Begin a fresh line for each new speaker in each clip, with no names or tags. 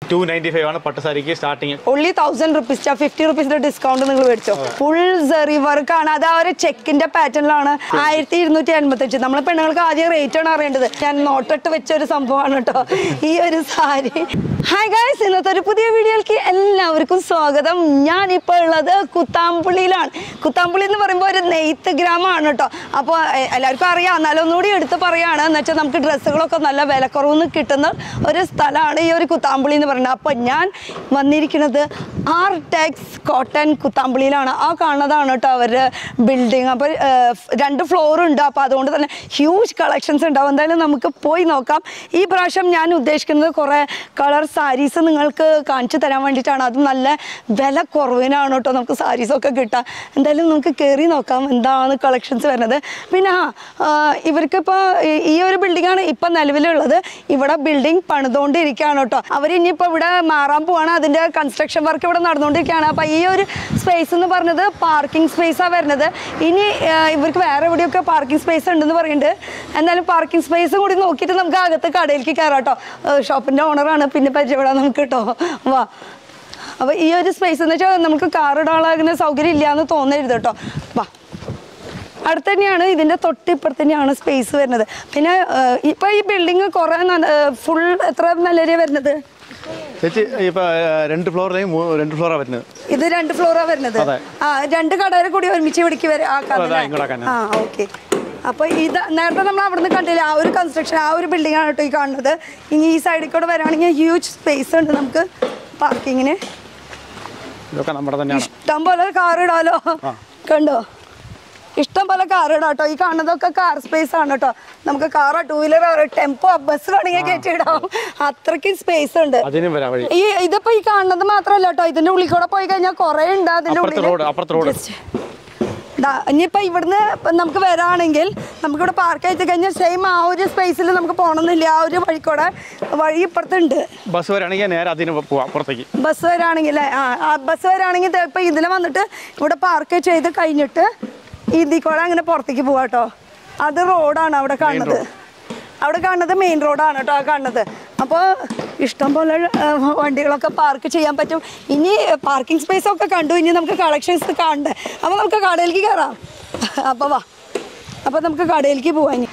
To ninety five ആണ് പട്ട് സാരിക്ക് starting
only thousand rupees fifty റുപ്പീസിന്റെ ഡിസ്കൗണ്ട് നിങ്ങൾ മേടിച്ചോ ഫുൾ സെറി വർക്ക് ആണ് അത് ആ ഒരു ചെക്കിന്റെ പാറ്റേണിലാണ് ആയിരത്തി ഇരുന്നൂറ്റി എൺപത്തി അഞ്ച് നമ്മളെ പെണ്ണുങ്ങൾക്ക് ആദ്യം റേറ്റ് ആണ് അറിയേണ്ടത് ഞാൻ നോട്ടിട്ട് വെച്ച ഒരു സംഭവമാണ് കേട്ടോ ഈ ഒരു സാരി ഹായ് ഗായ്സ് ഇന്നത്തെ ഒരു പുതിയ വീഡിയോയിലേക്ക് എല്ലാവർക്കും സ്വാഗതം ഞാൻ ഇപ്പോൾ ഉള്ളത് കുത്താമ്പുള്ളിയിലാണ് കുത്താമ്പുള്ളി എന്ന് പറയുമ്പോൾ ഒരു നെയ്ത്ത് ഗ്രാമമാണ് കേട്ടോ അപ്പോൾ എല്ലാവർക്കും അറിയാം എന്നാലും ഒന്നുകൂടി എടുത്ത് പറയുകയാണ് എന്ന് വെച്ചാൽ നമുക്ക് ഡ്രസ്സുകളൊക്കെ നല്ല വിലക്കുറവിന് കിട്ടുന്ന ഒരു സ്ഥലമാണ് ഈ ഒരു കുത്താമ്പുള്ളി എന്ന് പറയുന്നത് അപ്പോൾ ഞാൻ വന്നിരിക്കുന്നത് ആർ ടെക്സ് കോട്ടൺ കുത്താമ്പുള്ളിയിലാണ് ആ കാണുന്നതാണ് കേട്ടോ അവരുടെ ബിൽഡിങ് അപ്പോൾ രണ്ട് ഫ്ലോർ ഉണ്ട് അപ്പോൾ അതുകൊണ്ട് തന്നെ ഹ്യൂജ് കളക്ഷൻസ് ഉണ്ടാവും എന്തായാലും നമുക്ക് പോയി നോക്കാം ഈ പ്രാവശ്യം ഞാൻ ഉദ്ദേശിക്കുന്നത് കുറേ കളർ സാരീസ് നിങ്ങൾക്ക് കാണിച്ചു തരാൻ വേണ്ടിയിട്ടാണ് അത് നല്ല വില കുറവിനാണ് കേട്ടോ നമുക്ക് സാരീസൊക്കെ കിട്ടുക എന്തായാലും നമുക്ക് കയറി നോക്കാം എന്താണ് കളക്ഷൻസ് വരുന്നത് പിന്നെ ആ ഇവർക്കിപ്പോൾ ഈ ഒരു ബിൽഡിങ്ങാണ് ഇപ്പം നിലവിലുള്ളത് ഇവിടെ ബിൽഡിംഗ് പണിതുകൊണ്ടിരിക്കുകയാണ് കേട്ടോ അവർ ഇനിയിപ്പോൾ ഇവിടെ മാറാൻ പോവാണ് അതിൻ്റെ കൺസ്ട്രക്ഷൻ വർക്ക് ഇവിടെ നടന്നുകൊണ്ടിരിക്കുകയാണ് അപ്പോൾ ഈ ഒരു സ്പേസ് എന്ന് പറഞ്ഞത് പാർക്കിംഗ് സ്പേസാണ് വരുന്നത് ഇനി ആ, ഇവർക്ക് വേറെ എവിടെയൊക്കെ പാർക്കിംഗ് സ്പേസ് ഉണ്ടെന്ന് പറയുന്നുണ്ട് എന്തായാലും പാർക്കിംഗ് സ്പേസ് കൂടി നോക്കിയിട്ട് നമുക്ക് അകത്ത് കടയിലേക്ക് കയറാം കേട്ടോ ഷോപ്പിൻ്റെ ഓണറാണ് പിന്നെ പരിചയപ്പെടാൻ നമുക്ക് കേട്ടോ വാ അപ്പോൾ ഈ ഒരു സ്പേസ് എന്ന് വെച്ചാൽ നമുക്ക് കാർ ഇടാനുള്ള സൗകര്യം ഇല്ല എന്ന് തോന്നരുത് കേട്ടോ വാ അടുത്ത് തന്നെയാണ് ഇതിൻ്റെ തൊട്ടിപ്പുറത്ത് തന്നെയാണ് സ്പേസ് വരുന്നത് പിന്നെ ഇപ്പോൾ ഈ ബിൽഡിങ് കുറേ ഫുൾ എത്ര നിലരെ വരുന്നത്
ചേച്ചി ഇപ്പൊ ആ, രണ്ട് ഫ്ലോറിലെയും രണ്ട് ഫ്ലോറാണ് വരുന്നത്
ഇത് രണ്ട് ഫ്ലോറാ വരുന്നത്
അതെ.
ആ രണ്ട് കടകൾ കൂടി ഒരുമിച്ച് ഇവിടേക്ക് വരെ
അതെ, ഇങ്ങോട്ടാക്കാൻ.
ആ ഓക്കെ അപ്പൊ ഇത് നേരത്തെ നമ്മൾ അവിടുന്ന് കണ്ടില്ല ആ ഒരു കൺസ്ട്രക്ഷൻ ആ ഒരു ബിൽഡിംഗ് ആണ് കേട്ടോ ഈ കാണുന്നത് ഇനി ഈ സൈഡിൽ കൂടെ വരാണെങ്കിൽ ഹ്യൂജ് സ്പേസ് ഉണ്ട് നമുക്ക് പാർക്കിങ്ങിന്
ഇതൊക്കെ നമ്മുടെ തന്നെയാണ്
ഇഷ്ടം പോലെ കാർ ഇടാലോ കണ്ടോ ഇഷ്ടം പോലെ കാർ ഇടാം കേട്ടോ ഈ കാണുന്നതൊക്കെ കാർ സ്പേസ് ആണ് കേട്ടോ നമുക്ക് കാറോ ടൂ വീലറോ ടെമ്പോ ബസ് വേണമെങ്കിൽ കയറ്റി ഇടാം അത്രയ്ക്ക് സ്പേസ് ഉണ്ട്
അതിനും വരാം വഴി
ഈ ഇതിപ്പോ ഈ കാണുന്നത് മാത്രമല്ല കേട്ടോ ഇതിന്റെ ഉള്ളിൽ കൂടെ പോയി കഴിഞ്ഞാൽ കുറെ ഉണ്ട് അതിന്റെ
അപ്പുറത്തെ
ഉള്ളിൽ
റോഡ് അപ്പുറത്തെ റോഡ്
ഇനിയിപ്പോ ഇവിടുന്ന് ഇപ്പൊ നമുക്ക് വരാണെങ്കിൽ നമുക്കിവിടെ പാർക്ക് ചെയ്ത് കഴിഞ്ഞാൽ സെയിം ആ ഒരു സ്പേസിൽ നമുക്ക് പോകണമെന്നില്ല ആ ഒരു വഴി കൂടെ വഴി ഇപ്പുറത്തുണ്ട്
ബസ് വരാണെങ്കിൽ നേരെ അതിന് പോവാം പുറത്തേക്ക്
ബസ് വരാണെങ്കിൽ ആ ആ ബസ് വരാണെങ്കിൽ ദേ ഇപ്പൊ ഇതിൽ വന്നിട്ട് ഇവിടെ പാർക്ക് ചെയ്ത് കഴിഞ്ഞിട്ട് ഇതിൽ കൂടെ അങ്ങനെ പുറത്തേക്ക് പോവാ കേട്ടോ അത് റോഡാണ് അവിടെ കാണുന്നത് അവിടെ കാണുന്നത് മെയിൻ റോഡാണ് കേട്ടോ ആ കാണുന്നത് അപ്പോൾ ഇഷ്ടം പോലെ ആ, വണ്ടികളൊക്കെ പാർക്ക് ചെയ്യാൻ പറ്റും ഇനി പാർക്കിംഗ് സ്പേസ് ഒക്കെ കണ്ടു ഇനി നമുക്ക് കളക്ഷൻസ് കാണണ്ടേ അപ്പോൾ നമുക്ക് കടയിലേക്ക് കയറാം അപ്പോൾ വാ അപ്പോൾ നമുക്ക് കടയിലേക്ക് പോവാം ഇനി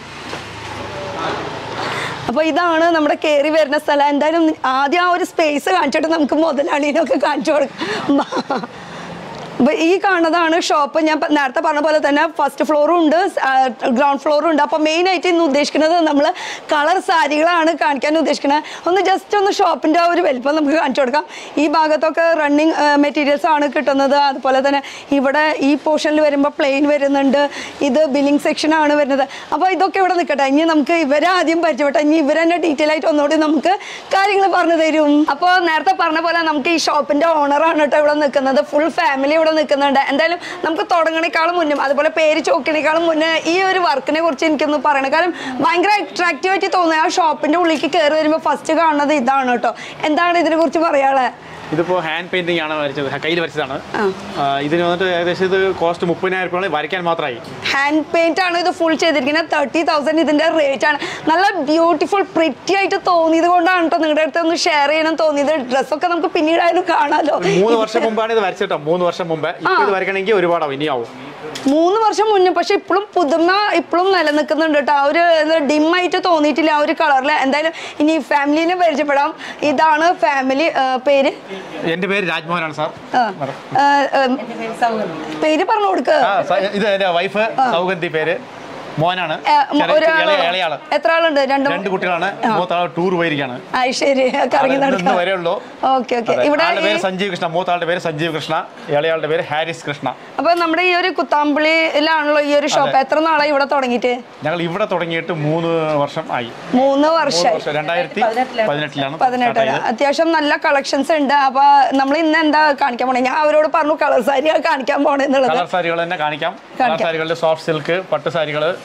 അപ്പോൾ ഇതാണ് നമ്മുടെ കയറി വരുന്ന സ്ഥലം എന്തായാലും ആദ്യം ആ ഒരു സ്പേസ് കാണിച്ചിട്ട് നമുക്ക് മുതലാളിനൊക്കെ കാണിച്ചു കൊടുക്കാം അപ്പൊ ഈ കാണുന്നതാണ് ഷോപ്പ് ഞാൻ പ- നേരത്തെ പറഞ്ഞ പോലെ തന്നെ ഫസ്റ്റ് ഫ്ലോറും ഉണ്ട് ഗ്രൗണ്ട് ഫ്ലോറും ഉണ്ട് അപ്പോൾ മെയിൻ ആയിട്ട് ഇന്ന് ഉദ്ദേശിക്കുന്നത് നമ്മൾ കളർ സാരികളാണ് കാണിക്കാൻ ഉദ്ദേശിക്കുന്നത് ഒന്ന് ജസ്റ്റ് ഒന്ന് ഷോപ്പിന്റെ ആ ഒരു വലിപ്പം നമുക്ക് കാണിച്ചു കൊടുക്കാം ഈ ഭാഗത്തൊക്കെ റണ്ണിങ് മെറ്റീരിയൽസ് ആണ് കിട്ടുന്നത് അതുപോലെ തന്നെ ഇവിടെ ഈ പോർഷനിൽ വരുമ്പോൾ പ്ലെയിൻ വരുന്നുണ്ട് ഇത് ബില്ലിംഗ് സെക്ഷൻ ആണ് വരുന്നത് അപ്പോൾ ഇതൊക്കെ ഇവിടെ നിൽക്കട്ടെ ഇനി നമുക്ക് ഇവരെ ആദ്യം പരിചയപ്പെട്ടെ ഇനി ഇവർ തന്നെ ഡീറ്റെയിൽ ആയിട്ട് ഒന്നുകൂടി നമുക്ക് കാര്യങ്ങൾ പറഞ്ഞു തരും അപ്പോൾ നേരത്തെ പറഞ്ഞ പോലെ നമുക്ക് ഈ ഷോപ്പിന്റെ ഓണറാണ് കേട്ടോ ഇവിടെ നിൽക്കുന്നത് ഫുൾ ഫാമിലി ഇവിടെ നിൽക്കുന്നുണ്ട് എന്തായാലും നമുക്ക് തുടങ്ങണേക്കാളും മുന്നും അതുപോലെ പേര് ചോക്കിനേക്കാളും മുന്നേ ഈ ഒരു വർക്കിനെ കുറിച്ച് എനിക്കൊന്ന് പറയണം കാരണം ഭയങ്കര അട്രാക്റ്റീവ് ആയിട്ട് തോന്നുക ആ ഷോപ്പിന്റെ ഉള്ളിലേക്ക് കയറി വരുമ്പോൾ ഫസ്റ്റ് കാണുന്നത് ഇതാണ് കേട്ടോ എന്താണ് ഇതിനെ കുറിച്ച് പറയാളെ
ഇതിപ്പോ ഹാൻഡ് പെയിന്റിംഗ് ആണ് വരച്ചത് കയ്യിൽ വരച്ചതാണ് ആ, ഇതിന് വന്നിട്ട് ഏകദേശം ഇത് കോസ്റ്റ് മുപ്പതിനായിരം രൂപ വരയ്ക്കാൻ മാത്രമായി
ഹാൻഡ് പെയിന്റ് ആണ് ഇത് ഫുൾ ചെയ്തിരിക്കുന്നത് തേർട്ടി തൗസൻഡ് ഇതിന്റെ റേറ്റ് ആണ് നല്ല ബ്യൂട്ടിഫുൾ പ്രിറ്റി ആയിട്ട് തോന്നിയത് കൊണ്ടാണ് കേട്ടോ നിങ്ങളുടെ അടുത്ത് ഒന്ന് ഷെയർ ചെയ്യണം തോന്നിയത് ഡ്രസ്സൊക്കെ നമുക്ക് പിന്നീടായാലും കാണാലോ
മൂന്ന് വർഷം മുമ്പാണ് ഇത് വരച്ചിട്ടോ മൂന്ന് വർഷം മുമ്പ് ഇപ്പൊ ഇത് വരയ്ക്കണമെങ്കിൽ ഒരുപാടാവും ഇനിയാവും
മൂന്ന് വർഷം മുന്നേ പക്ഷെ ഇപ്പോഴും പുതുമ ഇപ്പോഴും നിലനിൽക്കുന്നുണ്ട് കേട്ടോ ആ ഒരു ഡിം ആയിട്ട് തോന്നിയിട്ടില്ല ആ ഒരു കളറിൽ എന്തായാലും ഇനി ഫാമിലിനെ പരിചയപ്പെടാം ഇതാണ് ഫാമിലി പേര്
എന്റെ പേര് രാജ്മോഹനാണ് സാർ
ആ. ആ, ആ, പേര് പറഞ്ഞു കൊടുക്കുക
ആ, സ- ഇത് എന്റെ വൈഫ് സൗഗന്ധി പേര് മോനാണ്
ഏ,
ചെറിയ-
ഒരാളോ?
ഇളയ- ഇളയാള്
എത്ര ആളുണ്ട് രണ്ടും
രണ്ട് കുട്ടികളാണ് മൂത്താൾ ടൂർ പോയിരിക്കാണ്
ആ ശരി കറങ്ങി
ഇന്ന്
നടക്കാം
വരെ ഉള്ളൂ
ഓക്കെ ഓക്കെ
അതെ.
ഇവിടെ
ആളുടെ പേര്
ഈ-
സഞ്ജീവ് കൃഷ്ണ മൂത്താളുടെ പേര് സഞ്ജീവ് കൃഷ്ണ ഇളയാളുടെ പേര് ഹാരിസ് കൃഷ്ണ
അപ്പൊ നമ്മുടെ ഈ ഒരു കുത്താമ്പള്ളിയിലാണല്ലോ ഈ ഒരു ഷോപ്പ് എത്ര നാളായി ഇവിടെ തുടങ്ങിയിട്ട്
ഞങ്ങൾ ഇവിടെ തുടങ്ങിയിട്ട് മൂന്ന് വർഷം ആയി
മൂന്ന്
മൂന്ന്
വർഷം
വർഷം രണ്ടായിരത്തി പതിനെട്ടിലാണ്
പതിനെട്ട്
start ആയത്.
അത്യാവശ്യം നല്ല കളക്ഷൻസ് ഉണ്ട് അപ്പൊ നമ്മൾ ഇന്ന് എന്താ കാണിക്കാൻ പോണേ ഞാൻ അവരോട് പറഞ്ഞു കളർ സാരി കാണിക്കാൻ പോണെന്നുള്ളത്
കളർ സാരികൾ തന്നെ കാണിക്കാം കളർ
കാണിക്കാം.
സാരികളുടെ സോഫ്റ്റ് സിൽക്ക് പട്ട് സാരികൾ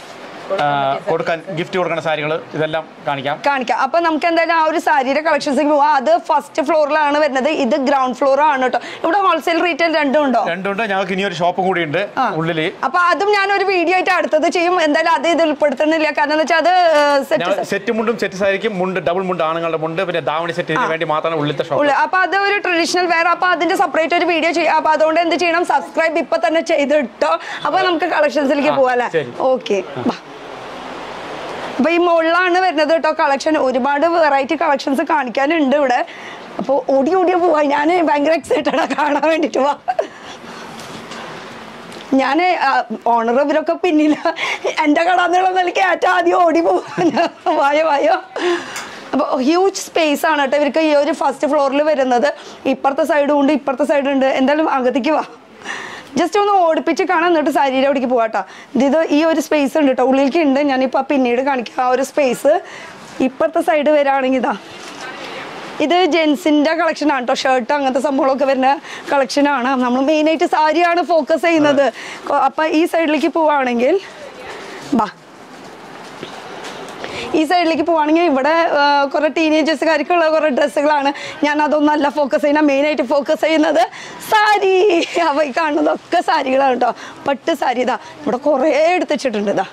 കൊടുക്കാൻ ഗിഫ്റ്റ് കൊടുക്കുന്ന സാരികൾ ഇതെല്ലാം കാണിക്കാം
കാണിക്കാം അപ്പൊ നമുക്ക് എന്തായാലും ആ ഒരു സാരിയുടെ കളക്ഷൻസിലേക്ക് പോവാം അത് ഫസ്റ്റ് ഫ്ലോറിലാണ് വരുന്നത് ഇത് ഗ്രൗണ്ട് ഫ്ലോർ ആണ് കേട്ടോ ഇവിടെ ഹോൾസെയിൽ റീറ്റെയിൽ രണ്ടും ഉണ്ടോ
രണ്ടുണ്ട് ഞങ്ങൾക്ക് ഇനി ഒരു ഷോപ്പ് കൂടി ഉണ്ട് ഉള്ളില്
അപ്പൊ അതും ഞാൻ ഒരു വീഡിയോ ആയിട്ട് അടുത്തത് ചെയ്യും എന്തായാലും അത് ഇത് ഉൾപ്പെടുത്തുന്നില്ല കാരണം എന്താ വെച്ചാൽ അത് സെറ്റ്
സെറ്റ് മുണ്ടും സെറ്റ് സാരിക്കും മുണ്ട് ഡബിൾ മുണ്ട് ആണുങ്ങളുടെ മുണ്ട് പിന്നെ ദാവണി സെറ്റിന് വേണ്ടി മാത്രമാണ് ഉള്ളിലത്തെ ഷോപ്പ്
ഉള്ളു അപ്പൊ അത് ഒരു ട്രഡീഷണൽ വെയർ അപ്പൊ അതിന്റെ സെപ്പറേറ്റ് ഒരു വീഡിയോ ചെയ്യാം അപ്പൊ അതുകൊണ്ട് എന്ത് ചെയ്യണം സബ്സ്ക്രൈബ് ഇപ്പൊ തന്നെ ചെയ്തിട്ടോ അപ്പൊ നമുക്ക് കളക്ഷൻസിലേക്ക് പോവാം അല്ലേ
ശരി.
ഓക്കെ അപ്പൊ ഈ മുകളിലാണ് വരുന്നത് കേട്ടോ കളക്ഷൻ ഒരുപാട് വെറൈറ്റി കളക്ഷൻസ് കാണിക്കാനുണ്ട് ഇവിടെ അപ്പോൾ ഓടി ഓടി പോവാ ഞാൻ ഭയങ്കര എക്സൈറ്റഡ് കാണാൻ വേണ്ടിട്ട് പോവാ ഞാൻ ഓണർ ഇവരൊക്കെ പിന്നില്ല എൻ്റെ കട എന്നുള്ള നിലയ്ക്ക് ഏറ്റവും ആദ്യം ഓടി പോവാൻ വായോ വായോ അപ്പോൾ ഹ്യൂജ് സ്പേസ് ആണ് കേട്ടോ ഇവർക്ക് ഈ ഒരു ഫസ്റ്റ് ഫ്ലോറിൽ വരുന്നത് ഇപ്പുറത്തെ സൈഡും ഉണ്ട് ഇപ്പുറത്തെ സൈഡും ഉണ്ട് എന്തായാലും അകത്തേക്ക് വാ ജസ്റ്റ് ഒന്ന് ഓടിപ്പിച്ച് കാണാൻ എന്നിട്ട് ശരീരം അവിടേക്ക് പോവാട്ടോ ഇത് ഈ ഒരു സ്പേസ് ഉണ്ട് കേട്ടോ ഉള്ളിലേക്ക് ഉണ്ട് ഞാനിപ്പോൾ പിന്നീട് കാണിക്കാം ആ ഒരു സ്പേസ് ഇപ്പുറത്തെ സൈഡ് വരാണെങ്കിൽ ഇതാ ഇത് ജെൻസിന്റെ കളക്ഷൻ ആണ് കേട്ടോ ഷർട്ട് അങ്ങനത്തെ സംഭവങ്ങളൊക്കെ വരുന്ന കളക്ഷൻ ആണ് നമ്മൾ മെയിനായിട്ട് സാരിയാണ് ഫോക്കസ് ചെയ്യുന്നത് കൊ- അപ്പൊ ഈ സൈഡിലേക്ക് പോവാണെങ്കിൽ ബാ ഈ സൈഡിലേക്ക് പോവാണെങ്കിൽ ഇവിടെ ആ, കുറെ ടീനേജേഴ്സുകാർക്കുള്ള കുറെ ഡ്രസ്സുകളാണ് ഞാൻ അതൊന്നല്ല ഫോക്കസ് ചെയ്യുന്ന മെയിനായിട്ട് ഫോക്കസ് ചെയ്യുന്നത് സാരി അവ ഈ കാണുന്നതൊക്കെ സാരികളാണ് കേട്ടോ പട്ട് സാരി ഇതാ ഇവിടെ കുറേ എടുത്ത് വെച്ചിട്ടുണ്ട് ഇതാ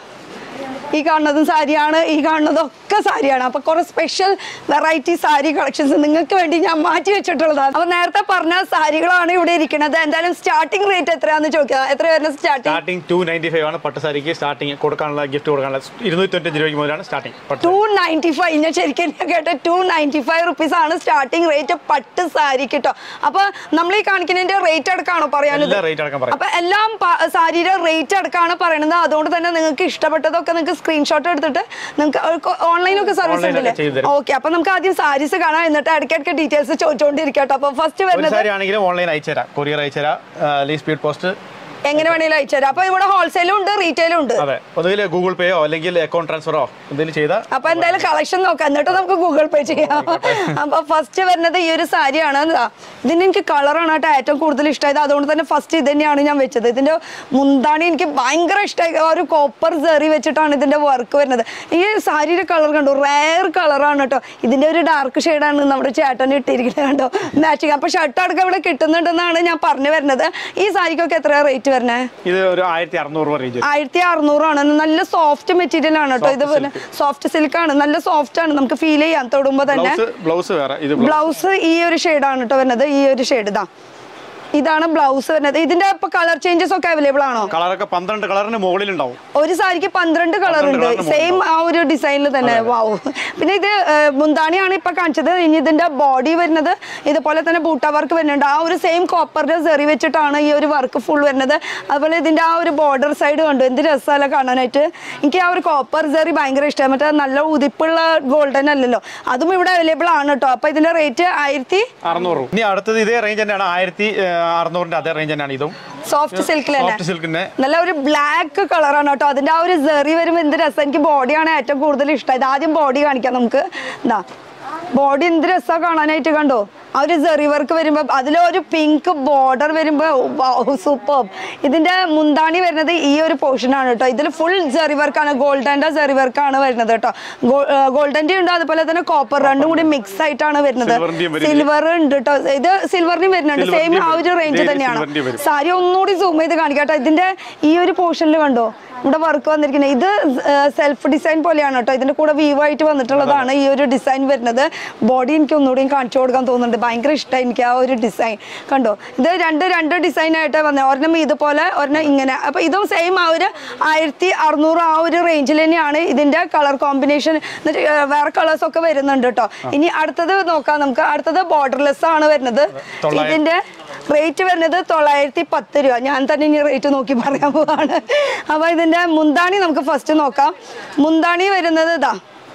ഈ കാണുന്നതും സാരിയാണ് ഈ കാണുന്നതൊക്കെ സാരിയാണ് അപ്പൊ കുറെ സ്പെഷ്യൽ വെറൈറ്റി സാരി കളക്ഷൻസ് നിങ്ങൾക്ക് വേണ്ടി ഞാൻ മാറ്റി വെച്ചിട്ടുള്ളതാണ് അപ്പൊ നേരത്തെ പറഞ്ഞ സാരികളാണ് ഇവിടെ ഇരിക്കുന്നത് എന്തായാലും സ്റ്റാർട്ടിംഗ് റേറ്റ് എത്രയാന്ന് ചോദിക്കുക എത്ര വരുന്ന starting
starting two ninety five ആണ് പട്ട് സാരിക്ക് സ്റ്റാർട്ടിങ് കൊടുക്കാനുള്ള ഗിഫ്റ്റ് കൊടുക്കാനുള്ള ഇരുന്നൂറ്റി തൊണ്ണൂറ്റഞ്ച് രൂപയ്ക്ക് മുതലാണ് സ്റ്റാർട്ടിങ് പട്ട്
ടു നയൻറ്റി ഫൈവ് ഞാൻ ശരിക്കും ഞാൻ കേട്ട ടു നയൻറ്റി ഫൈവ് റുപ്പീസ് ആണ് സ്റ്റാർട്ടിംഗ് റേറ്റ് പട്ട് സാരി കിട്ടോ അപ്പൊ നമ്മൾ ഈ കാണിക്കുന്നതിന്റെ റേറ്റ് അടക്കമാണോ പറയാനുള്ളത്
എല്ലാ റേറ്റ് അടക്കം പറയാം
അപ്പൊ എല്ലാം പ- സാരിയുടെ റേറ്റ് അടക്കമാണ് പറയുന്നത് അതുകൊണ്ട് തന്നെ നിങ്ങൾക്ക് ഇഷ്ടപ്പെട്ടതൊക്കെ നിങ്ങൾക്ക് സ്ക്രീൻഷോട്ട് എടുത്തിട്ട് നിങ്ങൾക്ക് ഓൺലൈനൊക്കെ സർവീസ്
Online
ഉണ്ടല്ലേ
ഒക്കെ ചെയ്തു തരും.
ഓക്കെ അപ്പൊ നമുക്ക് ആദ്യം സാരീസ് കാണാം എന്നിട്ട് ഇടയ്ക്കിടയ്ക്ക് ഡീറ്റെയിൽസ് ചോദിച്ചുകൊണ്ടിരിക്കട്ടോ അപ്പൊ ഫസ്റ്റ്
ഒരു
വരുന്നത്
സാരി ആണെങ്കിലും ഓൺലൈൻ അയച്ചുതരാം കൊറിയർ അയച്ചുതരാം അല്ലെങ്കിൽ സ്പീഡ് പോസ്റ്റ്
എങ്ങനെ വേണമെങ്കിലും അയച്ചുതരാം അപ്പൊ ഇവിടെ ഹോൾസെയിലും ഉണ്ട് റീറ്റെയിലും ഉണ്ട്
അതെ ഒന്നുകിൽ ഗൂഗിൾ പേയോ അല്ലെങ്കിൽ അക്കൗണ്ട് ട്രാൻസ്ഫറോ എന്തെങ്കിലും ചെയ്താൽ
അപ്പൊ എന്തായാലും കളക്ഷൻ നോക്കാം എന്നിട്ട് നമുക്ക് ഗൂഗിൾ പേ ചെയ്യാം അപ്പൊ ഫസ്റ്റ് വരുന്നത് ഈ ഒരു സാരിയാണ് ഇതാ. ഇതിന് എനിക്ക് കളറാണ് കേട്ടോ ഏറ്റവും കൂടുതൽ ഇഷ്ടമായത് അതുകൊണ്ട് തന്നെ ഫസ്റ്റ് ഇത് തന്നെയാണ് ഞാൻ വെച്ചത് ഇതിന്റെ മുന്താണി എനിക്ക് ഭയങ്കര ഇഷ്ടമായി ആ ഒരു കോപ്പർ സെറി വെച്ചിട്ടാണ് ഇതിന്റെ വർക്ക് വരുന്നത് ഈ സാരിയുടെ കളർ കണ്ടു റയർ കളറാണ് കേട്ടോ ഇതിന്റെ ഒരു ഡാർക്ക് ഷെയ്ഡാണ് നമ്മുടെ ചേട്ടൻ ഇട്ടിരിക്കുന്നത് കണ്ടോ മാച്ചിങ് അപ്പൊ ഷർട്ട് അടക്കം ഇവിടെ കിട്ടുന്നുണ്ടെന്നാണ് ഞാൻ പറഞ്ഞു വരുന്നത് ഈ സാരിക്കൊക്കെ എത്ര റേറ്റ് വരണേ
ഇത് ഒരു ആയിരത്തി അറുന്നൂറ് രൂപ റേഞ്ച്
ആയിരത്തി അറുന്നൂറാണ് നല്ല സോഫ്റ്റ് മെറ്റീരിയൽ ആണ് കേട്ടോ ഇത് സോഫ്റ്റ് സിൽക്ക് ആണ് നല്ല സോഫ്റ്റ് ആണ് നമുക്ക് ഫീൽ ചെയ്യാം തൊടുമ്പോ തന്നെ
ബ്ലൗസ് ബ്ലൗസ് വേറെ ഇത് blouse.
ബ്ലൗസ് ഈ ഒരു ഷെയ്ഡാണ് കേട്ടോ വരുന്നത് ഈ ഒരു ഷെയ്ഡ് ഇതാ ഇതാണ് ബ്ലൗസ് വരുന്നത് ഇതിന്റെ ഇപ്പൊ കളർ ചേഞ്ചസ് ഒക്കെ അവൈലബിൾ ആണോ
കളറൊക്കെ പന്ത്രണ്ട് കളറിന് മുകളിലുണ്ടാവും
ഒരു സാരിക്ക് പന്ത്രണ്ട് കളർ ഉണ്ട്
colour
സെയിം ആ ഒരു ഡിസൈനിൽ തന്നെ വാവ് പിന്നെ ഇത് ഏഹ്, മുന്താണിയാണ് ഇപ്പൊ കാണിച്ചത് ഇനി ഇതിന്റെ ബോഡി വരുന്നത് ഇതുപോലെ തന്നെ ബൂട്ട വർക്ക് വരുന്നുണ്ട് ആ ഒരു സെയിം കോപ്പറിന്റെ സെറി വെച്ചിട്ടാണ് ഈ ഒരു വർക്ക് ഫുൾ വരുന്നത് അതുപോലെ ഇതിന്റെ ആ ഒരു ബോർഡർ സൈഡ് കണ്ടു എന്ത് രസമല്ല കാണാനായിട്ട് എനിക്ക് ആ ഒരു കോപ്പർ സെറി ഭയങ്കര ഇഷ്ടമാണ് മറ്റേ നല്ല ഉതിപ്പുള്ള ഗോൾഡൻ അല്ലല്ലോ അതും ഇവിടെ അവൈലബിൾ ആണ് കേട്ടോ അപ്പൊ ഇതിന്റെ റേറ്റ് ആയിരത്തി
അറുന്നൂറ് രൂപ ഇനി അടുത്തത് ഇതേ റേഞ്ച് തന്നെയാണ് ആയിരത്തി അറുന്നൂറിന്റെ അതേ റേഞ്ച് തന്നെയാണ് ഇതും
സോഫ്റ്റ് സിൽക്കിൽ തന്നെ
സോഫ്റ്റ് സിൽക്കിന്റെ
നല്ല ഒരു ബ്ലാക്ക് കളറാണ് കേട്ടോ അതിന്റെ ആ ഒരു സെറി വരുമ്പോൾ എന്ത് രസം എനിക്ക് ബോഡിയാണ് ഏറ്റവും കൂടുതൽ ഇഷ്ടം ഇത് ആദ്യം ബോഡി കാണിക്കാം നമുക്ക് എന്താ ബോഡി എന്ത് രസമാണ് കാണാനായിട്ട് കണ്ടോ ആ ഒരു സെറി വർക്ക് വരുമ്പോൾ അതിലൊരു പിങ്ക് ബോർഡർ വരുമ്പോൾ സൂപ്പർ ഇതിന്റെ മുന്താണി വരുന്നത് ഈ ഒരു പോർഷൻ ആണ് കേട്ടോ ഇതിൽ ഫുൾ സെറി വർക്കാണ് ഗോൾഡന്റെ സെറി വർക്കാണ് വരുന്നത് കേട്ടോ ഗോൾഡന്റെ ഉണ്ട് അതുപോലെ തന്നെ കോപ്പർ രണ്ടും കൂടി മിക്സ് ആയിട്ടാണ് വരുന്നത്
സിൽവറിന്റെയും വരും.
സിൽവർ ഉണ്ട് കേട്ടോ ഇത് സിൽവറിനും വരുന്നുണ്ട് സെയിം ആ ഒരു റേഞ്ച്
ഇതിൽ
തന്നെയാണ്
സിൽവറിന്റെയും വരും.
സാരി ഒന്നുകൂടി സൂം ചെയ്ത് കാണിക്കട്ടോ ഇതിന്റെ ഈ ഒരു പോർഷനിൽ കണ്ടോ ഇവിടെ വർക്ക് വന്നിരിക്കുന്നത് ഇത് സെൽഫ് ഡിസൈൻ പോലെയാണ് കേട്ടോ ഇതിന്റെ കൂടെ വീവ് ആയിട്ട് വന്നിട്ടുള്ളതാണ് ഈ ഒരു ഡിസൈൻ വരുന്നത് ബോഡി എനിക്ക് ഒന്നുകൂടിയും കാണിച്ചു കൊടുക്കാൻ തോന്നുന്നുണ്ട് ഭയങ്കര ഇഷ്ടമായി എനിക്ക് ആ ഒരു ഡിസൈൻ കണ്ടോ ഇത് രണ്ട് രണ്ട് ഡിസൈൻ ആയിട്ട് വന്നത് ഒരെണ്ണം ഇതുപോലെ ഒരെണ്ണം ഇങ്ങനെ അപ്പൊ ഇതും സെയിം ആ ഒരു ആയിരത്തി അറുന്നൂറ് ആ ഒരു റേഞ്ചിൽ തന്നെയാണ് ഇതിന്റെ കളർ കോമ്പിനേഷൻ വേറെ കളേഴ്സ് ഒക്കെ വരുന്നുണ്ട് കേട്ടോ ഇനി അടുത്തത് നോക്കാം നമുക്ക് അടുത്തത് ബോർഡർലെസ് ആണ് വരുന്നത്
തൊള്ളായിരം.
ഇതിന്റെ റേറ്റ് വരുന്നത് തൊള്ളായിരത്തി പത്ത് രൂപ ഞാൻ തന്നെ ഇനി റേറ്റ് നോക്കി പറയാൻ പോവാണ് അപ്പൊ ഇതിന്റെ മുന്താണി നമുക്ക് ഫസ്റ്റ് നോക്കാം മുന്താണി വരുന്നത് ഇതാ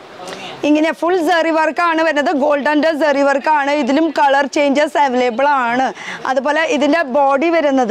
ഇങ്ങനെ ഫുൾ സെറി വർക്കാണ് വരുന്നത് ഗോൾഡൻ്റെ സെറി വർക്കാണ് ഇതിലും കളർ ചേഞ്ചസ് അവൈലബിൾ ആണ് അതുപോലെ ഇതിന്റെ ബോഡി വരുന്നത്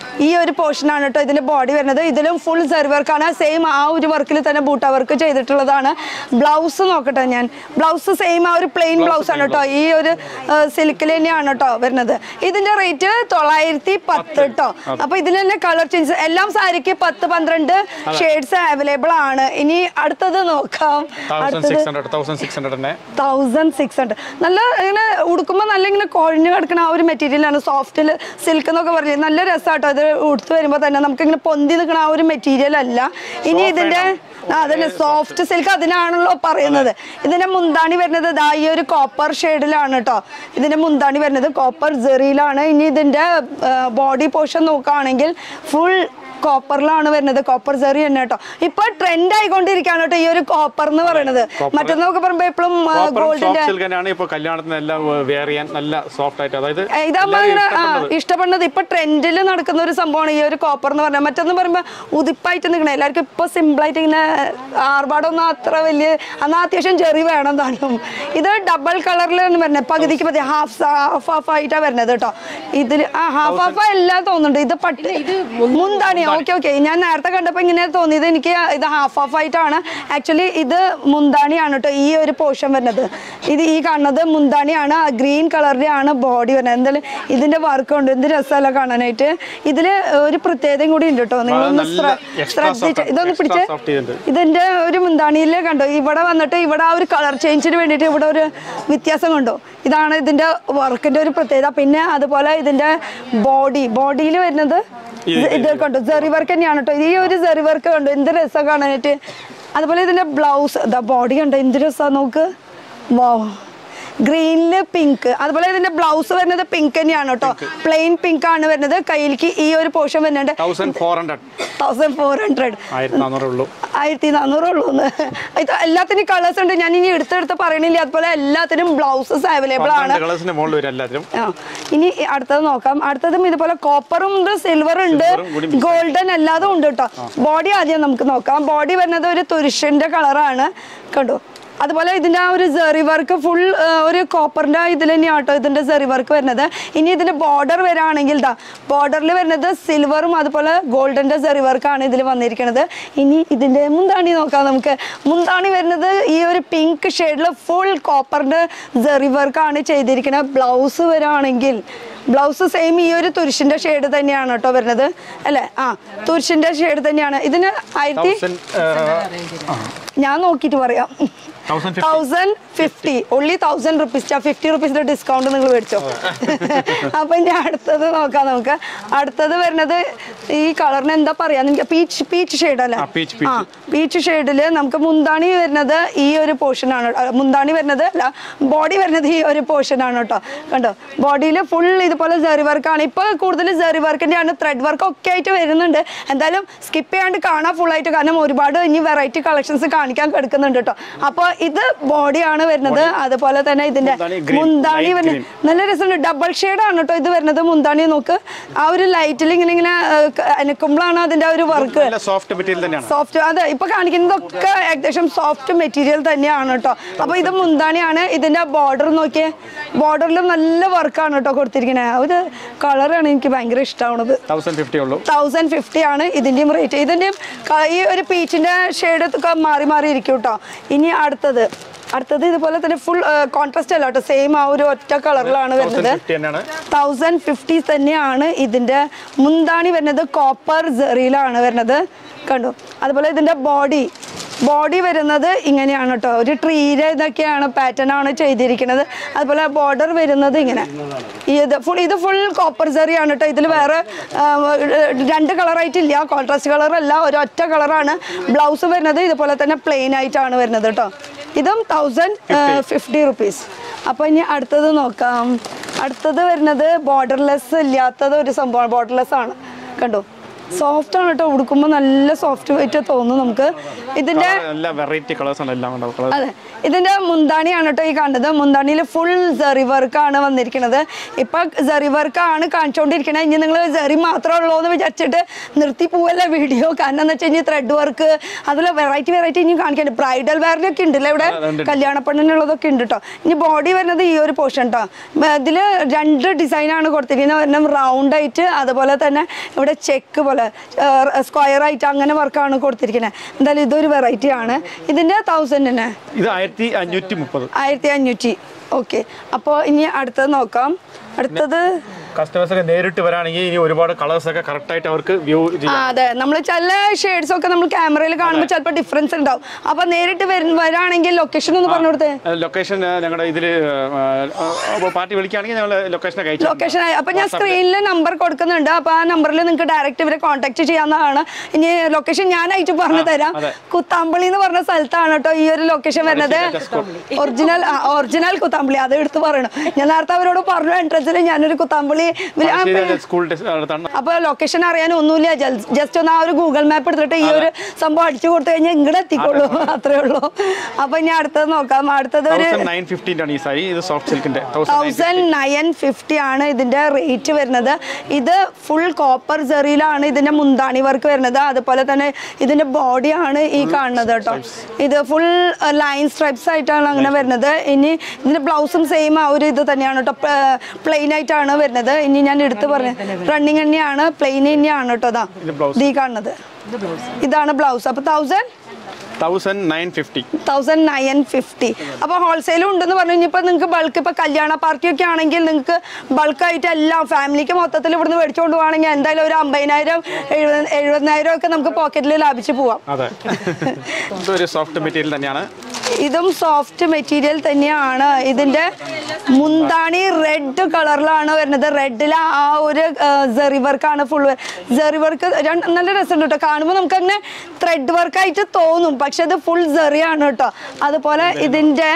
ഈ ഒരു പോർഷൻ ആണ് കേട്ടോ ഇതിന്റെ ബോഡി വരുന്നത് ഇതിലും ഫുൾ സെറി വർക്കാണ് സെയിം ആ ഒരു വർക്കിൽ തന്നെ ബൂട്ട വർക്ക് ചെയ്തിട്ടുള്ളതാണ് ബ്ലൗസ് നോക്കട്ടെ ഞാൻ ബ്ലൗസ് സെയിം ആ ഒരു പ്ലെയിൻ ബ്ലൗസ് ആണ് കേട്ടോ ഈ ഒരു സിൽക്കിൽ തന്നെയാണ് കേട്ടോ വരുന്നത് ഇതിന്റെ റേറ്റ് തൊള്ളായിരത്തി പത്ത് കേട്ടോ അപ്പൊ ഇതിൽ തന്നെ കളർ ചേഞ്ച് എല്ലാം സാരിക്ക് പത്ത് പന്ത്രണ്ട് ഷെയ്ഡ്സ് അവൈലബിൾ ആണ് ഇനി അടുത്തത് നോക്കാം
തൗസൻഡ്
അടുത്തത്
six hundred thousand six hundred തന്നെ
തൗസൻഡ് സിക്സ് ഹൺഡ്രഡ് നല്ല ഇങ്ങനെ ഉടുക്കുമ്പോൾ നല്ല ഇങ്ങനെ കുഴഞ്ഞു കിടക്കുന്ന ആ ഒരു മെറ്റീരിയലാണ് സോഫ്റ്റിൽ സിൽക്ക് എന്നൊക്കെ പറഞ്ഞത് നല്ല രസമാട്ടോ ഇത് ഉടുത്ത് വരുമ്പോൾ തന്നെ നമുക്ക് ഇങ്ങനെ പൊന്തി നിൽക്കുന്ന ആ ഒരു മെറ്റീരിയൽ അല്ല ഇനി ഇതിന്റെ ആ, അതന്നെ സോഫ്റ്റ് സിൽക്ക് അതിനാണല്ലോ പറയുന്നത് ഇതിന്റെ മുന്താണി വരുന്നത് ദാ ഈ ഒരു കോപ്പർ ഷെയ്ഡിലാണ് കേട്ടോ ഇതിന്റെ മുന്താണി വരുന്നത് കോപ്പർ ജെറിയിലാണ് ഇനി ഇതിന്റെ ബോഡി പോർഷൻ നോക്കുകയാണെങ്കിൽ ഫുൾ കോപ്പറിലാണ് വരുന്നത് കോപ്പർ സെറി തന്നെ കേട്ടോ ഇപ്പൊ ട്രെൻഡ് ആയിക്കൊണ്ടിരിക്കുകയാണ് കേട്ടോ ഈ ഒരു കോപ്പർ എന്ന് പറയുന്നത് മറ്റൊന്നൊക്കെ പറയുമ്പോ എപ്പോഴും ഗോൾഡിന്റെ
സോഫ്റ്റ് സിൽക്ക് തന്നെയാണ് ഇപ്പോൾ കല്യാണത്തിന് എല്ലാം വെയർ ചെയ്യാൻ നല്ല സോഫ്റ്റ് ആയിട്ട് അതായത്
ഇതാകുമ്പോ
എല്ലാവരും
ഇങ്ങനെ ആ,
ഇഷ്ടപ്പെടുന്നത്.
ഇഷ്ടപ്പെടുന്നത് ഇപ്പൊ ട്രെൻഡിൽ നടക്കുന്ന ഒരു സംഭവമാണ് ഈ ഒരു കോപ്പർ എന്ന് പറഞ്ഞാൽ മറ്റൊന്ന് പറയുമ്പോ ഉതിപ്പായിട്ട് നിൽക്കണേ എല്ലാവർക്കും ഇപ്പൊ സിമ്പിൾ ആയിട്ട് ഇങ്ങനെ ആർഭാടൊന്നും അത്ര വലിയ എന്നാ അത്യാവശ്യം ചെറിയ വേണം താനും ഇത് ഡബിൾ കളറിലാണ് വരുന്നത് പകുതിക്ക് പതി ഹാഫ് ഹാഫ് ഹാഫ് ആയിട്ടാണ് വരുന്നത് കേട്ടോ ഇതിൽ ആ ഹാഫ് ഹാഫ് എല്ലാം തോന്നുന്നുണ്ട് ഇത് പട്ട് മുന്താണി ഓക്കെ ഓക്കെ ഞാൻ നേരത്തെ കണ്ടപ്പോൾ ഇങ്ങനെ തോന്നിയത് എനിക്ക് ഇത് ഹാഫ് ഹാഫ് ആയിട്ടാണ് ആക്ച്വലി ഇത് മുന്താണിയാണ് കേട്ടോ ഈ ഒരു പോർഷൻ വരുന്നത് ഇത് ഈ കാണുന്നത് മുന്താണിയാണ് ഗ്രീൻ കളറിന്റെ ആണ് ബോഡി വരുന്നത് എന്തായാലും ഇതിന്റെ വർക്ക് ഉണ്ട് എന്ത് രസമല്ല കാണാനായിട്ട് ഇതില് ഒരു പ്രത്യേകതയും കൂടി ഉണ്ട് കേട്ടോ നിങ്ങളൊന്ന്
നല്ല
ശ്ര-
extra soft
ശ്രദ്ധിച്ച്
ആണ്.
ഇതൊന്ന്
Extra
പിടിച്ച്
soft ചെയ്തിട്ടുണ്ട്.
ഇതിന്റെ ഒരു മുന്താണിയിൽ കണ്ടോ ഇവിടെ വന്നിട്ട് ഇവിടെ ആ ഒരു കളർ ചേഞ്ചിന് വേണ്ടിയിട്ട് ഇവിടെ ഒരു വ്യത്യാസം കണ്ടോ ഇതാണ് ഇതിന്റെ വർക്കിന്റെ ഒരു പ്രത്യേകത പിന്നെ അതുപോലെ ഇതിന്റെ ബോഡി ബോഡിയിൽ വരുന്നത് ഇത് ഇത് കണ്ടോ സെറി വർക്ക് തന്നെയാണ് കേട്ടോ ഈ ഒരു സെറി വർക്ക് കണ്ടോ എന്ത് രസം കാണാനായിട്ട് അതുപോലെ ഇതിന്റെ ബ്ലൗസ് ബോഡി കണ്ടോ എന്ത് രസമാണ് നോക്ക് വാ ഗ്രീനില് പിങ്ക് അതുപോലെ ഇതിന്റെ ബ്ലൗസ് വരുന്നത് പിങ്ക് തന്നെയാണ് കേട്ടോ പ്ലെയിൻ പിങ്ക് ആണ് വരുന്നത് കയ്യിലേക്ക് ഈ ഒരു പോർഷൻ വരുന്നുണ്ട്
thousand four hundred
thousand four hundred
ആയിരത്തി നാനൂറേ ഉള്ളൂ
ആയിരത്തി നാനൂറേ ഉള്ളൂ ഇത് എല്ലാത്തിനും കളേഴ്സ് ഉണ്ട് ഞാൻ ഇനി എടുത്തെടുത്ത് പറയണില്ല അതുപോലെ എല്ലാത്തിനും ബ്ലൗസസ് അവൈലബിൾ ആണ്
പന്ത്രണ്ട് കളേഴ്സിന്റെ മുകളിൽ വരും എല്ലാത്തിനും
ആ ഇനി അടുത്തത് നോക്കാം അടുത്തതും ഇതുപോലെ കോപ്പറും ഉണ്ട് സിൽവറും ഉണ്ട്
Silver ഉം കൂടി
ഗോൾഡൻ എല്ലാതും ഉണ്ട് കേട്ടോ ബോഡി ആദ്യം നമുക്ക് നോക്കാം ബോഡി വരുന്നത് ഒരു തുരിഷിന്റെ കളറാണ് കണ്ടു അതുപോലെ ഇതിന്റെ ആ ഒരു സെറി വർക്ക് ഫുൾ ഒരു കോപ്പറിന്റെ ഇതിൽ തന്നെയാണ് കേട്ടോ ഇതിന്റെ സെറി വർക്ക് വരുന്നത് ഇനി ഇതിന്റെ ബോർഡർ വരാണെങ്കിൽ ദാ ബോർഡറിൽ വരുന്നത് സിൽവറും അതുപോലെ ഗോൾഡന്റെ സെറി വർക്കാണ് ഇതിൽ വന്നിരിക്കുന്നത് ഇനി ഇതിന്റെ മുന്താണി നോക്കാം നമുക്ക് മുന്താണി വരുന്നത് ഈ ഒരു പിങ്ക് ഷെയ്ഡിൽ ഫുൾ കോപ്പറിന്റെ സെറി വർക്കാണ് ചെയ്തിരിക്കുന്നത് ബ്ലൗസ് വരാണെങ്കിൽ ബ്ലൗസ് സെയിം ഈ ഒരു തുരിശിന്റെ ഷെയ്ഡ് തന്നെയാണ് കേട്ടോ വരുന്നത് അല്ലേ ആ തുരിശിന്റെ ഷെയ്ഡ് തന്നെയാണ് ഇതിന് ആയിരത്തി
തൗസൻഡ്
ഞാൻ നോക്കിയിട്ട് പറയാം
thousand
thousand fifty only thousand rupees fifty റുപ്പീസിന്റെ ഡിസ്കൗണ്ട് നിങ്ങൾ മേടിച്ചോ അപ്പൊ ഇനി അടുത്തത് നോക്കാം നമുക്ക് അടുത്തത് വരുന്നത് ഈ കളറിന് എന്താ പറയാ നിങ്ങൾക്ക് പീച്ച് പീച്ച് ഷെയ്ഡ് അല്ലേ
ആ, peach, peach.
ആ പീച്ച് ഷെയ്ഡിൽ നമുക്ക് മുന്താണി വരുന്നത് ഈ ഒരു പോർഷൻ ആണ് അഹ് മുന്താണി വരുന്നത് അല്ല ബോഡി വരുന്നത് ഈ ഒരു പോർഷൻ ആണ് കേട്ടോ കണ്ടോ ബോഡിയിൽ ഫുൾ ഇതുപോലെ ജെറി വർക്കാണ് ഇപ്പൊ കൂടുതൽ ജെറി വർക്കിന്റെ ആണ് ത്രെഡ് വർക്ക് ഒക്കെ ആയിട്ട് വരുന്നുണ്ട് എന്തായാലും സ്കിപ്പ് ചെയ്യാണ്ട് കാണാം full ആയിട്ട് കാരണം ഒരുപാട് ഇനി വെറൈറ്റി കളക്ഷൻസ് കാണിക്കാൻ കിടക്കുന്നുണ്ട് കേട്ടോ അപ്പോൾ ഇത് ബോഡിയാണ് വരുന്നത് അതുപോലെ തന്നെ ഇതിന്റെ
മുന്താണി green,
മുന്താണി
light
വരുന്നത്
green.
നല്ല രസമുണ്ട് ഡബിൾ ഷെയ്ഡ് ആണ് കേട്ടോ ഇത് വരുന്നത് മുന്താണി നോക്ക് ആ ഒരു ലൈറ്റിൽ ഇങ്ങനെ ഇങ്ങനെ അനക്കുമ്പോഴാണ് അതിന്റെ ആ ഒരു വർക്ക്
നല്ല സോഫ്റ്റ് മെറ്റീരിയൽ തന്നെയാണ്
സോഫ്റ്റ് അതെ ഇപ്പൊ കാണിക്കുന്നതൊക്കെ ഏകദേശം സോഫ്റ്റ് മെറ്റീരിയൽ തന്നെയാണ് കേട്ടോ അപ്പൊ ഇത് മുന്താണിയാണ് ഇതിന്റെ ബോർഡർ നോക്കിയേ ബോർഡറിലും നല്ല വർക്കാണ് കേട്ടോ കൊടുത്തിരിക്കണേ ആ ഒരു കളറാണ് എനിക്ക് ഭയങ്കര ഇഷ്ടമാവുന്നത്
തൗസൻഡ് ഫിഫ്റ്റി ഉള്ളൂ
തൗസൻഡ് ഫിഫ്റ്റി ആണ് ഇതിന്റെയും റേറ്റ് ഇതിന്റെയും ക- ഈ ഒരു പീച്ചിന്റെ ഷെയ്ഡ് ഒക്കെ മാറി മാറി ഇരിക്കും കേട്ടോ ഇനി അടുത്തത് അടുത്തത് ഇതുപോലെ തന്നെ ഫുൾ കോൺട്രാസ്റ്റ് അല്ല കേട്ടോ സെയിം ആ ഒരു ഒറ്റ കളറിലാണ്
തൗസൻഡ്
വരുന്നത്
ഫിഫ്റ്റി തന്നെയാണ്
തൗസൻഡ് ഫിഫ്റ്റി തന്നെയാണ് ഇതിന്റെ മുന്താണി വരുന്നത് കോപ്പർ ജെറിയിലാണ് വരുന്നത് കണ്ടു അതുപോലെ ഇതിന്റെ ബോഡി ബോഡി വരുന്നത് ഇങ്ങനെയാണ് കേട്ടോ ഒരു ട്രീയുടെ ഇതൊക്കെയാണ് പാറ്റേൺ ആണ് ചെയ്തിരിക്കുന്നത് അതുപോലെ ബോർഡർ വരുന്നത് ഇങ്ങനെ ഈ ഇത് ഫുൾ ഇത് ഫുൾ കോപ്പർ ജെറിയാണ് കേട്ടോ ഇതിൽ വേറെ ആ, രണ്ട് കളറായിട്ടില്ല കോൺട്രാസ്റ്റ് കളർ അല്ല ഒരൊറ്റ കളറാണ് ബ്ലൗസ് വരുന്നത് ഇതുപോലെ തന്നെ പ്ലെയിൻ ആയിട്ടാണ് വരുന്നത് കേട്ടോ ഇതും തൗസൻഡ് ഫിഫ്റ്റി റുപ്പീസ് അപ്പോൾ ഇനി അടുത്തത് നോക്കാം അടുത്തത് വരുന്നത് ബോർഡർലെസ് ഇല്ലാത്തത് ഒരു സംഭവമാണ് ബോർഡർലെസ് ആണ് കണ്ടോ സോഫ്റ്റ് ആണ് കേട്ടോ ഉടുക്കുമ്പോൾ നല്ല സോഫ്റ്റ് വെയിറ്റ് തോന്നും നമുക്ക് ഇതിന്റെ
നല്ല വെറൈറ്റി കളേഴ്സ് ആണ് എല്ലാം ഉണ്ടാവും കളേഴ്സ്
അതെ ഇതിന്റെ മുന്താണിയാണ് കേട്ടോ ഈ കാണുന്നത് മുന്താണിയിൽ ഫുൾ സെറി വർക്കാണ് വന്നിരിക്കുന്നത് ഇപ്പൊ സെറി വർക്കാണ് കാണിച്ചുകൊണ്ടിരിക്കണത് ഇനി നിങ്ങൾ സെറി മാത്രമേ ഉള്ളൂ എന്ന് വിചാരിച്ചിട്ട് നിർത്തി പോവല്ല വീഡിയോ കാരണം എന്ന് വെച്ച് കഴിഞ്ഞാൽ ത്രെഡ് വർക്ക് അതിൽ വെറൈറ്റി വെറൈറ്റി ഇനി കാണിക്കാനുണ്ട് ബ്രൈഡൽ വെയറിലൊക്കെ ഉണ്ടല്ലോ ഇവിടെ
ആ, ഉണ്ട്.
കല്യാണ പെണ്ണിനുള്ളതൊക്കെ ഉണ്ട് കേട്ടോ ഇനി ബോഡി വരുന്നത് ഈ ഒരു പോർഷൻ കേട്ടോ ഇതിൽ രണ്ട് ഡിസൈനാണ് കൊടുത്തിരിക്കുന്നത് ഒരെണ്ണം റൗണ്ട് ആയിട്ട് അതുപോലെ തന്നെ ഇവിടെ ചെക്ക് പോലെ സ്ക്വയർ ആയിട്ട് അങ്ങനെ വർക്കാണ് കൊടുത്തിരിക്കുന്നത് എന്തായാലും ഇതൊരു വെറൈറ്റി ആണ് ഇതിന്റെ തൗസൻഡിന്
ഇത് ആയിരത്തി അഞ്ഞൂറ്റി മുപ്പത്
ആയിരത്തി അഞ്ഞൂറ്റി ഓക്കെ അപ്പോൾ ഇനി അടുത്തത് നോക്കാം അടുത്തത്
കസ്റ്റമേഴ്സ് ഒക്കെ നേരിട്ട് വരാണെങ്കിൽ ഇനി ഒരുപാട് കളേഴ്സ് ഒക്കെ കറക്റ്റ് ആയിട്ട് അവർക്ക് വ്യൂ
ആ
ചെയ്യാം
അതെ നമ്മൾ ചില ഷെയ്ഡ്സ് ഒക്കെ നമ്മൾ ക്യാമറയിൽ കാണുമ്പോൾ ചിലപ്പോൾ ഡിഫറൻസ് ഉണ്ടാവും അപ്പൊ നേരിട്ട് വര- വരാണെങ്കിൽ ലൊക്കേഷൻ ഒന്ന് പറഞ്ഞു കൊടുത്തേ
ലൊക്കേഷൻ ഞങ്ങളുടെ ഇതിൽ പാർട്ടി വിളിക്കുകയാണെങ്കിൽ ഞങ്ങൾ ലൊക്കേഷൻ അയച്ചു
ലൊക്കേഷൻ അപ്പൊ ഞാൻ സ്ക്രീനിൽ നമ്പർ കൊടുക്കുന്നുണ്ട് അപ്പൊ ആ നമ്പറിൽ നിങ്ങൾക്ക് ഡയറക്റ്റ് ഇവരെ കോൺടാക്ട് ചെയ്യാവുന്നതാണ് ഇനി ലൊക്കേഷൻ ഞാൻ അയച്ചു പറഞ്ഞു തരാം
അതെ.
കുത്താമ്പളി എന്ന് പറഞ്ഞ സ്ഥലത്താണ് കേട്ടോ ഈ ഒരു ലൊക്കേഷൻ വരുന്നത് ഒറിജിനൽ ഒറിജിനൽ കുത്താമ്പളി അത് എടുത്ത് പറയണം ഞാൻ നേരത്തെ അവരോട് പറഞ്ഞു എൻട്രൻസിൽ ഞാനൊരു കുത്താമ്പളി വി- ആ,
സ്കൂൾ അടുത്താണ്
അപ്പൊ ലൊക്കേഷൻ അറിയാൻ ഒന്നുമില്ല ജസ്റ്റ് ഒന്ന് ആ ഒരു ഗൂഗിൾ മാപ്പ് എടുത്തിട്ട് ഈ ഒരു സംഭവം അടിച്ചു കൊടുത്തു കഴിഞ്ഞാൽ ഇങ്ങോട്ട് എത്തിക്കൊള്ളൂ അത്രേ ഉള്ളൂ അപ്പൊ ഇനി അടുത്തത് നോക്കാം അടുത്തത് ഒരു
തൗസൻഡ് നയൻ ഫിഫ്റ്റീൻ്റെ ആണ് ഈ സാരി ഇത് സോഫ്റ്റ് സിൽക്കിന്റെ
തൗസൻഡ് നയൻ ഫിഫ്റ്റി ആണ് ഇതിന്റെ റേറ്റ് വരുന്നത് ഇത് ഫുൾ കോപ്പർ ജെറിയിലാണ് ഇതിന്റെ മുന്താണി വർക്ക് വരുന്നത് അതുപോലെ തന്നെ ഇതിന്റെ ബോഡിയാണ് ഈ കാണുന്നത് കേട്ടോ ഇത് ഫുൾ ലൈൻ സ്ട്രൈപ്സ് ആയിട്ടാണ് അങ്ങനെ വരുന്നത് ഇനി ഇതിന്റെ ബ്ലൗസും സെയിം ആ ഒരു ഇത് തന്നെയാണ് കേട്ടോ പ്ലെയിൻ ആയിട്ടാണ് വരുന്നത് ഇനി ഞാൻ എടുത്ത് പറഞ്ഞു റണ്ണിങ് തന്നെയാണ് പ്ലെയിൻ തന്നെയാണ് കേട്ടോ ഇതാ
ഇത് blouse.
ഇത് ഈ കാണുന്നത് ഇതാണ് ബ്ലൗസ് അപ്പൊ thousand
thousand nine fifty
thousand nine fifty അപ്പോൾ ഹോൾസെയിലും ഉണ്ടെന്ന് പറഞ്ഞു കഴിഞ്ഞപ്പോൾ നിങ്ങൾക്ക് ബൾക്ക് ഇപ്പോൾ കല്യാണ പാർട്ടിയൊക്കെ ആണെങ്കിൽ നിങ്ങൾക്ക് ബൾക്കായിട്ട് എല്ലാം ഫാമിലിക്ക് മൊത്തത്തിൽ ഇവിടുന്ന് മേടിച്ചുകൊണ്ട് പോവാണെങ്കിൽ എന്തായാലും ഒരു അമ്പതിനായിരം എഴുപത് എഴുപതിനായിരം ഒക്കെ നമുക്ക് പോക്കറ്റിൽ ലാഭിച്ച് പോവാം
അതെ ഇതൊരു സോഫ്റ്റ് മെറ്റീരിയൽ തന്നെയാണ്
ഇതും സോഫ്റ്റ് മെറ്റീരിയൽ തന്നെയാണ് ഇതിന്റെ മുന്താണി റെഡ് കളറിലാണ് വരുന്നത് റെഡിൽ ആ ഒരു ജെറി വർക്കാണ് ഫുൾ ജെറി വർക്ക് നല്ല രസമുണ്ട് കേട്ടോ കാണുമ്പോൾ നമുക്ക് അങ്ങനെ ത്രെഡ് വർക്കായിട്ട് തോന്നും പക്ഷെ ഇത് ഫുൾ ജെറിയാണ് കേട്ടോ അതുപോലെ ഇതിന്റെ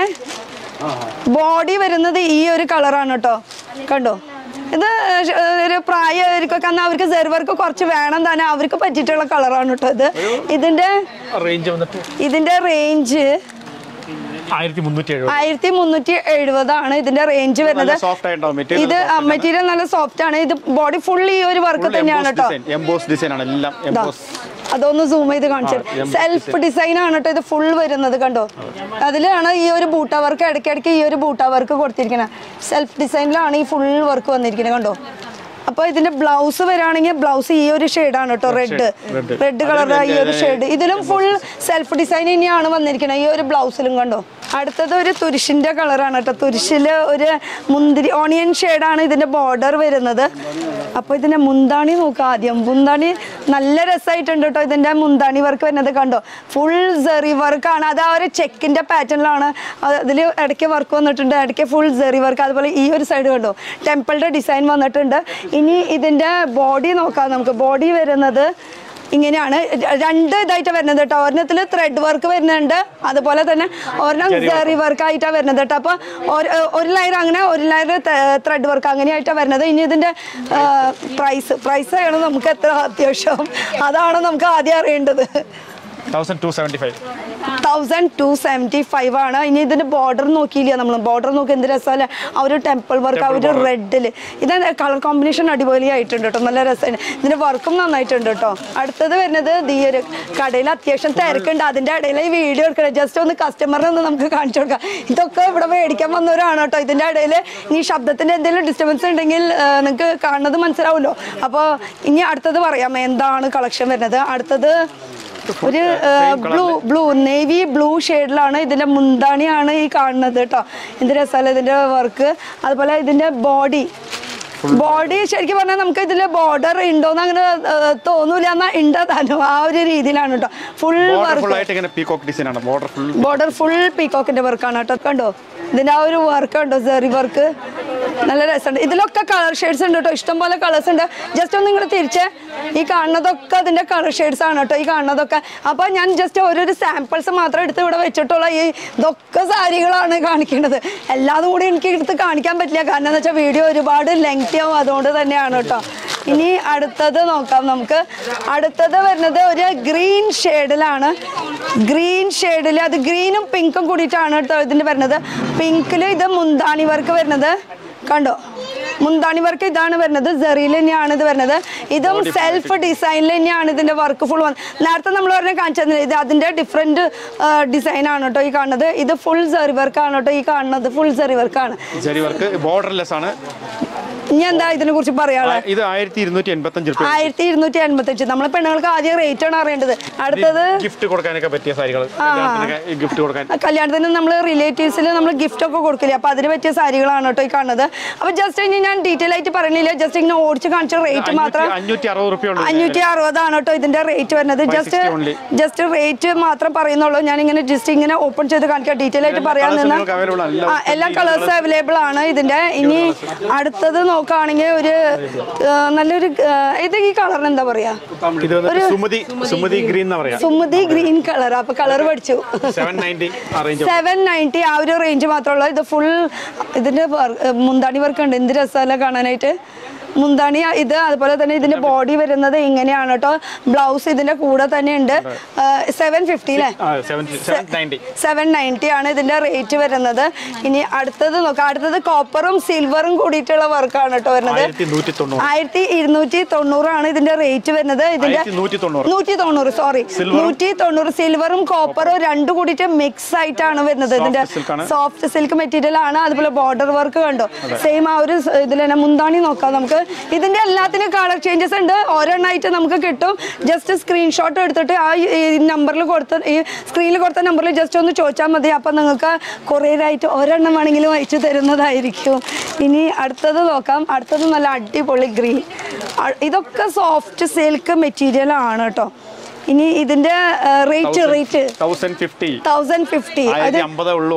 ബോഡി വരുന്നത് ഈ ഒരു കളറാണ് കേട്ടോ കണ്ടോ ഇത് ഷ- ഒരു പ്രായമായിരിക്കൊക്കെ അന്ന് അവർക്ക് ജെറി വർക്ക് കുറച്ച് വേണം തന്നെ അവർക്ക് പറ്റിയിട്ടുള്ള കളറാണ് കേട്ടോ ഇത് ഇതിന്റെ
റേഞ്ച് വന്നിട്ട്
ഇതിന്റെ റേഞ്ച്
ആയിരത്തി മുന്നൂറ്റി എഴുപത്
ആയിരത്തി മുന്നൂറ്റി എഴുപതാണ് ഇതിന്റെ റേഞ്ച് വരുന്നത്
നല്ല സോഫ്റ്റ് ആയിട്ടുണ്ടാവും മെറ്റീരിയൽ
ഇത് മെറ്റീരിയൽ നല്ല സോഫ്റ്റ് ആണ് ഇത് ബോഡി ഫുൾ ഈ ഒരു വർക്ക് തന്നെയാണ് കേട്ടോ
ഡിസൈൻ എംബോസ് ഡിസൈൻ ആണ് എല്ലാം
ദാ,
എംബോസ്
അതൊന്ന് സൂം ചെയ്ത് കാണിച്ചു
ആ, em-
സെൽഫ് ഡിസൈൻ ആണ് കേട്ടോ ഇത് ഫുൾ വരുന്നത് കണ്ടോ അതിലാണ് ഈ ഒരു ബൂട്ട വർക്ക് ഇടയ്ക്കിടയ്ക്ക് ഈ ഒരു ബൂട്ട വർക്ക് കൊടുത്തിരിക്കുന്നത് സെൽഫ് ഡിസൈനിലാണ് ഈ ഫുൾ വർക്ക് വന്നിരിക്കുന്നത് കണ്ടോ അപ്പൊ ഇതിന്റെ ബ്ലൗസ് വരാണെങ്കിൽ ബ്ലൗസ് ഈ ഒരു ഷെയ്ഡാണ് കേട്ടോ റെഡ്
red.
റെഡ് കളറുടെ ഈ ഒരു ഷെയ്ഡ് ഇതിലും ഫുൾ സെൽഫ് ഡിസൈൻ തന്നെയാണ് വന്നിരിക്കുന്നത് ഈ ഒരു ബ്ലൗസിലും കണ്ടോ അടുത്തത് ഒരു തുരിശിന്റെ കളറാണ് കേട്ടോ തുരിശില് ഒരു മുന്തിരി ഓണിയൻ ഷെയ്ഡാണ് ഇതിന്റെ ബോർഡർ വരുന്നത് അപ്പൊ ഇതിന്റെ മുന്താണി നോക്കാം ആദ്യം മുന്താണി നല്ല രസമായിട്ടുണ്ട് കേട്ടോ ഇതിന്റെ മുന്താണി വർക്ക് വരുന്നത് കണ്ടോ ഫുൾ സെറി വർക്കാണ് അത് ആ ഒരു ചെക്കിന്റെ പാറ്റേണിലാണ് അതിൽ ഇടയ്ക്ക് വർക്ക് വന്നിട്ടുണ്ട് ഇടയ്ക്ക് ഫുൾ സെറി വർക്ക് അതുപോലെ ഈ ഒരു സൈഡ് കണ്ടോ ടെമ്പിളിന്റെ ഡിസൈൻ വന്നിട്ടുണ്ട് ഇനി ഇതിന്റെ ബോഡി നോക്കാം നമുക്ക് ബോഡി വരുന്നത് ഇങ്ങനെയാണ് ര- രണ്ട് ഇതായിട്ട് വരുന്നത് കേട്ടോ ഒരെണ്ണത്തിൽ ത്രെഡ് വർക്ക് വരുന്നുണ്ട് അതുപോലെ തന്നെ ഒരെണ്ണം ജെറി വർക്ക് ആയിട്ടാണ് വരുന്നത് കേട്ടോ അപ്പോൾ ഒരു ലൈർ അങ്ങനെ ഒരു ലൈർ ത്രെഡ് വർക്ക് അങ്ങനെയായിട്ടാണ് വരുന്നത് ഇനി ഇതിന്റെ പ്രൈസ് പ്രൈസ് ആണ് നമുക്ക് എത്ര അത്യാവശ്യം അതാണ് നമുക്ക് ആദ്യം അറിയേണ്ടത്
thousand two seventy five
thousand two seventy five ആണ് ഇനി ഇതിന്റെ ബോർഡർ നോക്കിയില്ല നമ്മൾ ബോർഡർ നോക്കി എന്ത് രസമല്ലേ ആ ഒരു ടെമ്പിൾ വർക്ക് ആ ഒരു റെഡിൽ ഇത് കളർ കോമ്പിനേഷൻ അടിപൊളിയായിട്ടുണ്ട് കേട്ടോ നല്ല രസമാണ് ഇതിന്റെ വർക്കും നന്നായിട്ടുണ്ട് കേട്ടോ അടുത്തത് വരുന്നത് ഈ ഒരു കടയിൽ അത്യാവശ്യം തിരക്കുണ്ട് അതിന്റെ ഇടയിൽ ഈ വീഡിയോ എടുക്കണം ജസ്റ്റ് ഒന്ന് കസ്റ്റമറിനെ ഒന്ന് നമുക്ക് കാണിച്ചു കൊടുക്കാം ഇതൊക്കെ ഇവിടെ മേടിക്കാൻ വന്നവരാണ് കേട്ടോ ഇതിന്റെ ഇടയിൽ ഈ ശബ്ദത്തിന്റെ എന്തെങ്കിലും ഡിസ്റ്റർബൻസ് ഉണ്ടെങ്കിൽ നിങ്ങൾക്ക് കാണുന്നത് മനസ്സിലാവുമല്ലോ അപ്പോൾ ഇനി അടുത്തത് പറയാം എന്താണ് കളക്ഷൻ വരുന്നത് അടുത്തത് ഒരു ബ്ലൂ ബ്ലൂ നേവി ബ്ലൂ ഷെയ്ഡിലാണ് ഇതിന്റെ മുന്താണിയാണ് ഈ കാണുന്നത് കേട്ടോ എന്ത് രസമല്ല ഇതിന്റെ വർക്ക് അതുപോലെ ഇതിന്റെ ബോഡി ബോഡി ശരിക്കും പറഞ്ഞാൽ നമുക്ക് ഇതിൽ ബോർഡർ ഉണ്ടോന്ന് അങ്ങനെ ഏഹ്, തോന്നൂല എന്നാ ഉണ്ട് താനും ആ ഒരു രീതിയിലാണ് കേട്ടോ ഫുൾ
ബോർഡർ
വർക്ക്
ഫുൾ ആയിട്ട് ഇങ്ങനെ പീകോക്ക് ഡിസൈൻ ആണ് ബോർഡർ ഫുൾ
ബോർഡർ ഫുൾ പീകോക്കിന്റെ വർക്കാണ് കേട്ടോ കണ്ടോ ഇതിന്റെ ആ ഒരു വർക്ക് ഉണ്ടോ സെറി വർക്ക് നല്ല രസമുണ്ട് ഇതിലൊക്കെ കളർ ഷെയ്ഡ്സ് ഉണ്ട് കേട്ടോ ഇഷ്ടം പോലെ കളേഴ്സ് ഉണ്ട് ജസ്റ്റ് ഒന്ന് നിങ്ങൾ തിരിച്ച് ഈ കാണുന്നതൊക്കെ അതിന്റെ കളർ ഷെയ്ഡ്സ് ആണ് കേട്ടോ ഈ കാണുന്നതൊക്കെ അപ്പൊ ഞാൻ ജസ്റ്റ് ഓരോരു സാമ്പിൾസ് മാത്രം എടുത്ത് ഇവിടെ വെച്ചിട്ടുള്ള ഈ ഇതൊക്കെ സാരികളാണ് കാണിക്കുന്നത് എല്ലാതും കൂടി എനിക്ക് എടുത്ത് കാണിക്കാൻ പറ്റില്ല കാരണം എന്ന് വെച്ചാൽ വീഡിയോ ഒരുപാട് ലെങ്തി ആവും അതുകൊണ്ട് തന്നെയാണ് കേട്ടോ ഇനി അടുത്തത് നോക്കാം നമുക്ക് അടുത്തത് വരുന്നത് ഒരു ഗ്രീൻ ഷെയ്ഡിലാണ് ഗ്രീൻ ഷെയ്ഡിൽ അത് ഗ്രീനും പിങ്കും കൂടിയിട്ടാണ് കേട്ടോ ഇതിന്റെ വരുന്നത് പിങ്കിൽ ഇത് മുന്താണി വർക്ക് വരുന്നത് കണ്ടോ മുന്താണി വർക്ക് ഇതാണ് വരുന്നത് ജെറിയിൽ തന്നെയാണ് ഇത് വരുന്നത് ഇതും സെൽഫ് ഡിസൈനിൽ തന്നെയാണ് ഇതിന്റെ വർക്ക് ഫുൾ വന്നത് നേരത്തെ നമ്മൾ പറഞ്ഞ കാണിച്ചത് ഇത് അതിന്റെ ഡിഫറെന്റ് ഡിസൈൻ ആണ് കേട്ടോ ഈ കാണുന്നത് ഇത് ഫുൾ ജെറി വർക്ക് ആണ് കേട്ടോ ഈ കാണുന്നത് ഫുൾ ജെറി വർക്ക് ആണ്
ജെറി വർക്ക് ബോർഡർലെസ് ആണ്
ഇനി എന്താ ഇതിനെ കുറിച്ച് പറയാനുള്ളത്
ആ, ഇത് ആയിരത്തി ഇരുന്നൂറ്റി എൺപത്തി അഞ്ച് രൂപ
ആയിരത്തി ഇരുന്നൂറ്റി എൺപത്തി നമ്മളെ പെണ്ണുങ്ങൾക്ക് ആദ്യം റേറ്റ് ആണ് അറിയേണ്ടത് അടുത്തത്
ഗിഫ്റ്റ് കൊടുക്കാനൊക്കെ പറ്റിയ സാരികൾ ഗിഫ്റ്റ് കൊടുക്കാൻ
കല്യാണത്തിന് നമ്മൾ റിലേറ്റീവ്സിൽ നമ്മൾ ഗിഫ്റ്റ് ഒക്കെ കൊടുക്കില്ലേ അപ്പൊ അതിന് പറ്റിയ സാരികളാണ് കേട്ടോ ഈ കാണുന്നത് അപ്പൊ ജസ്റ്റ് ഇനി ഞാൻ ഡീറ്റെയിൽ ആയിട്ട് പറയണില്ല ജസ്റ്റ് ഇങ്ങനെ ഓടിച്ച് കാണിച്ച റേറ്റ് മാത്രം
അഞ്ഞൂറ്റി അറുപത് റുപ്യ ഉള്ളൂ
അഞ്ഞൂറ്റി അറുപതാണ് കേട്ടോ ഇതിന്റെ റേറ്റ് വരുന്നത് ജസ്റ്റ്
560 only.
ജസ്റ്റ് റേറ്റ് മാത്രം പറയുന്നുള്ളൂ ഞാൻ ഇങ്ങനെ ജസ്റ്റ് ഇങ്ങനെ ഓപ്പൺ ചെയ്ത് കാണിക്കാം ഡീറ്റെയിൽ ആയിട്ട്
എല്ലാ
പറയാൻ
colours
നിന്ന
നിങ്ങൾക്ക് available ആണ്. എല്ലാ
ആ, എല്ലാ കളേഴ്സ് അവൈലബിൾ ആണ് ഇതിന്റെ ഇനി അടുത്തത് നോക്കുകയാണെങ്കിൽ ഒരു ആ, നല്ലൊരു ആ, ഇത് ഈ കളറിന് എന്താ പറയാ
ഇത് വന്നിട്ട് സുമതി സുമതി ഗ്രീൻ എന്ന് പറയാം
സുമതി ഗ്രീൻ കളർ അപ്പൊ കളർ പഠിച്ചു
സെവൻ നയൻറ്റി ആ റേഞ്ച്
സെവൻ നയൻറ്റി ആ ഒരു റേഞ്ച് മാത്രമുള്ള ഇത് ഫുൾ ഇതിന്റെ വർ- ഏ, മുന്താണി വർക്ക് ഉണ്ട് എന്ത് രസമല്ല കാണാനായിട്ട് മുന്താണി ഇത് അതുപോലെ തന്നെ ഇതിന്റെ ബോഡി വരുന്നത് ഇങ്ങനെയാണ് കേട്ടോ ബ്ലൗസ് ഇതിന്റെ കൂടെ തന്നെ ഉണ്ട് സെവൻ ഫിഫ്റ്റി അല്ലേ
seven seven ninety
seven ninety ആണ് ഇതിന്റെ റേറ്റ് വരുന്നത് ഇനി അടുത്തത് നോക്കാം അടുത്തത് കോപ്പറും സിൽവറും കൂടിയിട്ടുള്ള വർക്കാണ് കേട്ടോ വരുന്നത്
ആയിരത്തി നൂറ്റി തൊണ്ണൂറ്
ആയിരത്തി ഇരുന്നൂറ്റി തൊണ്ണൂറാണ് ഇതിന്റെ റേറ്റ് വരുന്നത് ഇതിന്റെ
ആയിരത്തി നൂറ്റി തൊണ്ണൂറ്
നൂറ്റി തൊണ്ണൂറ് സോറി നൂറ്റി തൊണ്ണൂറ് സിൽവറും കോപ്പറും രണ്ടും കൂടിയിട്ട് മിക്സ് ആയിട്ടാണ് വരുന്നത് ഇതിന്റെ
silk ആണ്.
സോഫ്റ്റ് സിൽക്ക് മെറ്റീരിയൽ ആണ് അതുപോലെ ബോർഡർ വർക്ക് കണ്ടോ സെയിം ആ ഒരു സ് ഇതിൽ തന്നെ മുന്താണി നോക്കാം നമുക്ക് ഇതിന്റെ എല്ലാത്തിനും കളർ ചേഞ്ചസ് ഉണ്ട് ഒരെണ്ണമായിട്ട് നമുക്ക് കിട്ടും ജസ്റ്റ് സ്ക്രീൻഷോട്ട് എടുത്തിട്ട് ആ നമ്പറിൽ കൊടുത്ത ഈ സ്ക്രീനിൽ കൊടുത്ത നമ്പറിൽ ജസ്റ്റ് ഒന്ന് ചോദിച്ചാൽ മതി അപ്പം നിങ്ങൾക്ക് കൊറിയറായിട്ട് ഒരെണ്ണം വേണമെങ്കിലും അയച്ചു തരുന്നതായിരിക്കും ഇനി അടുത്തത് നോക്കാം അടുത്തത് നല്ല അടിപൊളി ഗ്രീൻ ഇതൊക്കെ സോഫ്റ്റ് സിൽക്ക് മെറ്റീരിയൽ ആണ് കേട്ടോ ഇനി ഇതിന്റെ rate rate
thousand fifty
thousand fifty അത്
ആയിരത്തി അമ്പതേ ഉള്ളൂ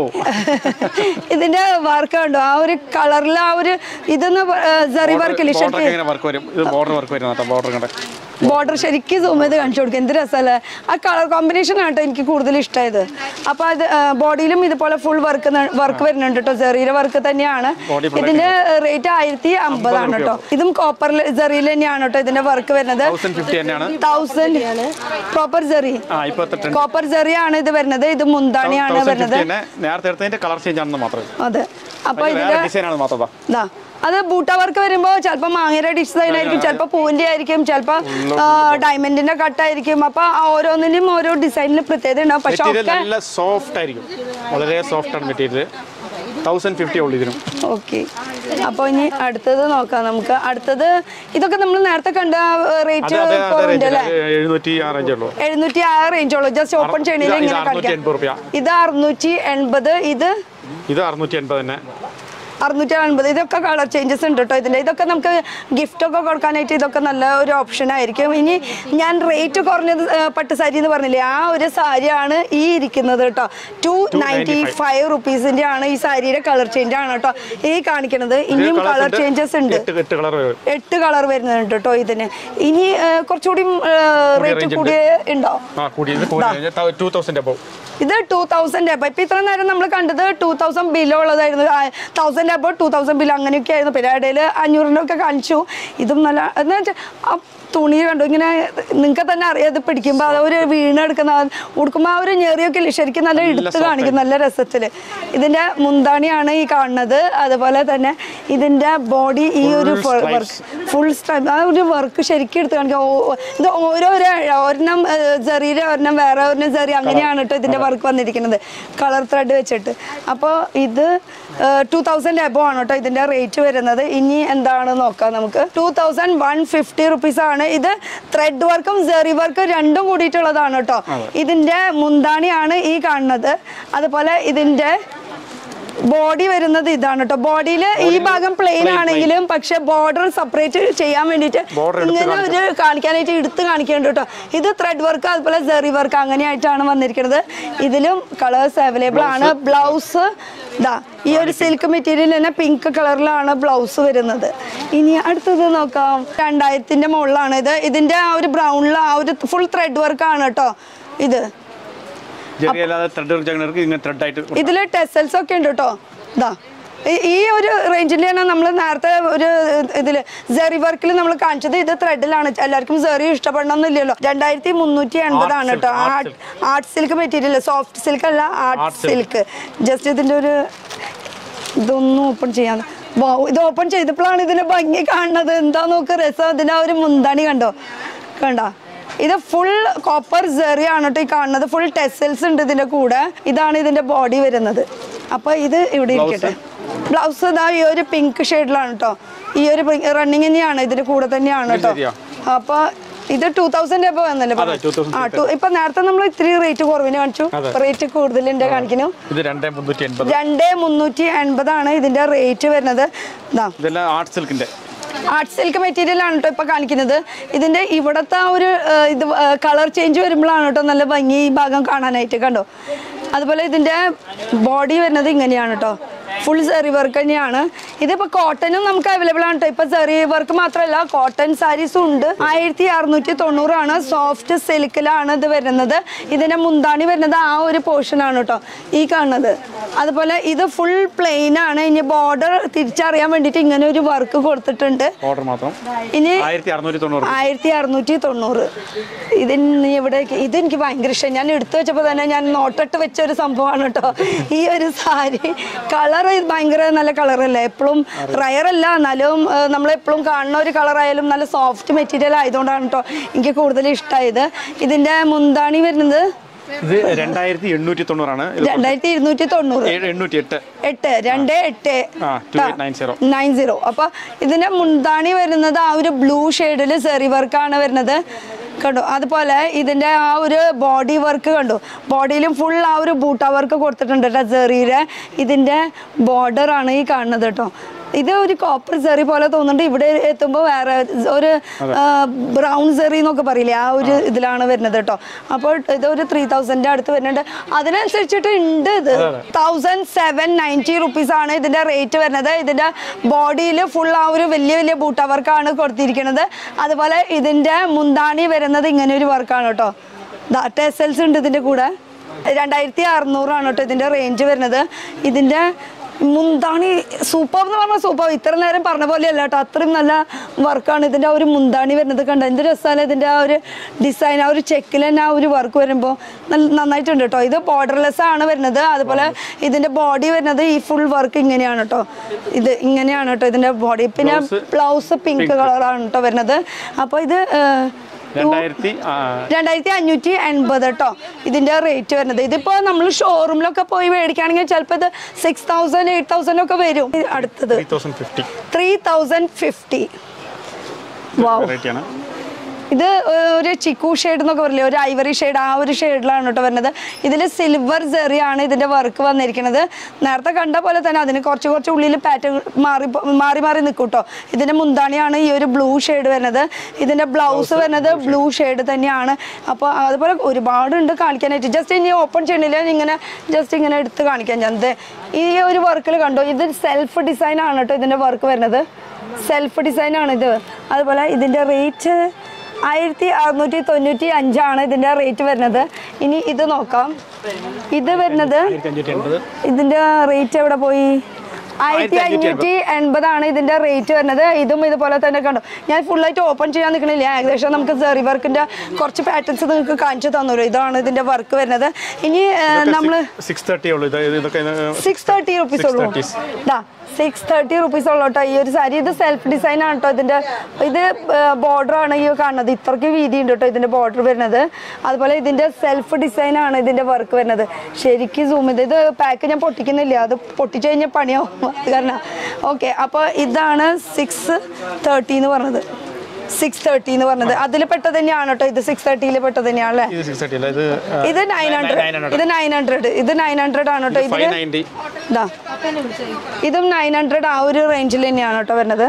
ഇതിന്റെ വർക്ക് കണ്ടോ ആ ഒരു കളറിൽ ആ ഒരു ഇതൊന്ന് സെറി വർക്കില്ല
ബോർഡർ
ശരിക്കും
എങ്ങനെ വർക്ക് വരും ഇത് ബോർഡർ വർക്ക് വരും ബോർഡർ കണ്ട
ബോർഡർ ശരിക്കും സൂം ചെയ്ത് കാണിച്ചു കൊടുക്കും എന്ത് രസമല്ലേ ആ കളർ കോമ്പിനേഷൻ ആണ് കേട്ടോ എനിക്ക് കൂടുതൽ ഇഷ്ടമായത് അപ്പൊ അത് ബോഡിയിലും ഇതുപോലെ ഫുൾ വർക്ക് വർക്ക് വരുന്നുണ്ട് കേട്ടോ സെറിയിലെ വർക്ക് തന്നെയാണ്
Body full
ഇതിന്റെ റേറ്റ് ആയിരത്തി അമ്പതാണ് കേട്ടോ ഇതും കോപ്പർ സെറിയിൽ തന്നെയാണ് കേട്ടോ ഇതിന്റെ വർക്ക് വരുന്നത്
തൗസൻഡ് ഫിഫ്റ്റി തന്നെയാണ്
തൗസൻഡ് പ്രോപ്പർ സെറി
ആ ഇപ്പോഴത്തെ ട്രെൻഡ്
കോപ്പർ സെറി ആണ് ഇത് വരുന്നത് ഇത് മുന്താണിയാണ്
തൗസൻഡ്
വരുന്നത്
ഫിഫ്റ്റി തന്നെ നേരത്തെ എടുത്തതിന്റെ കളർ ചേഞ്ച് ആണെന്ന് മാത്രമേ
അതെ അപ്പൊ
അതിന് വേറെ
ഇതിന്റെ
ഡിസൈൻ ആണ് മാത്രം
ദാ അത് ബൂട്ട വർക്ക് വരുമ്പോ ചിലപ്പോ മാങ്ങയുടെ ഡിസൈൻ ആയിരിക്കും ചിലപ്പോ പൂവിന്റെ ആയിരിക്കും ചിലപ്പോ ഡയമണ്ടിന്റെ കട്ടായിരിക്കും അപ്പൊ ആ ഓരോന്നിനും ഓരോ ഡിസൈനിൽ പ്രത്യേകത ഉണ്ടാവും പക്ഷെ
മെറ്റീരിയൽ
ഒക്കെ
നല്ല സോഫ്റ്റ് ആയിരിക്കും വളരെ സോഫ്റ്റ് ആണ് മെറ്റീരിയൽ തൗസൻഡ് ഫിഫ്റ്റി ഉള്ളൂ ഇതിനും
ഓക്കെ അപ്പൊ ഇനി അടുത്തത് നോക്കാം നമുക്ക് അടുത്തത് ഇതൊക്കെ നമ്മൾ നേരത്തെ കണ്ട
അത്
റേറ്റ്
അതെ അതെ
കുറവുണ്ട്
റേഞ്ച്
അല്ലേ
എഴുന്നൂറ്റി ആ റേഞ്ച് ഉള്ളൂ
എഴുന്നൂറ്റി ആ റേഞ്ച് ഉള്ളൂ ജസ്റ്റ് ഓപ്പൺ
ഇത്
ചെയ്യണില്ല ഇങ്ങനെ
അറുന്നൂറ്റി
കാണിക്കാം
എൺപത് റുപ്യ
ഇത് അറുന്നൂറ്റി എൺപത് ഇത്
ഇത് അറുന്നൂറ്റി എൺപത് തന്നെ
അറുന്നൂറ്റി അൻപത് ഇതൊക്കെ കളർ ചേഞ്ചസ് ഉണ്ട് കേട്ടോ ഇതിന്റെ ഇതൊക്കെ നമുക്ക് ഗിഫ്റ്റ് ഒക്കെ കൊടുക്കാനായിട്ട് ഇതൊക്കെ നല്ല ഒരു ഓപ്ഷൻ ആയിരിക്കും ഇനി ഞാൻ റേറ്റ് കുറഞ്ഞത് ആ, പട്ട് സാരി എന്ന് പറഞ്ഞില്ലേ ആ ഒരു സാരിയാണ് ഈ ഇരിക്കുന്നത് കേട്ടോ ടു നയൻറ്റി ഫൈവ് റുപ്പീസിന്റെ ആണ് ഈ സാരിയുടെ കളർ ചേഞ്ച് ആണ് കേട്ടോ ഈ കാണിക്കുന്നത് ഇനിയും
colours
കളർ
ഉണ്ട്.
ചേഞ്ചസ് ഉണ്ട്
എട്ട് എട്ട് കളർ വരും
എട്ട് കളർ വരുന്നുണ്ട് കേട്ടോ ഇതിന് ഇനി ആ, കുറച്ചുകൂടി റേറ്റ്
range ഉണ്ട്.
കൂടിയ ഉണ്ടോ
ആ കൂടി ഇത് കൂടി ടൂ തൗസൻഡ് അബവ്
ഇത് ടൂ തൗസൻഡ് അപ്പൊ ഇപ്പൊ ഇത്ര നേരം നമ്മൾ കണ്ടത് ടൂ തൗസൻഡ് ബിലോ ഉള്ളതായിരുന്നു thousand above two thousand below അങ്ങനെയൊക്കെ ആയിരുന്നു പിന്നെ ഇടയിൽ അഞ്ഞൂറിൻ്റെ ഒക്കെ കാണിച്ചു ഇതും നല്ല എന്ന് വെച്ചാൽ ആ തുണി കണ്ടു ഇങ്ങനെ നിങ്ങൾക്ക് തന്നെ അറിയാം ഇത് പിടിക്കുമ്പോൾ അത് ഒരു വീണെടുക്കുന്ന ഉടുക്കുമ്പോൾ ആ ഒരു ഞെറിയൊക്കെ ഇല്ലേ ശരിക്കും നല്ല എടുത്ത് കാണിക്കും നല്ല രസത്തിൽ ഇതിന്റെ മുന്താണിയാണ് ഈ കാണുന്നത് അതുപോലെ തന്നെ ഇതിന്റെ ബോഡി ഈ ഒരു
Full
വർക്ക് ഫുൾ സ്ട്രൈപ്പ് ആ ഒരു വർക്ക് ശരിക്കും എടുത്ത് കാണിക്കാം ഓ- ഇത് ഓരോരോ ഒരെണ്ണം ചെറിയ ഒരെണ്ണം വേറെ ഒരെണ്ണം ചെറിയ അങ്ങനെയാണ് കേട്ടോ ഇതിന്റെ വർക്ക് വന്നിരിക്കുന്നത് കളർ ത്രെഡ് വെച്ചിട്ട് അപ്പോൾ ഇത് ടൂ തൗസൻഡ് എബോ ആണ് കേട്ടോ ഇതിന്റെ റേറ്റ് വരുന്നത് ഇനി എന്താണ് നോക്കാം നമുക്ക് two thousand one fifty rupees ആണ് ഇത് ത്രെഡ് വർക്കും സെറി വർക്കും രണ്ടും കൂടിയിട്ടുള്ളതാണ് കേട്ടോ ഇതിന്റെ മുന്താണിയാണ് ഈ കാണുന്നത് അതുപോലെ ഇതിന്റെ ബോഡി വരുന്നത് ഇതാണ് കേട്ടോ ബോഡിയിൽ ഈ ഭാഗം പ്ലെയിൻ ആണെങ്കിലും പക്ഷെ ബോർഡർ സെപ്പറേറ്റ് ചെയ്യാൻ വേണ്ടിയിട്ട്
Border എടുത്ത്
ഇങ്ങനെ ഒരു കാണിക്കാനായിട്ട് എടുത്ത് കാണിക്കുന്നുണ്ട് കേട്ടോ ഇത് ത്രെഡ് വർക്ക് അതുപോലെ സെറി വർക്ക് അങ്ങനെയായിട്ടാണ് വന്നിരിക്കുന്നത് ഇതിലും കളേഴ്സ് അവൈലബിൾ ആണ് ബ്ലൗസ് ഇതാ ഈ ഒരു സിൽക്ക് മെറ്റീരിയൽ തന്നെ പിങ്ക് കളറിലാണ് ബ്ലൗസ് വരുന്നത് ഇനി അടുത്തത് നോക്കാം രണ്ടായിരത്തിന്റെ മുകളിലാണ് ഇത് ഇതിന്റെ ആ ഒരു ബ്രൗണിൽ ആ ഒരു ഫുൾ ത്രെഡ് വർക്ക് ആണ് കേട്ടോ ഇത്
ചെറിയ അല്ലാതെ ത്രെഡ് ചേർക്ക് ഇങ്ങനെ ത്രെഡ് ആയിട്ട്
ഇതിൽ ടെസൽസ് ഒക്കെ ഉണ്ട് കേട്ടോ ഇതാ ഈ- ഈ ഒരു റേഞ്ചിൽ തന്നെ നമ്മൾ നേരത്തെ ഒരു ഇതിൽ സെറി വർക്കിൽ നമ്മൾ കാണിച്ചത് ഇത് ത്രെഡിലാണ് എല്ലാവർക്കും സെറി ഇഷ്ടപ്പെടണമെന്നില്ലല്ലോ രണ്ടായിരത്തി മുന്നൂറ്റി എൺപതാണ്
silk,
കേട്ടോ
art
art silk material soft silk അല്ല art
Art silk.
Silk just ഇതിന്റെ ഒരു ഇതൊന്നും ഓപ്പൺ ചെയ്യാൻ വൗ, ഇത് ഓപ്പൺ ചെയ്തപ്പോഴാണ് ഇതിന്റെ ഭംഗി കാണുന്നത് എന്താ നോക്ക് രസം ഇതിന്റെ ആ ഒരു മുന്താണി കണ്ടോ കണ്ട ഇത് ഫുൾ കോപ്പർ സെറി ആണ് കേട്ടോ ഈ കാണുന്നത് ഫുൾ ടെസൽസ് ഉണ്ട് ഇതിന്റെ കൂടെ ഇതാണ് ഇതിന്റെ ബോഡി വരുന്നത് അപ്പൊ ഇത് ഇവിടെ ഇരിക്കട്ടെ ബ്ലൗസ് ഇതാ ഈ ഒരു പിങ്ക് ഷെയ്ഡിലാണ് കേട്ടോ ഈ ഒരു റണ്ണിങ് തന്നെയാണ് ഇതിന്റെ കൂടെ തന്നെയാണ്
ഇത്
കേട്ടോ
ശരിയാ?
അപ്പൊ ഇത് ടൂ തൗസൻഡ് എബോ എന്നല്ലേ
അതെ, 2000
ആ ടു ഇപ്പൊ നേരത്തെ നമ്മൾ ഇത്തിരി റേറ്റ് കുറവിന് കാണിച്ചു
അതെ.
റേറ്റ് കൂടുതലുണ്ട് കാണിക്കുന്നു
ഇത് രണ്ടേ മുന്നൂറ്റി എൺപത്
രണ്ട് മുന്നൂറ്റി എൺപതാണ് ഇതിന്റെ റേറ്റ് വരുന്നത് ഇതാ
ഇതെല്ലാം ആർട്ട് സിൽക്കിന്റെ
ആർട്ട് സിൽക്ക് മെറ്റീരിയൽ ആണ് കേട്ടോ ഇപ്പൊ കാണിക്കുന്നത് ഇതിന്റെ ഇവിടത്തെ ആ ഒരു ആ, ഇത് കളർ ചേഞ്ച് വരുമ്പോഴാണ് കേട്ടോ നല്ല ഭംഗി ഈ ഭാഗം കാണാനായിട്ട് കണ്ടോ അതുപോലെ ഇതിന്റെ ബോഡി വരുന്നത് ഇങ്ങനെയാണ് കേട്ടോ ഫുൾ സെറി വർക്ക് തന്നെയാണ് ഇതിപ്പോ കോട്ടനും നമുക്ക് അവൈലബിൾ ആണ് കേട്ടോ ഇപ്പൊ സെറി വർക്ക് മാത്രമല്ല കോട്ടൺ സാരീസും ഉണ്ട് ആയിരത്തി അറുന്നൂറ്റി തൊണ്ണൂറാണ് സോഫ്റ്റ് സിൽക്കിലാണ് ഇത് വരുന്നത് ഇതിന്റെ മുന്താണി വരുന്നത് ആ ഒരു പോർഷൻ ആണ് കേട്ടോ ഈ കാണുന്നത് അതുപോലെ ഇത് ഫുൾ പ്ലെയിൻ ആണ് ഇനി ബോർഡർ തിരിച്ചറിയാൻ വേണ്ടിയിട്ട് ഇങ്ങനെ ഒരു വർക്ക് കൊടുത്തിട്ടുണ്ട്
ഓർഡർ മാത്രം
ഇനി
ആയിരത്തി അറുന്നൂറ്റി തൊണ്ണൂറ്
ആയിരത്തി അറുന്നൂറ്റി തൊണ്ണൂറ് ഇതിന് ഇവിടെ ഇത് എനിക്ക് ഭയങ്കര ഇഷ്ടം ഞാൻ എടുത്തു വെച്ചപ്പോൾ തന്നെ ഞാൻ നോട്ടിട്ട് വെച്ച ഒരു സംഭവമാണ് കേട്ടോ ഈ ഒരു സാരി കളർ ഭയങ്കര നല്ല കളറല്ലേ എപ്പോഴും റയർ അല്ല എന്നാലും നമ്മൾ എപ്പോഴും കാണുന്ന ഒരു കളർ ആയാലും നല്ല സോഫ്റ്റ് മെറ്റീരിയൽ ആയതുകൊണ്ടാണ് കേട്ടോ എനിക്ക് കൂടുതൽ ഇഷ്ടമായത് ഇതിന്റെ മുന്താണി വരുന്നത്
ഇത് രണ്ടായിരത്തി എണ്ണൂറ്റി തൊണ്ണൂറാണ് ഇത്
രണ്ടായിരത്തി ഇരുന്നൂറ്റി തൊണ്ണൂറ്
ഏഴ് എണ്ണൂറ്റി എട്ട്
എട്ട് രണ്ട് എട്ട്
ആ, 2890.
നയൻ സീറോ അപ്പൊ ഇതിന്റെ മുന്താണി വരുന്നത് ആ ഒരു ബ്ലൂ ഷെയ്ഡിൽ സെറി വർക്കാണ് വരുന്നത് കണ്ടോ അതുപോലെ ഇതിന്റെ ആ ഒരു ബോഡി വർക്ക് കണ്ടു ബോഡിയിലും ഫുൾ ആ ഒരു ബൂട്ട വർക്ക് കൊടുത്തിട്ടുണ്ട് കേട്ടോ സെറിയുടെ ഇതിന്റെ ബോർഡർ ആണ് ഈ കാണുന്നത് കേട്ടോ ഇത് ഒരു കോപ്പർ സെറി പോലെ തോന്നുന്നുണ്ട് ഇവിടെ എത്തുമ്പോൾ വേറെ ഒരു ബ്രൗൺ സെറി എന്നൊക്കെ പറയില്ലേ ആ ഒരു ഇതിലാണ് വരുന്നത് കേട്ടോ അപ്പോൾ ഇത് ഒരു ത്രീ തൗസൻഡിന്റെ അടുത്ത് വരുന്നുണ്ട് അതിനനുസരിച്ചിട്ട് ഉണ്ട് ഇത് തൗസൻഡ് സെവൻ നയൻറ്റി റുപ്പീസ് ആണ് ഇതിന്റെ റേറ്റ് വരുന്നത് ഇതിന്റെ ബോഡിയിൽ ഫുൾ ആ ഒരു വലിയ വലിയ ബൂട്ട വർക്കാണ് കൊടുത്തിരിക്കുന്നത് അതുപോലെ ഇതിന്റെ മുന്താണി വരുന്നത് ഇങ്ങനെ ഒരു വർക്കാണ് കേട്ടോ ടെസൽസ് ഉണ്ട് ഇതിന്റെ കൂടെ രണ്ടായിരത്തി അറുന്നൂറാണ് കേട്ടോ ഇതിന്റെ റേഞ്ച് വരുന്നത് ഇതിന്റെ മുന്താണി സൂപ്പർ എന്ന് പറഞ്ഞാൽ സൂപ്പർ ഇത്ര നേരം പറഞ്ഞ പോലെയല്ല കേട്ടോ അത്രയും നല്ല വർക്കാണ് ഇതിന്റെ ആ ഒരു മുന്താണി വരുന്നത് കണ്ടോ എന്ത് രസമാണ് ഇതിന്റെ ആ ഒരു ഡിസൈൻ ആ ഒരു ചെക്കിൽ തന്നെ ആ ഒരു വർക്ക് വരുമ്പോൾ നല്ല നന്നായിട്ടുണ്ട് കേട്ടോ ഇത് ബോർഡർലെസ് ആണ് വരുന്നത് അതുപോലെ ഇതിന്റെ ബോഡി വരുന്നത് ഈ ഫുൾ വർക്ക് ഇങ്ങനെയാണ് കേട്ടോ ഇത് ഇങ്ങനെയാണ് കേട്ടോ ഇതിന്റെ ബോഡി പിന്നെ
Blouse
ബ്ലൗസ് പിങ്ക് കളറാണ് കേട്ടോ വരുന്നത് അപ്പോൾ ഇത് ഏഹ്,
രണ്ടായിരത്തി ആ,
രണ്ടായിരത്തി അഞ്ഞൂറ്റി എൺപത് കേട്ടോ ഇതിന്റെ റേറ്റ് വരുന്നത് ഇതിപ്പോ നമ്മൾ ഷോറൂമിലൊക്കെ പോയി മേടിക്കുകയാണെങ്കിൽ ചിലപ്പോൾ ഇത് സിക്സ് തൗസൻഡ് എയ്റ്റ് തൗസൻഡ് ഒക്കെ വരും ഇത് അടുത്തത്
3050
three thousand fifty wow
variety ആണ്
ഇത് ഒരു ചിക്കു ഷെയ്ഡ് എന്നൊക്കെ പറയില്ലേ ഒരു ഐവറി ഷെയ്ഡ് ആ ഒരു ഷെയ്ഡിലാണ് കേട്ടോ വരുന്നത് ഇതിൽ സിൽവർ ജെറിയാണ് ഇതിന്റെ വർക്ക് വന്നിരിക്കുന്നത് നേരത്തെ കണ്ട പോലെ തന്നെ അതിന് കുറച്ച് കുറച്ച് ഉള്ളിൽ പാറ്റേൺ മാറി മാറി മാറി നിൽക്കും കേട്ടോ ഇതിന്റെ മുന്താണിയാണ് ഈ ഒരു ബ്ലൂ ഷെയ്ഡ് വരുന്നത് ഇതിന്റെ ബ്ലൗസ് വരുന്നത് ബ്ലൂ ഷെയ്ഡ് തന്നെയാണ് അപ്പോൾ അതുപോലെ ഒരുപാടുണ്ട് കാണിക്കാനായിട്ട് ജസ്റ്റ് ഇനി ഓപ്പൺ ചെയ്യണില്ല ഇങ്ങനെ ജസ്റ്റ് ഇങ്ങനെ എടുത്ത് കാണിക്കാൻ ഞാൻ ദേ ഈ ഒരു വർക്കിൽ കണ്ടോ ഇത് സെൽഫ് ഡിസൈൻ ആണ് കേട്ടോ ഇതിന്റെ വർക്ക് വരുന്നത് സെൽഫ് ഡിസൈൻ ആണ് ഇത് അതുപോലെ ഇതിന്റെ റേറ്റ് ആയിരത്തി അറുന്നൂറ്റി തൊണ്ണൂറ്റി അഞ്ചാണ് ഇതിന്റെ റേറ്റ് വരുന്നത് ഇനി ഇത് നോക്കാം ഇത് വരുന്നത്
ആയിരത്തി അഞ്ഞൂറ്റി എൺപത്
ഇതിന്റെ റേറ്റ് എവിടെ പോയി ആയിരത്തി അഞ്ഞൂറ്റി എൺപതാണ് ഇതിന്റെ റേറ്റ് വരുന്നത് ഇതും ഇതുപോലെ തന്നെ കണ്ടു ഞാൻ ഫുള്ളായിട്ട് ഓപ്പൺ ചെയ്യാൻ നിൽക്കണില്ല ഏകദേശം നമുക്ക് സെറി വർക്കിന്റെ കുറച്ച് പാറ്റേൺസ് നിങ്ങൾക്ക് കാണിച്ചു തന്നല്ലോ ഇതാണ് ഇതിന്റെ വർക്ക് വരുന്നത് ഇനി നമ്മൾ
സിക്സ് തേർട്ടി ഉള്ളൂ ഇത് ഇത് ഇതൊക്കെ ഇത്
സിക്സ് തേർട്ടി റുപ്പീസ് ഉള്ളൂ
630s.
ഇതാ സിക്സ് തേർട്ടി റുപ്പീസ് ഉള്ളൂ കേട്ടോ ഈ ഒരു സാരി ഇത് സെൽഫ് ഡിസൈൻ ആണ് കേട്ടോ ഇതിന്റെ ഇത് ബോർഡർ ആണ് ഈ കാണുന്നത് ഇത്രയ്ക്ക് വീതി ഉണ്ട് കേട്ടോ ഇതിന്റെ ബോർഡർ വരുന്നത് അതുപോലെ ഇതിന്റെ സെൽഫ് ഡിസൈൻ ആണ് ഇതിന്റെ വർക്ക് വരുന്നത് ശരിക്കും സൂം ചെയ്ത് ഇത് പാക്ക് ഞാൻ പൊട്ടിക്കുന്നില്ല അത് പൊട്ടിച്ചു കഴിഞ്ഞാൽ പണിയാവും അത് കാരണം ഓക്കെ അപ്പോൾ ഇതാണ് സിക്സ് തേർട്ടി എന്ന് പറഞ്ഞത് സിക്സ് തേർട്ടി എന്ന് പറഞ്ഞത് അതിൽ പെട്ടത് തന്നെയാണ് കേട്ടോ ഇത് സിക്സ് തേർട്ടിയിൽ പെട്ടത് തന്നെയാണ് അല്ലേ
ഇത് സിക്സ് തേർട്ടി അല്ല ഇത്
ഇത് നയൻ ഹൺഡ്രഡ് ഇത് നയൻ ഹൺഡ്രഡ് ഇത് നയൻ ഹൺഡ്രഡ് ആണ് കേട്ടോ
ഫൈവ്
ഇതില്
നയൻറ്റി
ഇതാ ഇതും നയൻ ഹൺഡ്രഡ് ആ ഒരു റേഞ്ചിൽ തന്നെയാണ് കേട്ടോ വരുന്നത്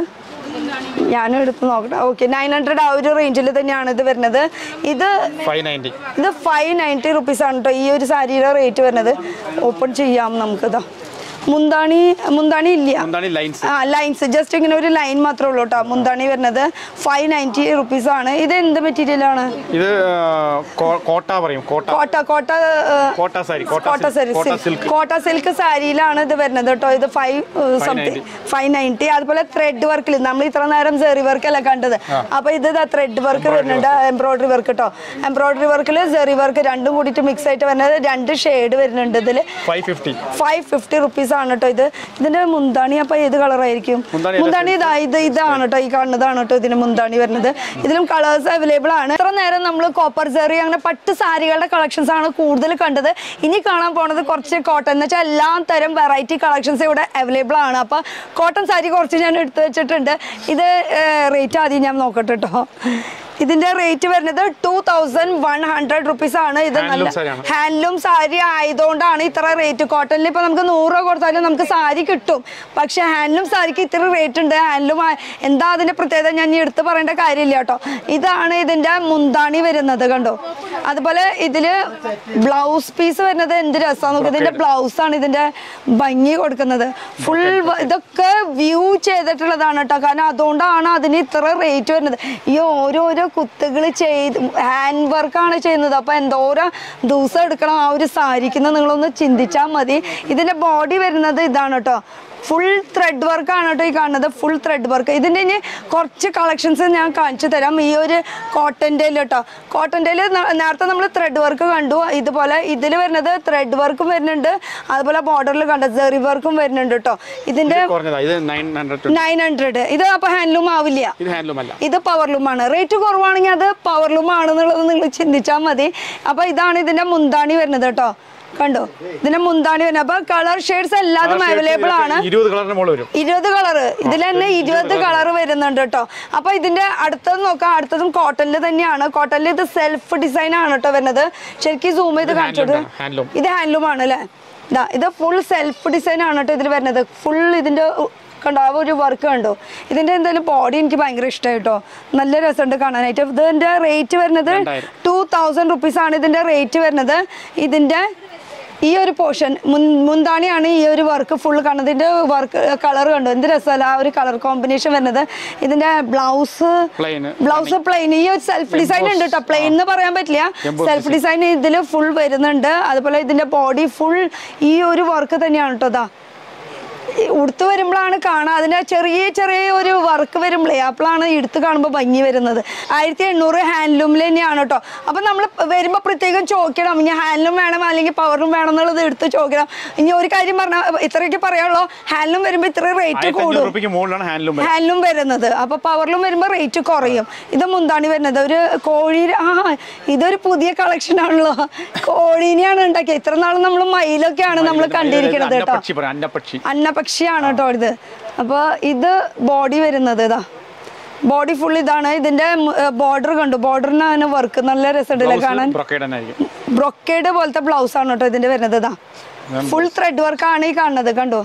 ഞാനും എടുത്ത് നോക്കട്ടെ ഓക്കെ നയൻ ഹൺഡ്രഡ് ആ ഒരു റേഞ്ചിൽ തന്നെയാണ് ഇത് വരുന്നത് ഇത്
ഫൈവ് നയൻറ്റി
ഇത് ഫൈവ് നയൻറ്റി റുപ്പീസ് ആണ് കേട്ടോ ഈ ഒരു സാരിയുടെ റേറ്റ് വരുന്നത് ഓപ്പൺ ചെയ്യാം നമുക്കിതാ മുന്താണി മുന്താണി ഇല്ല
എന്താണ് ലൈൻസ്
ആ ലൈൻസ് ജസ്റ്റ് ഇങ്ങനെ ഒരു ലൈൻ മാത്രമേ ഉള്ളൂ കേട്ടോ മുന്താണി വരുന്നത് ഫൈവ് നയൻറ്റി റുപ്പീസ് ആണ് ഇത് എന്ത് മെറ്റീരിയൽ ആണ്
ഇത് ആ, കോ- കോട്ട പറയും കോട്ട
കോട്ട കോട്ട
കോട്ട സാരി
കോട്ട
കോട്ട
സാരി
കോട്ട സിൽക്ക്
കോട്ട സിൽക്ക് സാരിയിലാണ് ഇത് വരുന്നത് കേട്ടോ ഇത് ഫൈവ് സംതിങ് ഫൈവ് നയൻറ്റി അതുപോലെ ത്രെഡ് വർക്കിൽ നമ്മൾ ഇത്ര നേരം സെറി വർക്ക് അല്ല കണ്ടത് അപ്പൊ ഇത് ത്രെഡ് വർക്ക് വരുന്നുണ്ട് എംബ്രോയിഡറി വർക്ക് കേട്ടോ എംബ്രോയിഡറി വർക്കിൽ സെറി വർക്ക് രണ്ടും കൂടിയിട്ട് മിക്സ് ആയിട്ട് വരുന്നത് രണ്ട് ഷെയ്ഡ് വരുന്നുണ്ട് ഇതിൽ
five fifty
five fifty rupees ആണ് കേട്ടോ ഇത് ഇതിന്റെ മുന്താണി അപ്പൊ ഏത് കളറായിരിക്കും
മുന്താണി ഏതാ
മുന്താണി ഇതാ ഇത് ഇതാണ് കേട്ടോ ഈ കാണുന്നതാണ് കേട്ടോ ഇതിന്റെ മുന്താണി വരുന്നത് ഇതിലും കളേഴ്സ് അവൈലബിൾ ആണ് ഇത്ര നേരം നമ്മൾ കോപ്പർ സെറി അങ്ങനെ പട്ട് സാരികളുടെ കളക്ഷൻസ് ആണ് കൂടുതൽ കണ്ടത് ഇനി കാണാൻ പോണത് കുറച്ച് കോട്ടൺ എന്ന് വെച്ചാൽ എല്ലാ തരം വെറൈറ്റി കളക്ഷൻസ് ഇവിടെ അവൈലബിൾ ആണ് അപ്പൊ കോട്ടൺ സാരി കുറച്ച് ഞാൻ എടുത്തു വെച്ചിട്ടുണ്ട് ഇത് റേറ്റ് ആദ്യം ഞാൻ നോക്കട്ടെ കേട്ടോ ഇതിന്റെ റേറ്റ് വരുന്നത് two thousand one hundred rupees ആണ് ഇത് നല്ല
Handloom സാരിയാണ്.
ഹാൻഡ്ലൂം സാരി ആയതുകൊണ്ടാണ് ഇത്ര റേറ്റ് കോട്ടണിൽ ഇപ്പൊ നമുക്ക് നൂറ് രൂപ കൊടുത്താലും നമുക്ക് സാരി കിട്ടും പക്ഷെ ഹാൻഡ്ലൂം സാരിക്ക് ഇത്ര റേറ്റ് ഉണ്ട് ഹാൻഡ്ലൂം എന്താ അതിന്റെ പ്രത്യേകത ഞാൻ ഇനി എടുത്ത് പറയേണ്ട കാര്യമില്ല കേട്ടോ ഇതാണ് ഇതിന്റെ മുന്താണി വരുന്നത് കണ്ടോ അതുപോലെ ഇതില് ബ്ലൗസ് പീസ് വരുന്നത് എന്ത് രസമാണ് നോക്കുക ഇതിന്റെ ബ്ലൗസ് ആണ് ഇതിന്റെ ഭംഗി കൊടുക്കുന്നത് ഫുൾ ഇതൊക്കെ വ്യൂ ചെയ്തിട്ടുള്ളതാണ് കേട്ടോ കാരണം അതുകൊണ്ടാണ് അതിന് ഇത്ര റേറ്റ് വരുന്നത് ഈ ഓരോരോ കുത്തുകൾ ചെയ്ത് ഹാൻഡ് വർക്കാണ് ചെയ്യുന്നത് അപ്പൊ എന്തോരം ദിവസം എടുക്കണം ആ ഒരു സാരിക്കുന്ന നിങ്ങളൊന്ന് ചിന്തിച്ചാൽ മതി ഇതിന്റെ ബോഡി വരുന്നത് ഇതാണ് കേട്ടോ ഫുൾ ത്രെഡ് വർക്ക് ആണ് കേട്ടോ ഈ കാണുന്നത് ഫുൾ ത്രെഡ് വർക്ക് ഇതിന്റെ ഇനി കുറച്ച് കളക്ഷൻസ് ഞാൻ കാണിച്ചു തരാം ഈ ഒരു കോട്ടൻ്റെ കേട്ടോ കോട്ടൻ്റെ നേരത്തെ നമ്മൾ ത്രെഡ് വർക്ക് കണ്ടു ഇതുപോലെ ഇതിൽ വരുന്നത് ത്രെഡ് വർക്കും വരുന്നുണ്ട് അതുപോലെ ബോർഡറിൽ കണ്ട സെറി വർക്കും വരുന്നുണ്ട് കേട്ടോ ഇതിന്റെ
കുറഞ്ഞതാ ഇത് നയൻ ഹൺഡ്രഡ്
നയൻ ഹൺഡ്രഡ് ഇത് അപ്പൊ ഹാൻഡ്ലൂം ആവില്ല
ഇത് ഹാൻഡ്ലൂം അല്ല
ഇത് പവർലൂം ആണ് റേറ്റ് കുറവാണെങ്കിൽ അത് പവർലൂം ആണെന്നുള്ളത് നിങ്ങൾ ചിന്തിച്ചാൽ മതി അപ്പൊ ഇതാണ് ഇതിന്റെ മുന്താണി വരുന്നത് കേട്ടോ കണ്ടോ ഇതിന്റെ മുന്താണി വരുന്നത് അപ്പൊ കളർ ഷെയ്ഡ്സ് എല്ലാതും അവൈലബിൾ ആണ്
ഇരുപത് കളറിന് മുകളിൽ വരും
ഇരുപത് കളറ് ഇതിൽ തന്നെ ഇരുപത് കളർ വരുന്നുണ്ട് കേട്ടോ അപ്പൊ ഇതിന്റെ അടുത്തത് നോക്കാം അടുത്തതും കോട്ടണിൽ തന്നെയാണ് കോട്ടണിൽ ഇത് സെൽഫ് ഡിസൈൻ ആണ് കേട്ടോ വരുന്നത് ശരിക്കും സൂം ചെയ്ത് കാണിച്ചത്
ഹാൻഡ്ലൂം
ഇത് ഹാൻഡ്ലൂം ആണ് അല്ലേ ഇതാ ഇത് ഫുൾ സെൽഫ് ഡിസൈൻ ആണ് കേട്ടോ ഇതിൽ വരുന്നത് ഫുൾ ഇതിന്റെ ഉ- കണ്ടോ ആ ഒരു വർക്ക് കണ്ടോ ഇതിന്റെ എന്തായാലും ബോഡി എനിക്ക് ഭയങ്കര ഇഷ്ടമായി കേട്ടോ നല്ല രസമുണ്ട് കാണാനായിട്ട് ഇതിന്റെ റേറ്റ് വരുന്നത്
രണ്ടായിരം.
ടൂ തൗസൻഡ് റുപ്പീസ് ആണ് ഇതിന്റെ റേറ്റ് വരുന്നത് ഇതിന്റെ ഈ ഒരു പോർഷൻ മുന്താണിയാണ് ഈ ഒരു വർക്ക് ഫുൾ കാണുന്നത് ഇതിന്റെ വർക്ക് കളർ കണ്ടു എന്ത് രസമല്ല ആ ഒരു കളർ കോമ്പിനേഷൻ വരുന്നത് ഇതിന്റെ ബ്ലൗസ്
Plain.
ബ്ലൗസ് പ്ലെയിൻ ഈ ഒരു സെൽഫ് ഡിസൈൻ ഉണ്ട് കേട്ടോ പ്ലെയിൻ എന്ന് പറയാൻ പറ്റില്ല
Embossed
സെൽഫ് ഡിസൈൻ ഇതിൽ ഫുൾ വരുന്നുണ്ട് അതുപോലെ ഇതിന്റെ ബോഡി ഫുൾ ഈ ഒരു വർക്ക് തന്നെയാണ് കേട്ടോ ഇതാ ഈ ഉടുത്ത് വരുമ്പോഴാണ് കാണാം അതിന്റെ ചെറിയ ചെറിയ ഒരു വർക്ക് വരുമ്പോഴേ അപ്പോഴാണ് എടുത്ത് കാണുമ്പോൾ ഭംഗി വരുന്നത് ആയിരത്തി എണ്ണൂറ് ഹാൻഡ്ലൂമിൽ തന്നെയാണ് കേട്ടോ അപ്പൊ നമ്മൾ വരുമ്പോൾ പ്രത്യേകം ചോദിക്കണം ഇനി ഹാൻഡ്ലൂം വേണം അല്ലെങ്കിൽ പവറും വേണം എന്നുള്ളത് എടുത്ത് ചോദിക്കണം ഇനി ഒരു കാര്യം പറഞ്ഞാൽ ഇത്രയൊക്കെ പറയാനുള്ളൂ ഹാൻഡ്ലൂം വരുമ്പോൾ ഇത്ര റേറ്റ്
ആയിരത്തി
കൂടും
അഞ്ഞൂറ് രൂപയ്ക്ക് മുകളിലാണ് ഹാൻഡ്ലൂം
ഹാൻഡ്ലൂം വരുന്നത് അപ്പൊ പവറിലും വരുമ്പോൾ റേറ്റ് കുറയും ഇത് മുന്താണി വരുന്നത് ഒരു കോഴി ആ ഇതൊരു പുതിയ കളക്ഷൻ ആണല്ലോ കോഴീനെയാണ് ഉണ്ടാക്കിയത് ഇത്ര നാളും നമ്മൾ മയിലൊക്കെയാണ് നമ്മൾ കണ്ടിരിക്കുന്നത് കേട്ടോ
അന്നപ്പക്ഷി പറയാം അന്നപ്പക്ഷി
അന്നപക്ഷിയാണ് കേട്ടോ ഇത് അപ്പൊ ഇത് ബോഡി വരുന്നത് ഇതാ ബോഡി ഫുൾ ഇതാണ് ഇതിന്റെ ബോർഡർ കണ്ടു ബോർഡറിനാണ് വർക്ക് നല്ല രസമുണ്ടല്ലേ കാണാൻ
ബ്രൊക്കേഡ് തന്നെ ആയിരിക്കും
ബ്രൊക്കേഡ് പോലത്തെ ബ്ലൗസ് ആണ് കേട്ടോ ഇതിന്റെ വരുന്നത് ഇതാ ഫുൾ ത്രെഡ് വർക്ക് ആണ് ഈ കാണുന്നത് കണ്ടോ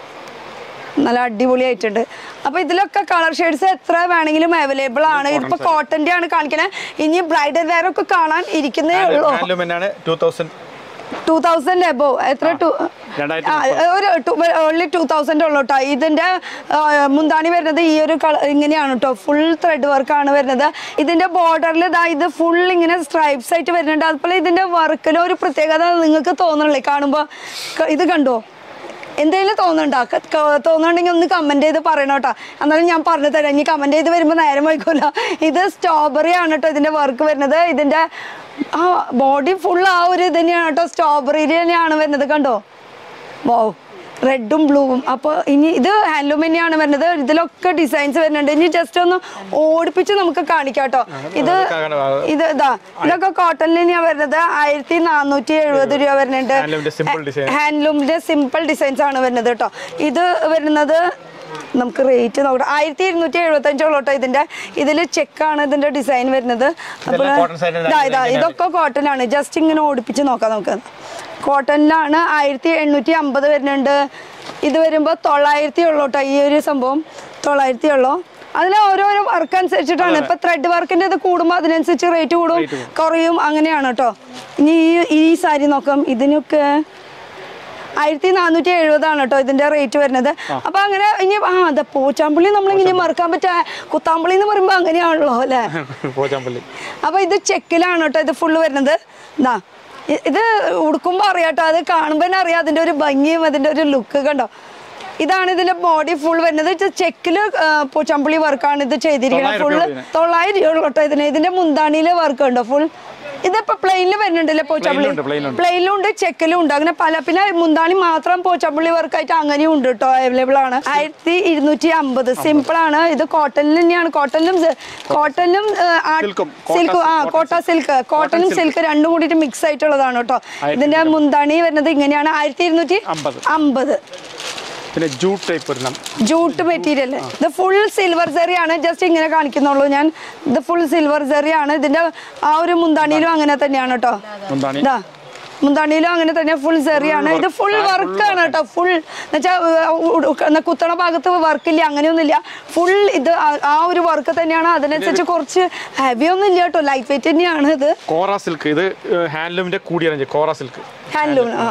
നല്ല അടിപൊളിയായിട്ടുണ്ട് അപ്പൊ ഇതിലൊക്കെ കളർ ഷെയ്ഡ്സ് എത്ര വേണമെങ്കിലും അവൈലബിൾ ആണ് ഇതിപ്പോ കോട്ടന്റെ ആണ് കാണിക്കണേ ഇനി ബ്രൈഡൽ വെയർ ഒക്കെ കാണാൻ ഇരിക്കുന്നേ ഉള്ളൂ
ഹാൻഡ്ലൂം തന്നെയാണ് two thousand
two thousand above എത്ര ടു
രണ്ടായിരത്തി
ആ, ഒരു ഓൺലി ടൂ തൗസൻഡ് ഉള്ളു കേട്ടോ ഇതിന്റെ ആ, മുന്താണി വരുന്നത് ഈ ഒരു കളർ ഇങ്ങനെയാണ് കേട്ടോ ഫുൾ ത്രെഡ് വർക്ക് ആണ് വരുന്നത് ഇതിന്റെ ബോർഡറിൽ ഇതാ ഇത് ഫുൾ ഇങ്ങനെ സ്ട്രൈപ്സ് ആയിട്ട് വരുന്നുണ്ട് അതുപോലെ ഇതിന്റെ വർക്കിന് ഒരു പ്രത്യേകത നിങ്ങൾക്ക് തോന്നണില്ലേ കാണുമ്പോ ക- ഇത് കണ്ടോ എന്തെങ്കിലും തോന്നുന്നുണ്ടോ ക- ക- തോന്നുന്നുണ്ടെങ്കിൽ ഒന്ന് കമന്റ് ചെയ്ത് പറയണം കേട്ടോ എന്നാലും ഞാൻ പറഞ്ഞു തരാം ഇനി കമന്റ് ചെയ്ത് വരുമ്പോൾ നേരം വൈക്കൂല ഇത് സ്ട്രോബെറി ആണ് കേട്ടോ ഇതിന്റെ വർക്ക് വരുന്നത് ഇതിന്റെ ആ ബോഡി ഫുൾ ആ ഒരു ഇത് തന്നെയാണ് കേട്ടോ സ്ട്രോബെറി തന്നെയാണ് വരുന്നത് കണ്ടോ വോ റെഡും ബ്ലൂവും അപ്പോൾ ഇനി ഇത് ഹാൻഡ്ലൂം തന്നെയാണ് വരുന്നത് ഇതിലൊക്കെ ഡിസൈൻസ് വരുന്നുണ്ട് ഇനി ജസ്റ്റ് ഒന്ന് ഓടിപ്പിച്ച് നമുക്ക് കാണിക്കാം കേട്ടോ ഇത് ഇത് ഇതാ ഇതൊക്കെ കോട്ടണിൽ തന്നെയാണ് വരുന്നത് ആയിരത്തി നാനൂറ്റി എഴുപത് രൂപ വരുന്നുണ്ട്
ഹാൻഡ്ലൂമിന്റെ സിമ്പിൾ ഡിസൈൻ
ഹാൻഡ്ലൂമിന്റെ സിമ്പിൾ ഡിസൈൻസ് ആണ് വരുന്നത് കേട്ടോ ഇത് വരുന്നത് നമുക്ക് റേറ്റ് നോക്കട്ടെ ആയിരത്തി ഇരുന്നൂറ്റി എഴുപത്തി അഞ്ചോളം കേട്ടോ ഇതിന്റെ ഇതിൽ ചെക്കാണ് ഇതിന്റെ ഡിസൈൻ വരുന്നത് അപ്പോൾ
cotton side ൽ
ഇതാ ഇതാ ഇതൊക്കെ കോട്ടൺ ആണ് ജസ്റ്റ് ഇങ്ങനെ ഓടിപ്പിച്ച് നോക്കാം നമുക്ക് കോട്ടണിലാണ് ആയിരത്തി എണ്ണൂറ്റി അമ്പത് വരുന്നുണ്ട് ഇത് വരുമ്പോൾ തൊള്ളായിരത്തി ഉള്ളൂ കേട്ടോ ഈ ഒരു സംഭവം തൊള്ളായിരത്തി ഉള്ളൂ അതിൽ ഓരോരോ വർക്ക് അനുസരിച്ചിട്ടാണ് ഇപ്പൊ ത്രെഡ് വർക്കിന്റെ ഇത് കൂടുമ്പോൾ അതിനനുസരിച്ച് റേറ്റ് കൂടും കുറയും അങ്ങനെയാണ് കേട്ടോ ഇനി ഈ ഈ സാരി നോക്കാം ഇതിനൊക്കെ ആയിരത്തി നാനൂറ്റി എഴുപതാണ് കേട്ടോ ഇതിന്റെ റേറ്റ് വരുന്നത് അപ്പൊ അങ്ങനെ ഇനി ആ അതെ പോച്ചാമ്പള്ളി നമ്മളിങ്ങനെ മറക്കാൻ പറ്റാ കുത്താമ്പള്ളി എന്ന് പറയുമ്പോ അങ്ങനെയാണല്ലോ അല്ലേ
പോച്ചാമ്പള്ളി
അപ്പൊ ഇത് ചെക്കിലാണ് കേട്ടോ ഇത് ഫുള്ള് വരുന്നത് ഇതാ ഇ- ഇത് ഉടുക്കുമ്പോ അറിയാട്ടോ അത് കാണുമ്പോ തന്നെ അറിയാം അതിന്റെ ഒരു ഭംഗിയും അതിന്റെ ഒരു ലുക്ക് കണ്ടോ ഇതാണ് ഇതിന്റെ ബോഡി ഫുൾ വരുന്നത് ഇത് ചെക്കില് പോച്ചമ്പള്ളി വർക്കാണ് ഇത് ചെയ്തിരിക്കുന്നത്
തൊള്ളായിരം
ഫുള്ള്
രൂപ
തൊള്ളായിരം രൂപ കേട്ടോ ഇതിന് ഇതിന്റെ മുന്താണിയിലെ വർക്ക് ഉണ്ടോ ഫുൾ ഇതിപ്പോ പ്ലെയിനിൽ വരുന്നുണ്ടല്ലേ പോച്ചമ്പള്ളി
പ്ലെയിനിലുണ്ട്, പ്ലെയിനിലുണ്ട്.
പ്ലെയിനിലും ഉണ്ട് ചെക്കിലും ഉണ്ട് അങ്ങനെ പല പിന്നെ മുന്താണി മാത്രം പോച്ചമ്പള്ളി വർക്കായിട്ട് അങ്ങനെയും ഉണ്ട് കേട്ടോ അവൈലബിൾ ആണ് ആയിരത്തി ഇരുന്നൂറ്റി അമ്പത് സിമ്പിൾ ആണ് ഇത് കോട്ടണിൽ തന്നെയാണ് കോട്ടണിലും കോട്ടണിലും
സിൽക്കും,
സിൽക്ക് ആ കോട്ട സിൽക്ക് കോട്ടണും സിൽക്ക് രണ്ടും കൂടിയിട്ട് മിക്സ് ആയിട്ടുള്ളതാണ് കേട്ടോ ഇതിന്റെ മുന്താണി വരുന്നത് ഇങ്ങനെയാണ് ആയിരത്തി ഇരുന്നൂറ്റി
അമ്പത്.
അമ്പത്
പിന്നെ ജൂട്ട് ടൈപ്പ് ഒരെണ്ണം
ജൂട്ട് മെറ്റീരിയൽ ഇത് ഫുൾ സിൽവർ സെറി ആണ് ജസ്റ്റ് ഇങ്ങനെ കാണിക്കുന്നുള്ളൂ ഞാൻ ഇത് ഫുൾ സിൽവർ സെറി ആണ് ഇതിന്റെ ആ ഒരു മുന്താണിയിലും അങ്ങനെ തന്നെയാണ് കേട്ടോ
മുന്താണി.
ഇതാ മുന്താണിയിലും അങ്ങനെ തന്നെ ഫുൾ സെറിയാണ് ഇത് ഫുൾ വർക്കാണ് കേട്ടോ ഫുൾ എന്നുവെച്ചാൽ കുത്തണ ഭാഗത്ത് വർക്കില്ല അങ്ങനെയൊന്നുമില്ല ഫുൾ ഇത് ആ- ആ ഒരു വർക്ക് തന്നെയാണ് അതിനനുസരിച്ച് കുറച്ച് ഹെവി ഒന്നും ഇല്ല കേട്ടോ ലൈറ്റ് വെയിറ്റ് തന്നെയാണ് ഇത്
കോറ സിൽക്ക് ഇത് ഹാൻഡ്ലൂമിന്റെ കൂടിയ റേഞ്ച് കോറ സിൽക്ക്
ഹാൻഡ്ലൂം ആ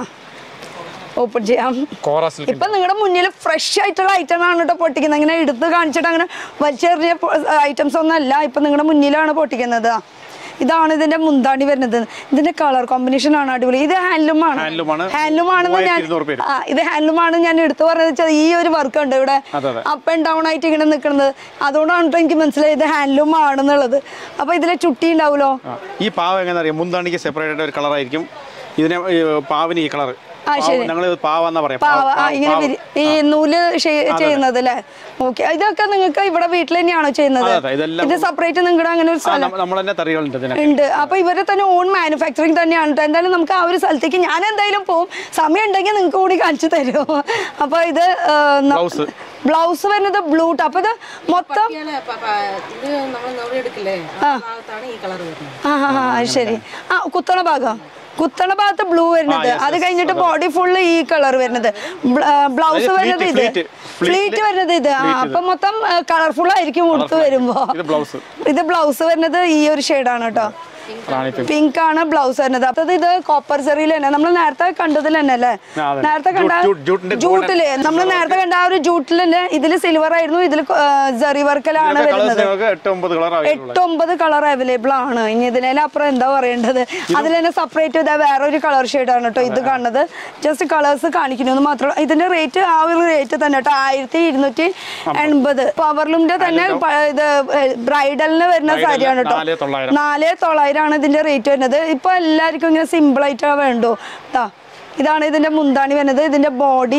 ഓപ്പൺ ചെയ്യാം
കോറ സിൽക്ക്
ഇപ്പൊ നിങ്ങളുടെ മുന്നിൽ ഫ്രഷ് ആയിട്ടുള്ള ഐറ്റം ആണ് കേട്ടോ പൊട്ടിക്കുന്നത് ഇങ്ങനെ എടുത്ത് കാണിച്ചിട്ട് അങ്ങനെ വലിച്ചെറിയ ഐറ്റംസ് ഒന്നും അല്ല ഇപ്പൊ നിങ്ങളുടെ മുന്നിലാണ് പൊട്ടിക്കുന്നത് ആ. ഇതാണ് ഇതിന്റെ മുന്താണി വരുന്നത് ഇതിന്റെ കളർ കോമ്പിനേഷൻ ആണ് അടിപൊളി ഇത് ഹാൻഡ്ലൂം ആണ്
Handloom ആണ്.
ഹാൻഡ്ലൂം ആണെന്ന് ഞാൻ
മൂവായിരത്തി ഇരുന്നൂറ് പേര്.
ആ ഇത് ഹാൻഡ്ലൂം ആണ് ഞാൻ എടുത്തു പറഞ്ഞത് വെച്ചാൽ ഈ ഒരു വർക്ക് ഉണ്ട് ഇവിടെ
അതെ, അതെ.
അപ്പ് ആൻഡ് ഡൗൺ ആയിട്ട് ഇങ്ങനെ നിൽക്കുന്നത് അതുകൊണ്ടാണ് ട്ടോ എനിക്ക് മനസ്സിലായത് ഇത് ഹാൻഡ്ലൂം ആണെന്നുള്ളത് അപ്പൊ ഇതിലെ ചുട്ടി ഉണ്ടാവുമല്ലോ
ആ, ഈ പാവ് എങ്ങനെ അറിയാം മുന്താണിക്ക് സെപ്പറേറ്റ് ആയിട്ട് ഒരു കളറായിരിക്കും ഇതിനെ ഈ പാവിന് ഈ കളർ
ആ, ശരി.
ഞങ്ങൾ പാവെന്നാ പറയാം
പാവ
പാവ്,
ആ
പാവ്,
ഇങ്ങനെ
പാവ്.
വിരി- ഈ നൂല് ചെയ്- ചെയ്യുന്നത് അല്ലേ ഓക്കെ ഇതൊക്കെ നിങ്ങൾക്ക് ഇവിടെ വീട്ടിൽ തന്നെയാണോ ചെയ്യുന്നത്
അതെ, അതെ, ഇതെല്ലാം
ഇത് സെപ്പറേറ്റ് നിങ്ങളുടെ അങ്ങനെ ഒരു
ആ,
സ്ഥലം
നമ്മ- നമ്മൾ തന്നെ തറികളുണ്ട് ഇതിന്
ഉണ്ട് അപ്പൊ ഇവരെ തന്നെ ഓൺ മാനുഫാക്ചറിങ് തന്നെയാണ് ട്ടോ. എന്തായാലും നമുക്ക് ആ ഒരു സ്ഥലത്തേക്ക് ഞാൻ എന്തായാലും പോവും സമയം ഉണ്ടെങ്കിൽ നിങ്ങൾക്ക് കൂടി കാണിച്ചു തരും അപ്പൊ ഇത്
Blouse.
ബ്ലൗസ് വരുന്നത് ബ്ലൂ അപ്പൊ ഇത് മൊത്തം
പട്ടിയാലെ പ- പ- ഇത് നമ്മൾ നൂറ് എടുക്കില്ലേ ആ ഭാഗത്താണ് ഈ കളർ വരുന്നത്
ആ ആ, ആ ശരി ആ കുത്തണ ഭാഗം കുത്തണ ഭാഗത്ത് ബ്ലൂ വരുന്നത്
yes,
അത്
yes,
കഴിഞ്ഞിട്ട് ബോഡി ഫുള്ള് ഈ കളർ വരുന്നത് ബ്ലൗസ്
അത്
വരുന്നത്
fleet,
ഇത്
fleet.
ഫ്ലീറ്റ് വരുന്നത് ഇത് ആ അപ്പൊ മൊത്തം കളർഫുൾ ആയിരിക്കും ഉടുത്ത് വരുമ്പോ
ഇത് ബ്ലൗസ്
ഇത് ബ്ലൗസ് വരുന്നത് ഈ ഒരു ഷെയ്ഡാണ് കേട്ടോ
റാണി പിങ്ക്
പിങ്ക് ആണ് ബ്ലൗസ് വരുന്നത് അപ്പൊ ഇത് കോപ്പർ സെറിയിൽ തന്നെ നമ്മൾ നേരത്തെ കണ്ടതിൽ തന്നെ അല്ലേ
ആ, അതെ.
നേരത്തെ കണ്ട
ജൂട്ട്- ജൂട്ട്- ജൂട്ടിന്റെ
ജൂട്ടില് നമ്മൾ നേരത്തെ കണ്ട ആ ഒരു ജൂട്ടിൽ തന്നെ ഇതിൽ സിൽവർ ആയിരുന്നു ഇതിൽ ജെറി വർക്കലാണ്
കളേഴ്സ്
വരുന്നത്
നിങ്ങൾക്ക് എട്ട് ഒമ്പത് കളർ അവൈലബിൾ
എട്ട് ഒമ്പത് കളർ അവൈലബിൾ ആണ് ഇനി ഇതിനപ്പുറം എന്താ പറയേണ്ടത് അതിൽ തന്നെ സെപ്പറേറ്റ് ഇതാ വേറെ ഒരു കളർ ഷെയ്ഡാണ് കേട്ടോ ഇത് കാണുന്നത് ജസ്റ്റ് കളേഴ്സ് കാണിക്കുന്നു മാത്രം ഇതിന്റെ റേറ്റ് ആ ഒരു റേറ്റ് തന്നെ കേട്ടോ ആയിരത്തി ഇരുന്നൂറ്റി എൺപത് പവർലൂമിന്റെ തന്നെ പ- ഇത് ബ്രൈഡലിന് വരുന്ന
Bridal
സാരിയാണ് കേട്ടോ
നാല് തൊള്ളായിരം.
നാല് തൊള്ളായിരം ആണ് ഇതിന്റെ റേറ്റ് വരുന്നത് ഇപ്പൊ എല്ലാവർക്കും ഇങ്ങനെ സിമ്പിൾ ആയിട്ട് വേണ്ടോ ഇതാ ഇതാണ് ഇതിന്റെ മുന്താണി വരുന്നത് ഇതിന്റെ ബോഡി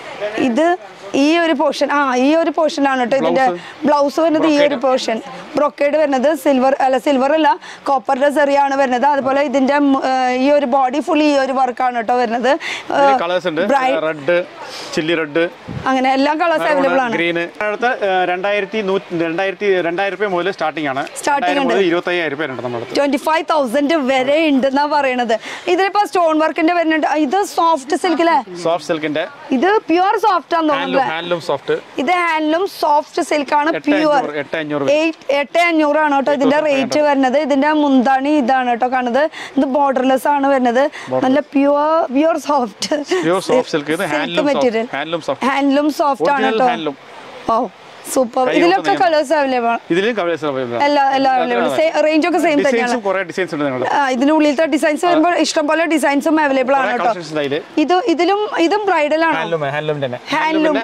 ഇത് ഈ ഒരു പോർഷൻ ആ ഈ ഒരു പോർഷൻ ആണ് കേട്ടോ ഇതിന്റെ ബ്ലൗസ് വരുന്നത് ഈ ഒരു പോർഷൻ ബ്രൊക്കേഡ് വരുന്നത് സിൽവർ അല്ല സിൽവർ അല്ല കോപ്പറിന്റെ ചെറിയാണ് വരുന്നത് അതുപോലെ ഇതിന്റെ മ്, ഏർ, ഈ ഒരു ബോഡി ഫുൾ ഈ ഒരു വർക്കാണ് കേട്ടോ വരുന്നത്
കളേഴ്സ് ഉണ്ട്
ബ്രൈ-
റെഡ് ചില്ലി റെഡ്
അങ്ങനെ എല്ലാ കളേഴ്സ് അവൈലബിൾ ആണ്
ഗ്രീന് അടുത്ത രണ്ടായിരത്തി നൂറ്റി രണ്ടായിരത്തി രണ്ടായിരം രൂപ മുതൽ സ്റ്റാർട്ടിംഗ് ആണ്
Starting
രണ്ടായിരം
ഉണ്ട്.
മുതൽ ഇരുപത്തി അയ്യായിരം രൂപ ഉണ്ട് നമ്മുടെ അടുത്ത്
ട്വന്റി ഫൈവ് തൗസൻഡ് വരെ ഉണ്ടെന്നാ പറയണത് ഇതിലിപ്പോ സ്റ്റോൺ വർക്കിന്റെ വരുന്നുണ്ട് ഇത് സോഫ്റ്റ് സിൽക്ക് അല്ലേ
സോഫ്റ്റ് സിൽക്കിന്റെ
ഇത് പ്യുവർ സോഫ്റ്റ് ആണെന്ന്
ഹാൻഡ്ലൂം
തോന്നുന്നു
ഹാൻഡ്ലൂം സോഫ്റ്റ്
ഇത് ഹാൻഡ്ലൂം സോഫ്റ്റ് സിൽക്ക് ആണ്
എട്ട്
പ്യുവർ
അഞ്ഞൂറ് എട്ട് അഞ്ഞൂറ്
എട്ട് അഞ്ഞൂറാണ് കേട്ടോ ഇതിന്റെ റേറ്റ് വരുന്നത് ഇതിന്റെ മുന്താണി ഇതാണ് കേട്ടോ കാണുന്നത് ഇത് ബോർഡർലെസ് ആണ് വരുന്നത് നല്ല pure pure soft
Pure soft silk. ഇത് handloom soft.
Material
Handloom soft.
Handloom soft ആണ്
Original
കേട്ടോ
handloom.
ഓ സൂപ്പർ
കൈ
ഇതിലൊക്കെ
കൊണ്ടുവന്ന
കളേഴ്സ് അവൈലബിൾ ആണ്
ഇതിലും കളേഴ്സ് അവൈലബിൾ
എല്ലാ എല്ലാ അവൈലബിൾ റേഞ്ച് ഒക്കെ സെയിം തന്നെയാണ്
ഡിസൈൻസും കുറെ ഡിസൈൻസ് ഉണ്ട് നിങ്ങളുടെ
ആ, ഇതിന്റെ ഉള്ളിലത്തെ ഡിസൈൻസ് വരുമ്പോൾ ഇഷ്ടം പോലെ ഡിസൈൻസും അവൈലബിൾ ആണ് കേട്ടോ
കളക്ഷൻസ് ഇതില്
ഇത് ഇതിലും ഇതും ബ്രൈഡൽ ആണോ
ഹാൻഡ്ലൂം ഹാൻഡ്ലൂം തന്നെ
Handloom.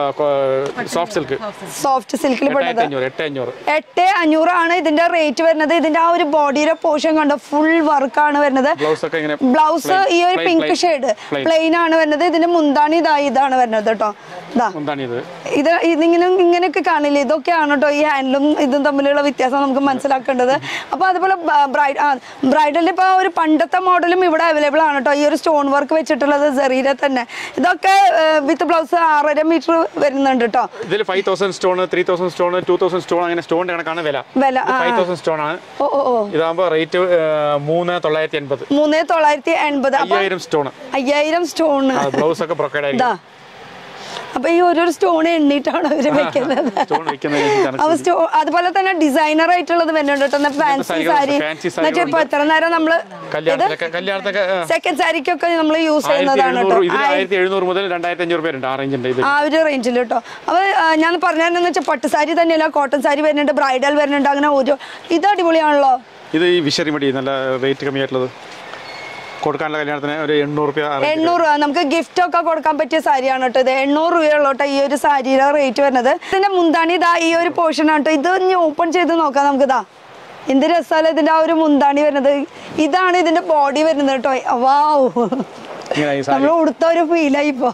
സോഫ്റ്റ് സിൽക്ക്
സോഫ്റ്റ് സിൽക്കിൽ
എട്ടായിരത്തി
പെട്ടത്
അഞ്ഞൂറ് എട്ട് അഞ്ഞൂറ്
എട്ട് അഞ്ഞൂറാണ് ഇതിന്റെ റേറ്റ് വരുന്നത് ഇതിന്റെ ആ ഒരു ബോഡിയുടെ പോർഷൻ കണ്ടോ ഫുൾ വർക്കാണ് വരുന്നത്
ബ്ലൗസ് ഒക്കെ ഇങ്ങനെ
ബ്ലൗസ്
plain-
ഈ ഒരു
plain-
pink
plain-
shade
plain.
Plain ആണ് വരുന്നത് ഇതിന്റെ മുന്താണി ഇതാ ഇതാണ് വരുന്നത് കേട്ടോ ഇതാ
എന്താണ് ഇത്
ഇത് ഇതിങ്ങനെ ഇങ്ങനെയൊക്കെ കാണില്ലേ ഇതൊക്കെയാണ് കേട്ടോ ഈ ഹാൻഡിലും ഇതും തമ്മിലുള്ള വ്യത്യാസം നമുക്ക് മനസ്സിലാക്കേണ്ടത് അപ്പൊ അതുപോലെ ബ്രൈഡ് ആ ബ്രൈഡലിൽ ഇപ്പൊ ഒരു പണ്ടത്തെ മോഡലും ഇവിടെ അവൈലബിൾ ആണ് കേട്ടോ ഈ ഒരു സ്റ്റോൺ വർക്ക് വെച്ചിട്ടുള്ളത് സെറീരെ തന്നെ ഇതൊക്കെ വിത്ത് ബ്ലൗസ് ആറര മീറ്റർ വരുന്നുണ്ട് കേട്ടോ
ഇതിൽ five thousand stone three thousand stone two thousand stone അങ്ങനെ സ്റ്റോണിന്റെ കണക്കാണ് വില
വില ആ
ഫൈവ് തൗസൻഡ് സ്റ്റോൺ ആണ്
ഓ ഓ ഓ
ഇതാകുമ്പോൾ റേറ്റ് മൂന്ന് തൊള്ളായിരത്തി എൺപത്
മൂന്ന് തൊള്ളായിരത്തി എൺപത് അപ്പൊ
അയ്യായിരം സ്റ്റോൺ
അയ്യായിരം സ്റ്റോൺ
ബ്ലൗസ് ഒക്കെ ബ്രൊക്കേഡ്
ഇതാ
ആയിരിക്കും
അപ്പൊ ഈ ഓരോരോ സ്റ്റോൺ എണ്ണിട്ടാണ് അവര് വെക്കുന്നത്
സ്റ്റോൺ വെക്കുന്നതിന്
അപ്പൊ സ്റ്റോ അതുപോലെ തന്നെ ഡിസൈനർ ആയിട്ടുള്ളത് വരുന്നുണ്ട് കേട്ടോ ഫാൻസി
സാരികൾ,
സാരി
fancy
എന്നുവെച്ചാൽ ഇപ്പൊ എത്ര നേരം നമ്മള്
കല്യാണത്തിലൊക്കെ കല്യാണത്തൊക്കെ ആ,
സെക്കൻഡ് സാരിക്കൊക്കെ നമ്മൾ യൂസ്
ആയിരത്തി
ചെയ്യുന്നതാണ് കേട്ടോ
എഴുന്നൂറ് ഇതിൽ ആയിരത്തി എഴുന്നൂറ് മുതൽ രണ്ടായിരത്തി അഞ്ഞൂറ് പേരുണ്ട് ആ റേഞ്ചിന്റെ ഇത്
ആ ഒരു റേഞ്ചിൽ കേട്ടോ അപ്പൊ ആ, ഞാൻ പറഞ്ഞതെന്ന് വെച്ചാൽ പട്ട് സാരി തന്നെയല്ല കോട്ടൺ സാരി വരുന്നുണ്ട് ബ്രൈഡൽ വരുന്നുണ്ട് അങ്ങനെ ഒരു ഇത് അടിപൊളിയാണല്ലോ
ഇത് ഈ വിഷറി മടി നല്ല റേറ്റ് കമ്മിയായിട്ടുള്ളത് കൊടുക്കാനുള്ള കല്യാണത്തിന് ഒരു എണ്ണൂറ് രൂപ
എണ്ണൂറ് രൂപ നമുക്ക് ഗിഫ്റ്റ് ഒക്കെ കൊടുക്കാൻ പറ്റിയ സാരിയാണ് കേട്ടോ ഇത് എണ്ണൂറ് രൂപയുള്ള കേട്ടോ ഈ ഒരു സാരിയുടെ റേറ്റ് വരുന്നത് ഇതിന്റെ മുന്താണി ഇതാ ഈ ഒരു പോർഷൻ ആണ് കേട്ടോ ഇത് ഇനി ഓപ്പൺ ചെയ്ത് നോക്കാം നമുക്ക് ഇതാ എന്ത് രസമല്ല ഇതിന്റെ ആ ഒരു മുന്താണി വരുന്നത് ഇതാണ് ഇതിന്റെ ബോഡി വരുന്നത് കേട്ടോ വാവ്
ഇങ്ങനെ ഈ സാരി
നമ്മൾ ഉടുത്ത ഒരു ഫീലായി ഇപ്പൊ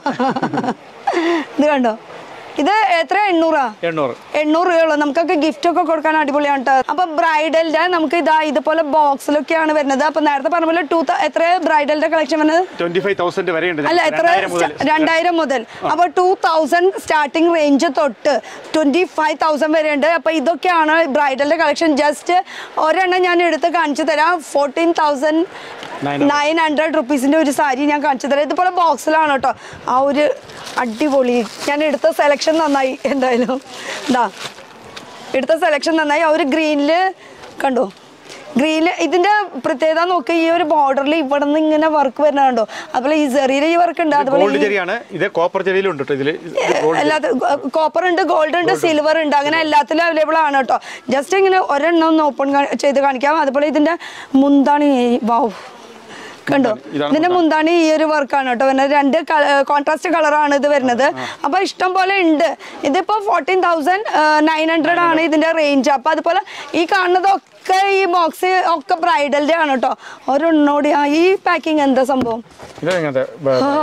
ഇത് കണ്ടോ ഇത് എത്ര എണ്ണൂറാ
എണ്ണൂറ്
എണ്ണൂറ് രൂപയുള്ളൂ നമുക്കൊക്കെ ഗിഫ്റ്റ് ഒക്കെ കൊടുക്കാൻ അടിപൊളിയാണ് കേട്ടോ അപ്പൊ ബ്രൈഡലിന്റെ നമുക്ക് ഇതാ ഇതുപോലെ ബോക്സിലൊക്കെയാണ് വരുന്നത് അപ്പൊ നേരത്തെ പറഞ്ഞ പോലെ ടൂ എത്ര ബ്രൈഡലിന്റെ കളക്ഷൻ വരുന്നത്
ട്വന്റി ഫൈവ് തൗസൻഡ് വരെ ഉണ്ട്
അല്ല എത്ര
രണ്ടായിരം മുതൽ
രണ്ടായിരം മുതൽ അപ്പൊ ടൂ തൗസൻഡ് സ്റ്റാർട്ടിംഗ് റേഞ്ച് തൊട്ട് ട്വന്റി ഫൈവ് തൗസൻഡ് വരെ ഉണ്ട് അപ്പൊ ഇതൊക്കെയാണ് ബ്രൈഡലിന്റെ കളക്ഷൻ ജസ്റ്റ് ഒരെണ്ണം ഞാൻ എടുത്ത് കാണിച്ചു തരാം fourteen thousand
Nine
nine hundred റുപ്പീസിന്റെ ഒരു സാരി ഞാൻ കാണിച്ചു തരാം ഇതുപോലെ ബോക്സിലാണ് കേട്ടോ ആ ഒരു അടിപൊളി ഞാൻ എടുത്ത സെലക്ഷൻ നന്നായി എന്തായാലും ഇതാ എടുത്ത സെലക്ഷൻ നന്നായി ആ ഒരു ഗ്രീനില് കണ്ടോ ഗ്രീനില് ഇതിന്റെ പ്രത്യേകത നോക്ക് ഈ ഒരു ബോർഡറിൽ ഇവിടെ നിന്ന് ഇങ്ങനെ വർക്ക് വരുന്ന കണ്ടോ അതുപോലെ ഈ സെറിയിലെ ഈ വർക്ക് ഉണ്ട് അതുപോലെ
ഗോൾഡ് ചെറിയാണ് ഇത് കോപ്പർ ചെറിയിലും ഉണ്ട് കേട്ടോ ഇതില് ഗോൾഡ്
അല്ലാതെ കോപ്പർ ഉണ്ട് ഗോൾഡ് ഉണ്ട് സിൽവർ ഉണ്ട് അങ്ങനെ എല്ലാത്തിലും അവൈലബിൾ ആണ് കേട്ടോ ജസ്റ്റ് ഇങ്ങനെ ഒരെണ്ണം ഒന്ന് ഓപ്പൺ ചെയ്ത് കാണിക്കാം അതുപോലെ ഇതിന്റെ മുന്താണി വാവ് കണ്ടോ
ഇതാണ്
ഇതിന്റെ മുന്താണി ഈ ഒരു വർക്കാണ് കേട്ടോ വരുന്നത് രണ്ട് കോൺട്രാസ്റ്റ് കളറാണ് ഇത് വരുന്നത് അപ്പൊ ഇഷ്ടം പോലെ ഉണ്ട് ഇതിപ്പോ ഫോർട്ടീൻ തൗസൻഡ് നയൻ ഹൺഡ്രഡ് ആണ് ഇതിന്റെ റേഞ്ച് അപ്പൊ അതുപോലെ ഈ കാണുന്നതൊക്കെ ഈ ബോക്സ് ഒക്കെ ബ്രൈഡലിന്റെ ആണ് കേട്ടോ ഒരെണ്ണോടി ആ ഈ പാക്കിംഗ് എന്താ സംഭവം
ഇത് എങ്ങനത്തെ ബ-
ആ.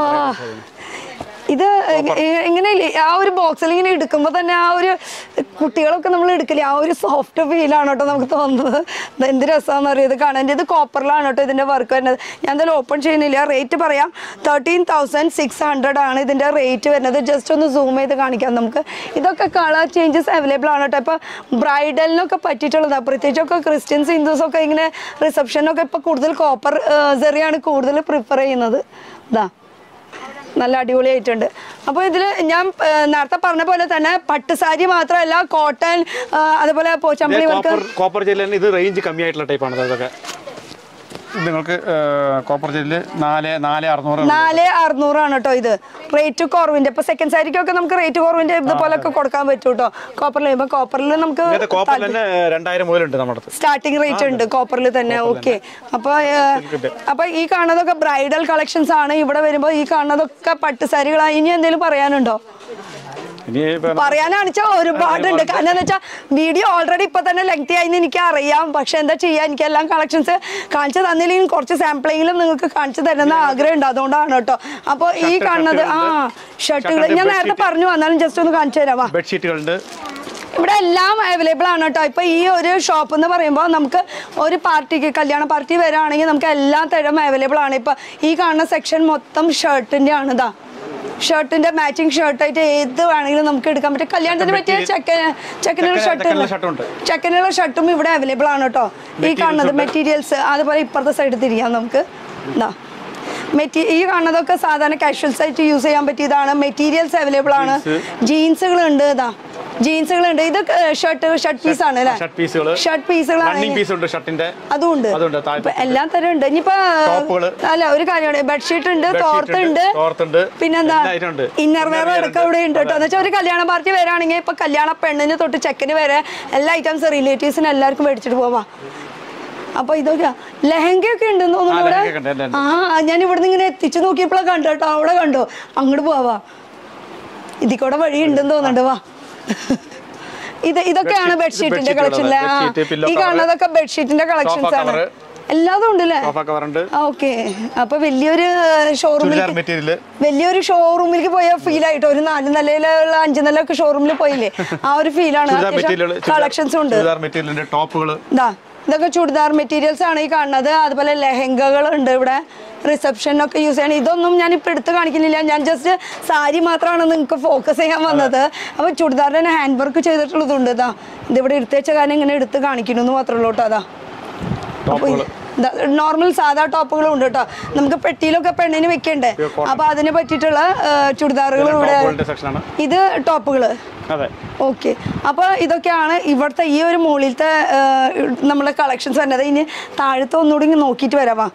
ഇത് എ- എങ്ങനെ ഇല്ലേ? ആ ഒരു ബോക്സിൽ ഇങ്ങനെ എടുക്കുമ്പോൾ തന്നെ ആ ഒരു കുട്ടികളൊക്കെ നമ്മൾ എടുക്കില്ലേ ആ ഒരു സോഫ്റ്റ് ഫീലാണ് കേട്ടോ നമുക്ക് തോന്നുന്നത് ഇത് എന്ത് രസമാണെന്ന് അറിയാം ഇത് കാണാൻ ഇത് കോപ്പറിലാണ് കേട്ടോ ഇതിന്റെ വർക്ക് വരുന്നത് ഞാൻ എന്തായാലും ഓപ്പൺ ചെയ്യുന്നില്ല റേറ്റ് പറയാം തേർട്ടീൻ തൗസൻഡ് സിക്സ് ഹൺഡ്രഡ് ആണ് ഇതിന്റെ റേറ്റ് വരുന്നത് ജസ്റ്റ് ഒന്ന് സൂം ചെയ്ത് കാണിക്കാം നമുക്ക് ഇതൊക്കെ കളർ ചേഞ്ചസ് അവൈലബിൾ ആണ് കേട്ടോ ഇപ്പൊ ബ്രൈഡലിനൊക്കെ പറ്റിയിട്ടുള്ളതാണ് പ്രത്യേകിച്ചൊക്കെ ക്രിസ്ത്യൻസ് ഹിന്ദുസ് ഒക്കെ ഇങ്ങനെ റിസപ്ഷനൊക്കെ ഇപ്പൊ കൂടുതൽ കോപ്പർ സെറിയാണ് കൂടുതൽ പ്രിഫർ ചെയ്യുന്നത് ഇതാ നല്ല അടിപൊളിയായിട്ടുണ്ട് അപ്പോൾ ഇതിൽ ഞാൻ ആ, നേരത്തെ പറഞ്ഞ പോലെ തന്നെ പട്ട് സാരി മാത്രമല്ല കോട്ടൺ ആ, അതുപോലെ പോച്ചമ്പളി വർക്ക്
കോപ്പർ കോപ്പർ ജെല്ലിന് ഇത് റേഞ്ച് കമ്മിയായിട്ടുള്ള ടൈപ്പാണ് അതൊക്കെ ഇത് നിങ്ങൾക്ക് കോപ്പർ ജെല്ല് നാല് നാല് അറുന്നൂറ്
നാല് അറുന്നൂറാണ് കേട്ടോ ഇത് റേറ്റ് കുറവിന്റെ ഇപ്പൊ സെക്കൻഡ് സാരിക്കൊക്കെ നമുക്ക് റേറ്റ് കുറവിന്റെ ഇതുപോലൊക്കെ കൊടുക്കാൻ പറ്റും കേട്ടോ കോപ്പറിൽ ഇപ്പൊ കോപ്പറിൽ നമുക്ക്
ഇങ്ങനത്തെ കോപ്പർ തന്നെ രണ്ടായിരം മുതലുണ്ട് നമ്മുടെ അടുത്ത്
സ്റ്റാർട്ടിംഗ് റേറ്റ് ഉണ്ട് കോപ്പറിൽ തന്നെ ഓക്കെ അപ്പൊ ഏ, അപ്പൊ ഈ കാണുന്നതൊക്കെ ബ്രൈഡൽ കളക്ഷൻസ് ആണ് ഇവിടെ വരുമ്പോ ഈ കാണുന്നതൊക്കെ പട്ട് സാരികളാണ് ഇനി എന്തെങ്കിലും പറയാനുണ്ടോ
ഇനി ഇപ്പൊ
പറയാനാണെച്ചാ ഒരുപാടുണ്ട് കാരണം എന്താ വെച്ചാൽ വീഡിയോ ഓൾറെഡി ഇപ്പൊ തന്നെ ലെങ്തി ആയി എനിക്ക് അറിയാം പക്ഷെ എന്താ ചെയ്യാ എനിക്ക് എല്ലാം കളക്ഷൻസ് കാണിച്ചു തന്നില്ലെങ്കിൽ കുറച്ച് സാമ്പിളെങ്കിലും നിങ്ങൾക്ക് കാണിച്ചു തരുന്ന ആഗ്രഹം ഉണ്ട് അതുകൊണ്ടാണ് കേട്ടോ അപ്പൊ ഈ കാണുന്നത് ആ ഷർട്ടുകൾ ഞാൻ നേരത്തെ പറഞ്ഞു വന്നാലും ജസ്റ്റ് ഒന്ന് കാണിച്ചു തരാവാ
ബെഡ്ഷീറ്റുകളുണ്ട്
ഇവിടെ എല്ലാം അവൈലബിൾ ആണ് കേട്ടോ ഇപ്പൊ ഈ ഒരു ഷോപ്പ് എന്ന് പറയുമ്പോൾ നമുക്ക് ഒരു പാർട്ടിക്ക് കല്യാണ പാർട്ടി വരാണെങ്കിൽ നമുക്ക് എല്ലാ തരം അവൈലബിൾ ആണ് ഇപ്പൊ ഈ കാണുന്ന സെക്ഷൻ മൊത്തം ഷർട്ടിന്റെ ആണ് ഇതാ ഷർട്ടിന്റെ മാച്ചിങ് ഷർട്ടായിട്ട് ഏത് വേണമെങ്കിലും നമുക്ക് എടുക്കാൻ പറ്റും കല്യാണത്തിന് പറ്റിയ ചെക്കന് ചെക്കനുള്ള ഷർട്ട്
ചെക്കനുള്ള ഷർട്ടും ഉണ്ട്.
ചെക്കനുള്ള ഷർട്ടും ഇവിടെ അവൈലബിൾ ആണ് കേട്ടോ ഈ കാണുന്നത് മെറ്റീരിയൽസ് അതുപോലെ ഇപ്പുറത്തെ സൈഡ് തിരിയാം നമുക്ക് ഇതാ മെറ്റീ ഈ കാണുന്നതൊക്കെ സാധാരണ കാഷ്വൽസ് ആയിട്ട് യൂസ് ചെയ്യാൻ പറ്റിയതാണ് മെറ്റീരിയൽസ് അവൈലബിൾ ആണ് ജീൻസുകൾ ഉണ്ട് ഇതാ ജീൻസുകൾ ഉണ്ട് ഇത് ഷർട്ട് ഷർട്ട് പീസ് ആണ് അല്ലേ
ഷർട്ട് പീസുകൾ
ഷർട്ട് പീസുകളാണ്
റണ്ണിങ് പീസ് ഉണ്ട് ഷർട്ടിന്റെ
അതും ഉണ്ട്
അതുണ്ട് താഴെ
ഇപ്പൊ എല്ലാ തരം ഉണ്ട് ഇനിയിപ്പോ
ടോപ്പുകള്.
അല്ല ഒരു കാര്യമാണ് ബെഡ്ഷീറ്റ് ഉണ്ട്
Bedsheet
തോർത്ത്
ഉണ്ട്,
ഉണ്ട്
തോർത്തുണ്ട്.
പിന്നെന്താ
എല്ലാ item ഉണ്ട്.
ഇന്നർ വെയർ
Inner wear
അടക്കം ഇവിടെ ഉണ്ട് കേട്ടോ എന്ന് വെച്ചാൽ ഒരു കല്യാണ പാർട്ടി വരാണെങ്കിൽ ഇപ്പൊ കല്യാണ പെണ്ണിന് തൊട്ട് ചെക്കന് വരെ എല്ലാ ഐറ്റംസ് റിലേറ്റീവ്സിന് എല്ലാവർക്കും മേടിച്ചിട്ട് പോവാ അപ്പൊ ഇതൊക്കെ ലെഹങ്ക ഒക്കെ ഉണ്ടെന്ന് തോന്നുന്നു
ആ,
ഇവിടെ
ലെഹങ്ക ഉണ്ട്, ഉണ്ട്, ഉണ്ട്.
ആ ഞാൻ ഇവിടുന്ന് ഇങ്ങനെ എത്തിച്ചു നോക്കിയപ്പോഴാണ് കണ്ടു കേട്ടോ അവിടെ കണ്ടോ അങ്ങോട്ട് പോവാ ഇതിൽ കൂടെ വഴി ഉണ്ടെന്ന് തോന്നുന്നുണ്ട് വാ ഇത് ഇതൊക്കെയാണ്
Bedsheet-
ബെഡ്ഷീറ്റിന്റെ
bedsheet
കളക്ഷൻ അല്ലേ ആ.
bedsheet, pillow
ഈ
cover,
കാണുന്നതൊക്കെ ബെഡ്ഷീറ്റിന്റെ കളക്ഷൻസ് ആണ്
cover.
എല്ലാതും ഉണ്ടല്ലേ
സോഫ കവറുണ്ട്
ഓക്കെ അപ്പൊ വലിയൊരു ഷോറൂമിൽ
ചുരിദാർ മെറ്റീരിയൽ
വലിയൊരു ഷോറൂമിലേക്ക് പോയ ഫീൽ ആയിട്ട് ഒരു നാല് നിലയിലുള്ള അഞ്ച് നിലയൊക്കെ ഷോറൂമിൽ പോയില്ലേ ആ ഒരു ഫീലാണ്
ചുരിദാർ മെറ്റീരിയൽ
കളക്ഷൻസും ഉണ്ട്
ചുരിദാർ മെറ്റീരിയലിന്റെ ടോപ്പുകൾ
ഇതാ ഇതൊക്കെ ചുടിദാർ മെറ്റീരിയൽസ് ആണ് ഈ കാണുന്നത് അതുപോലെ ലെഹങ്കകൾ ഉണ്ട് ഇവിടെ റിസപ്ഷനൊക്കെ യൂസ് ചെയ്യണം ഇതൊന്നും ഞാൻ ഇപ്പൊ എടുത്ത് കാണിക്കുന്നില്ല ഞാൻ ജസ്റ്റ് സാരി മാത്രമാണ് നിങ്ങൾക്ക് ഫോക്കസ് ചെയ്യാൻ വന്നത് അപ്പൊ ചുടിദാറിന്റെ തന്നെ ഹാൻഡ് വർക്ക് ചെയ്തിട്ടുള്ളതുണ്ട് ഇതാ ഇതിവിടെ എടുത്ത് വെച്ച കാര്യം ഇങ്ങനെ എടുത്ത് കാണിക്കുന്നു എന്ന് മാത്രമേ ഉള്ളൂ കേട്ടോ അതാ അപ്പൊ
ടോപ്പുകൾ
ഇത് നോർമൽ സാധാ ടോപ്പുകളും ഉണ്ട് കേട്ടോ നമുക്ക് പെട്ടിയിലൊക്കെ പെണ്ണിന് വെക്കണ്ടേ
Pure cotton.
അപ്പൊ അതിനെ പറ്റിയിട്ടുള്ള ചുടിദാറുകൾ ഇവിടെ
ടോപ്പുകളുടെ സെക്ഷനാണ്
ഇത് ടോപ്പുകള്
അതെ
ഓക്കെ അപ്പോൾ ഇതൊക്കെയാണ് ഇവിടുത്തെ ഈ ഒരു മുകളിലത്തെ നമ്മളെ കളക്ഷൻസ് വരുന്നത് ഇനി താഴത്തെ ഒന്നുകൂടി ഇങ്ങ് നോക്കിയിട്ട് വരാവാ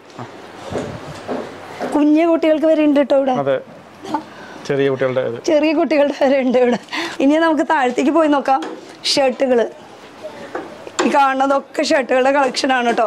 കുഞ്ഞു കുട്ടികൾക്ക് വരെ ഉണ്ട് കേട്ടോ ഇവിടെ
അതെ ചെറിയ കുട്ടികളുടെ ഇത്
ചെറിയ കുട്ടികളുടെ വരെ ഉണ്ട് ഇവിടെ ഇനി നമുക്ക് താഴത്തേക്ക് പോയി നോക്കാം ഷർട്ടുകൾ ഈ കാണുന്നതൊക്കെ ഷർട്ടുകളുടെ കളക്ഷനാണ് കേട്ടോ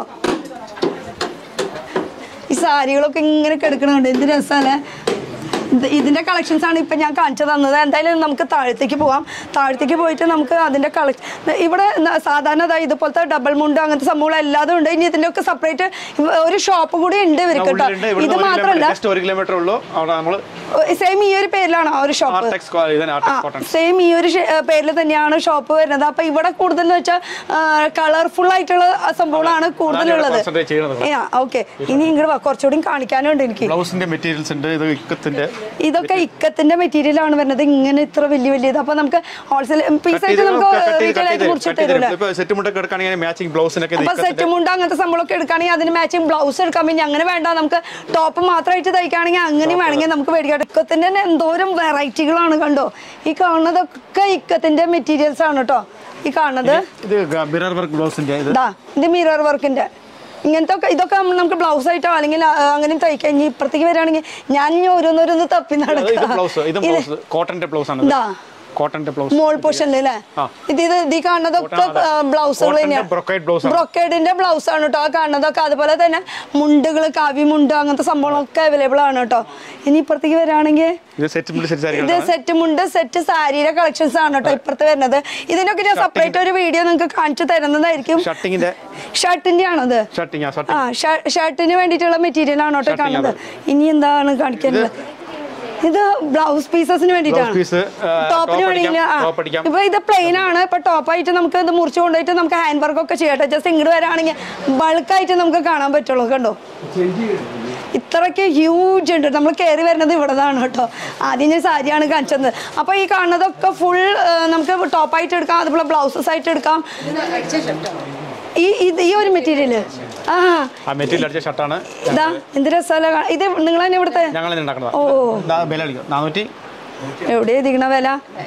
ഈ സാരികളൊക്കെ ഇങ്ങനെ കിടക്കണുണ്ട് എന്ത് രസമല്ലേ ഇത് ഇതിന്റെ കളക്ഷൻസ് ആണ് ഇപ്പൊ ഞാൻ കാണിച്ചു തന്നത് എന്തായാലും നമുക്ക് താഴത്തേക്ക് പോവാം താഴത്തേക്ക് പോയിട്ട് നമുക്ക് അതിന്റെ കളക്ഷൻ ഇവിടെ ന- സാധാരണ ദാ ഇതുപോലത്തെ ഡബിൾ മുണ്ട് അങ്ങനത്തെ സംഭവങ്ങൾ എല്ലാതും ഉണ്ട് ഇനി ഇതിന്റെ ഒക്കെ സെപ്പറേറ്റ് ഒരു ഷോപ്പ് കൂടി ഉണ്ട് ഇവർക്ക് കേട്ടോ
ഉള്ളിലുണ്ട് ഇവിടുന്ന്
ഇത്
ഒരു
മാത്രമല്ല
കിലോമീറ്റർ ജസ്റ്റ് ഒരു കിലോമീറ്റർ ഉള്ളൂ അവിടെ നമ്മൾ
സെയിം ഈ ഒരു പേരിലാണ് ആ ഒരു ഷോപ്പ്
ആർടെക്സ് ഇതിന് ആർടെക്സ് കോട്ടൺ
സെയിം ഈ ഒരു പേരിൽ തന്നെയാണ് ഷോപ്പ് വരുന്നത് അപ്പൊ ഇവിടെ കൂടുതൽ എന്ന് വെച്ചാൽ കളർഫുൾ ആയിട്ടുള്ള സംഭവങ്ങളാണ് കൂടുതലുള്ളത്
concentrate ചെയ്യുന്നത്
ഓക്കെ ഇനി ഇങ്ങോട്ട് വാ കുറച്ചുകൂടി കാണിക്കാനുണ്ട് എനിക്ക്
ബ്ലൗസിന്റെ മെറ്റീരിയൽസ് ഉണ്ട് ഇത് ഇക്കത്തിന്റെ
ഇതൊക്കെ ഇക്കത്തിന്റെ മെറ്റീരിയൽ ആണ് വരുന്നത് ഇങ്ങനെ ഇത്ര വലിയ വലിയത് അപ്പൊ നമുക്ക് ഹോൾസെയിൽ പീസ്
കട്ട്
ആയിട്ട്
ചെയ്ത്
നമുക്ക്
കട്ട് ചെയ്ത്
റീറ്റെയിൽ
കട്ട്
ആയിട്ട്
ചെയ്ത്
മുറിച്ച്
കട്ട് ചെയ്ത്
തരൂല
ഇപ്പൊ സെറ്റ് മുണ്ടൊക്കെ എടുക്കുകയാണെങ്കിൽ മാച്ചിങ് ബ്ലൗസിനൊക്കെ ഇത്
അപ്പൊ
ഇക്കത്തിന്റെ
സെറ്റ് മുണ്ട് അങ്ങനത്തെ സംഭവമൊക്കെ എടുക്കുകയാണെങ്കിൽ അതിന് മാച്ചിങ് ബ്ലൗസ് എടുക്കാൻ വേണ്ടി അങ്ങനെ വേണ്ട നമുക്ക് ടോപ്പ് മാത്രമായിട്ട് തയ്ക്കുകയാണെങ്കിൽ അങ്ങനെ വേണമെങ്കിൽ നമുക്ക് മേടിക്കാം ഇക്കത്തിന്റെ തന്നെ എന്തോരം വെറൈറ്റികളാണ് കണ്ടോ ഈ കാണുന്നതൊക്കെ ഇക്കത്തിന്റെ മെറ്റീരിയൽസ് ആണ് കേട്ടോ ഈ കാണുന്നത്
ഇത് മിറർ വർക്ക് ബ്ലൗസിന്റെ ഇത്
ഇതാ ഇത് മിറർ വർക്കിന്റെ ഇങ്ങനത്തെ ഒക്കെ ഇതൊക്കെ നമുക്ക് ബ്ലൗസ് ആയിട്ടോ അല്ലെങ്കിൽ ആ, അങ്ങനെ തയ്ക്കാം ഇനി ഇപ്പുറത്തേക്ക് വരികയാണെങ്കിൽ ഞാൻ ഇനി ഓരോന്നോരോന്ന് തപ്പി
ഇത്
നടക്കാം
ബ്ലൗസ് ഇത് ബ്ലൗസ് കോട്ടന്റെ ബ്ലൗസ് ആണ്
ഇതാ
കോട്ടന്റെ ബ്ലൗസ്
മോൾ പോർഷനിൽ അല്ലേ
ആ.
ഇത് ഇത് ഈ കാണുന്നതൊക്കെ
Cotton, അതെ.
ബ്ലൗസുകൾ
Cotton ന്റെ
തന്നെയാണ്
brocade blouse ആണ്.
ബ്രൊക്കേഡിന്റെ ബ്ലൗസ് ആണ് കേട്ടോ ആ കാണുന്നതൊക്കെ അതുപോലെ തന്നെ മുണ്ടുകൾ കാവി മുണ്ട് അങ്ങനത്തെ സംഭവങ്ങളൊക്കെ അവൈലബിൾ ആണ് കേട്ടോ ഇനി ഇപ്പുറത്തേക്ക് വരികയാണെങ്കിൽ
ഇത് സെറ്റ് മുണ്ട് സെറ്റ്
ഇത്
സാരികളാണ്
സെറ്റ് മുണ്ട് സെറ്റ് സാരിയുടെ കളക്ഷൻസ് ആണ് കേട്ടോ ഇപ്പുറത്ത് വരുന്നത് ഇതിനൊക്കെ ഞാൻ സെപ്പറേറ്റ് ഒരു വീഡിയോ നിങ്ങൾക്ക് കാണിച്ചു തരുന്നതായിരിക്കും
ഷർട്ടിങ്ങിന്റെ
ഷർട്ടിന്റെ ആണോ ഇത്
ഷർട്ടിങ് ആ
ആ
ഷർട്ടിങ്
ഷർട്ടിന് വേണ്ടിയിട്ടുള്ള മെറ്റീരിയൽ ആണ് കേട്ടോ
Shirting
കാണുന്നത് ഇനി എന്താണ് കാണിക്കാനുള്ളത് ഇത് ബ്ലൗസ് പീസസിന് വേണ്ടിയിട്ടാണ്
piece, ആ,
ടോപ്പിന്
top
വേണമെങ്കിൽ
അടിക്കാം,
ആ
top അടിക്കാം.
ഇപ്പൊ ഇത് പ്ലെയിൻ ആണ് ഇപ്പൊ ടോപ്പായിട്ട് നമുക്ക് ഇത് മുറിച്ച് കൊണ്ടുപോയിട്ട് നമുക്ക് ഹാൻഡ് വർക്ക് ഒക്കെ ചെയ്യട്ടെ ജസ്റ്റ് ഇങ്ങോട്ട് വരാണെങ്കിൽ ബൾക്കായിട്ട് നമുക്ക് കാണാൻ പറ്റുള്ളൂ കണ്ടോ ഇത്രയ്ക്ക് ഹ്യൂജ് ഉണ്ട് നമ്മൾ കയറി വരുന്നത് ഇവിടെ നിന്നാണ് കേട്ടോ ആദ്യം ഞാൻ സാരിയാണ് കാണിച്ചത് അപ്പോൾ ഈ കാണുന്നതൊക്കെ ഫുൾ നമുക്ക് ടോപ്പായിട്ട് എടുക്കാം അതുപോലെ ബ്ലൗസസ് ആയിട്ട് എടുക്കാം
അടിച്ച ഷർട്ടാണ്
ഈ ഇത് ഈ ഒരു മെറ്റീരിയൽ ആ
ആ മെറ്റീരിയൽ അടിച്ച ഷർട്ടാണ്
ഇതാ എന്ത് രസമല്ല കാ- ഇത് നിങ്ങൾ തന്നെ ഇവിടുത്തെ
ഞങ്ങൾ തന്നെ ഉണ്ടാക്കുന്നത്
ഓ
ദാ വില അടിക്കും നാനൂറ്റി
എവിടെ എഴുതിക്കണ വില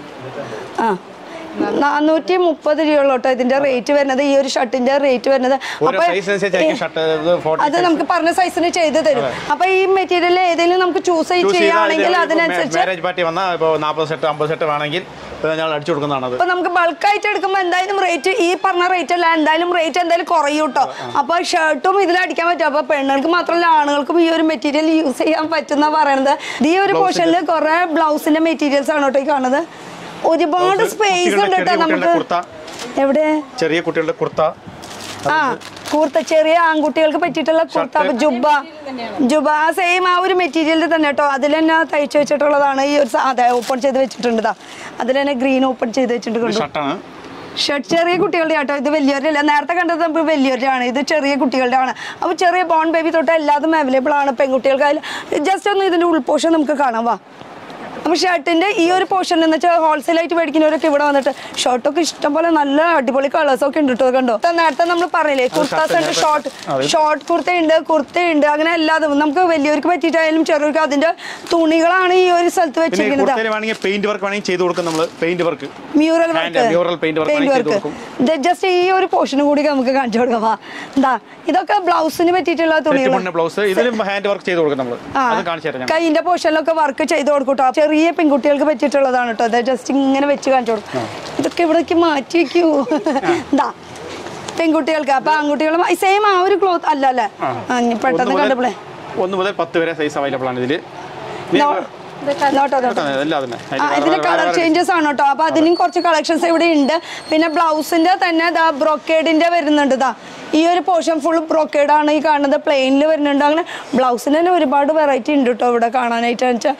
ആ നാനൂറ്റി മുപ്പത് രൂപയുള്ളൂ കേട്ടോ ഇതിന്റെ റേറ്റ് വരുന്നത് ഈ ഒരു ഷർട്ടിന്റെ റേറ്റ് വരുന്നത്
ഓരോ
അപ്പൊ
സൈസിനനുസരിച്ചായിരിക്കും ഷർട്ട് ഫോർട്ടി
അത് നമുക്ക് പറഞ്ഞ സൈസിന് ചെയ്ത് തരും അപ്പൊ ഈ മെറ്റീരിയൽ ഏതെങ്കിലും നമുക്ക് ചൂസ് ചെയ്യുകയാണെങ്കിൽ അതിനനുസരിച്ച്
മാരേജ് പാർട്ടി വന്നാൽ ഇപ്പോൾ നാൽപ്പത് സെറ്റ് അമ്പത് സെറ്റ് വേണമെങ്കിൽ ഇത് ഞങ്ങൾ അടിച്ചു കൊടുക്കുന്നതാണ് അത്
അപ്പൊ നമുക്ക് ബൾക്കായിട്ട് എടുക്കുമ്പോൾ എന്തായാലും റേറ്റ് ഈ പറഞ്ഞ റേറ്റ് അല്ല എന്തായാലും റേറ്റ് എന്തായാലും കുറയും കേട്ടോ അപ്പൊ ഷർട്ടും ഇതിൽ അടിക്കാൻ പറ്റും അപ്പൊ പെണ്ണുങ്ങൾക്ക് മാത്രമല്ല ആണുങ്ങൾക്കും ഈ ഒരു മെറ്റീരിയൽ യൂസ് ചെയ്യാൻ പറ്റുന്ന പറയണത് ഇത് ഈ ഒരു പോർഷനിൽ കുറെ ബ്ലൗസിന്റെ മെറ്റീരിയൽസ് ആണ് കേട്ടോ ഈ കാണുന്നത് ഒരുപാട്
Blouse,
സ്പേസ്
കുട്ടികളുടെ
ഉണ്ട് കേട്ടോ
ചെറിയ
നമുക്ക്
കുട്ടികളുടെ കുർത്ത.
എവിടെ
ചെറിയ കുട്ടികളുടെ കുർത്ത
ആ കൂർത്ത ചെറിയ ആൺകുട്ടികൾക്ക് പറ്റിയിട്ടുള്ള കുർത്ത ജുബ ജുബ ആ സെയിം ആ ഒരു മെറ്റീരിയലിൽ തന്നെ കേട്ടോ അതിൽ തന്നെ തയ്ച്ചു വെച്ചിട്ടുള്ളതാണ് ഈ ഒരു സാ- അതെ ഓപ്പൺ ചെയ്ത് വെച്ചിട്ടുണ്ട് ഇതാ അതിൽ തന്നെ ഗ്രീൻ ഓപ്പൺ ചെയ്ത് വെച്ചിട്ടുണ്ട്
ഇത്
കണ്ടോ
ഷർട്ടാണ്
ഷർട്ട് ചെറിയ കുട്ടികളുടെ ആട്ടോ ഇത് വലിയവരുടെ അല്ല നേരത്തെ കണ്ടത് നമുക്ക് വലിയവരുടെ ആണ് ഇത് ചെറിയ കുട്ടികളുടെ ആണ് അപ്പോൾ ചെറിയ ബോൺ ബേബി തൊട്ട് എല്ലാതും അവൈലബിൾ ആണ് പെൺകുട്ടികൾക്കായാലും ജസ്റ്റ് ഒന്ന് ഇതിന്റെ ഉൾപോഷൻ നമുക്ക് കാണാം വാ അപ്പോൾ ഷർട്ടിന്റെ ഈ ഒരു പോർഷൻ എന്ന് വെച്ചാൽ ഹോൾസെയിൽ ആയിട്ട് മേടിക്കുന്നവരൊക്കെ ഇവിടെ വന്നിട്ട് ഷർട്ടൊക്കെ ഇഷ്ടംപോലെ നല്ല അടിപൊളി കളേഴ്സ് ഒക്കെ ഉണ്ട് കേട്ടോ കണ്ടോ ഇപ്പൊ നേരത്തെ നമ്മൾ പറഞ്ഞില്ലേ കുർത്താസ് ഉണ്ട് ഷോർട്ട് ഷോർട്ട് കുർത്തയുണ്ട് കുർത്തയുണ്ട് അങ്ങനെ എല്ലാതും നമുക്ക് വലിയവർക്ക് പറ്റിയിട്ടായാലും ചെറിയവർക്ക് അതിന്റെ തുണികളാണ് ഈ ഒരു സ്ഥലത്ത്
പിന്നെ
വെച്ചിരിക്കുന്നത്
കുർത്തയിൽ വേണമെങ്കിൽ പെയിന്റ് വർക്ക് വേണമെങ്കിൽ ചെയ്ത് കൊടുക്കും നമ്മൾ paint work
mural
Hand,
work
mural paint work
paint
വേണമെങ്കിൽ
വർക്ക്
ചെയ്ത്
ജസ്റ്റ് ഈ ഒരു പോർഷനും കൂടി നമുക്ക് കാണിച്ചു കൊടുക്കാം വാ. എന്താ ഇതൊക്കെ ബ്ലൗസിന് പറ്റിയിട്ടുള്ള തുണികൾ
മുന്നേ ബ്ലൗസ് ഇതിലും ഹാൻഡ് വർക്ക് ചെയ്ത് കൊടുക്കും നമ്മൾ
ആ
അത് കാണിച്ചു തരാം ഞാൻ
കൈയിന്റെ പോർഷനിലൊക്കെ വർക്ക് ചെയ്ത് കൊടുക്കൂട്ടോ ചെറിയ പെൺകുട്ടികൾക്ക് പറ്റിയിട്ടുള്ളതാണ് കേട്ടോ അത് ജസ്റ്റ് ഇങ്ങനെ വെച്ച് കാണിച്ചു കൊടുക്കും ഇതൊക്കെ ഇവിടേക്ക് മാറ്റി വെക്കൂ എന്താ പെൺകുട്ടികൾക്ക് അപ്പൊ ആൺകുട്ടികൾ സെയിം ആ ഒരു ക്ലോത്ത് അല്ല അല്ലേ
ആ.
ആ, ഇനി പെട്ടെന്ന്
ഒന്ന് മുതൽ-
കണ്ടപ്പോളേ
ഒന്ന് മുതൽ പത്ത് വരെ സൈസ് അവൈലബിൾ ആണ് ഇതില്
നോ- നോട്ടോ നോട്ടോ
എല്ലാം തന്നെ
ആ, ഇതിന് കളർ ചേഞ്ചസ് ആണ് കേട്ടോ അപ്പൊ അതിനും കുറച്ച് കളക്ഷൻസ് ഇവിടെ ഉണ്ട് പിന്നെ ബ്ലൗസിന്റെ തന്നെ ദാ ബ്രോക്കേഡിന്റെ വരുന്നുണ്ട് ദാ ഈ ഒരു പോർഷൻ ഫുൾ ബ്രോക്കേഡ് ആണ് ഈ കാണുന്നത് പ്ലെയിനിൽ വരുന്നുണ്ട് അങ്ങനെ ബ്ലൗസിന് തന്നെ ഒരുപാട് വെറൈറ്റി ഉണ്ട് കേട്ടോ ഇവിടെ കാണാനായിട്ട് വെച്ചാൽ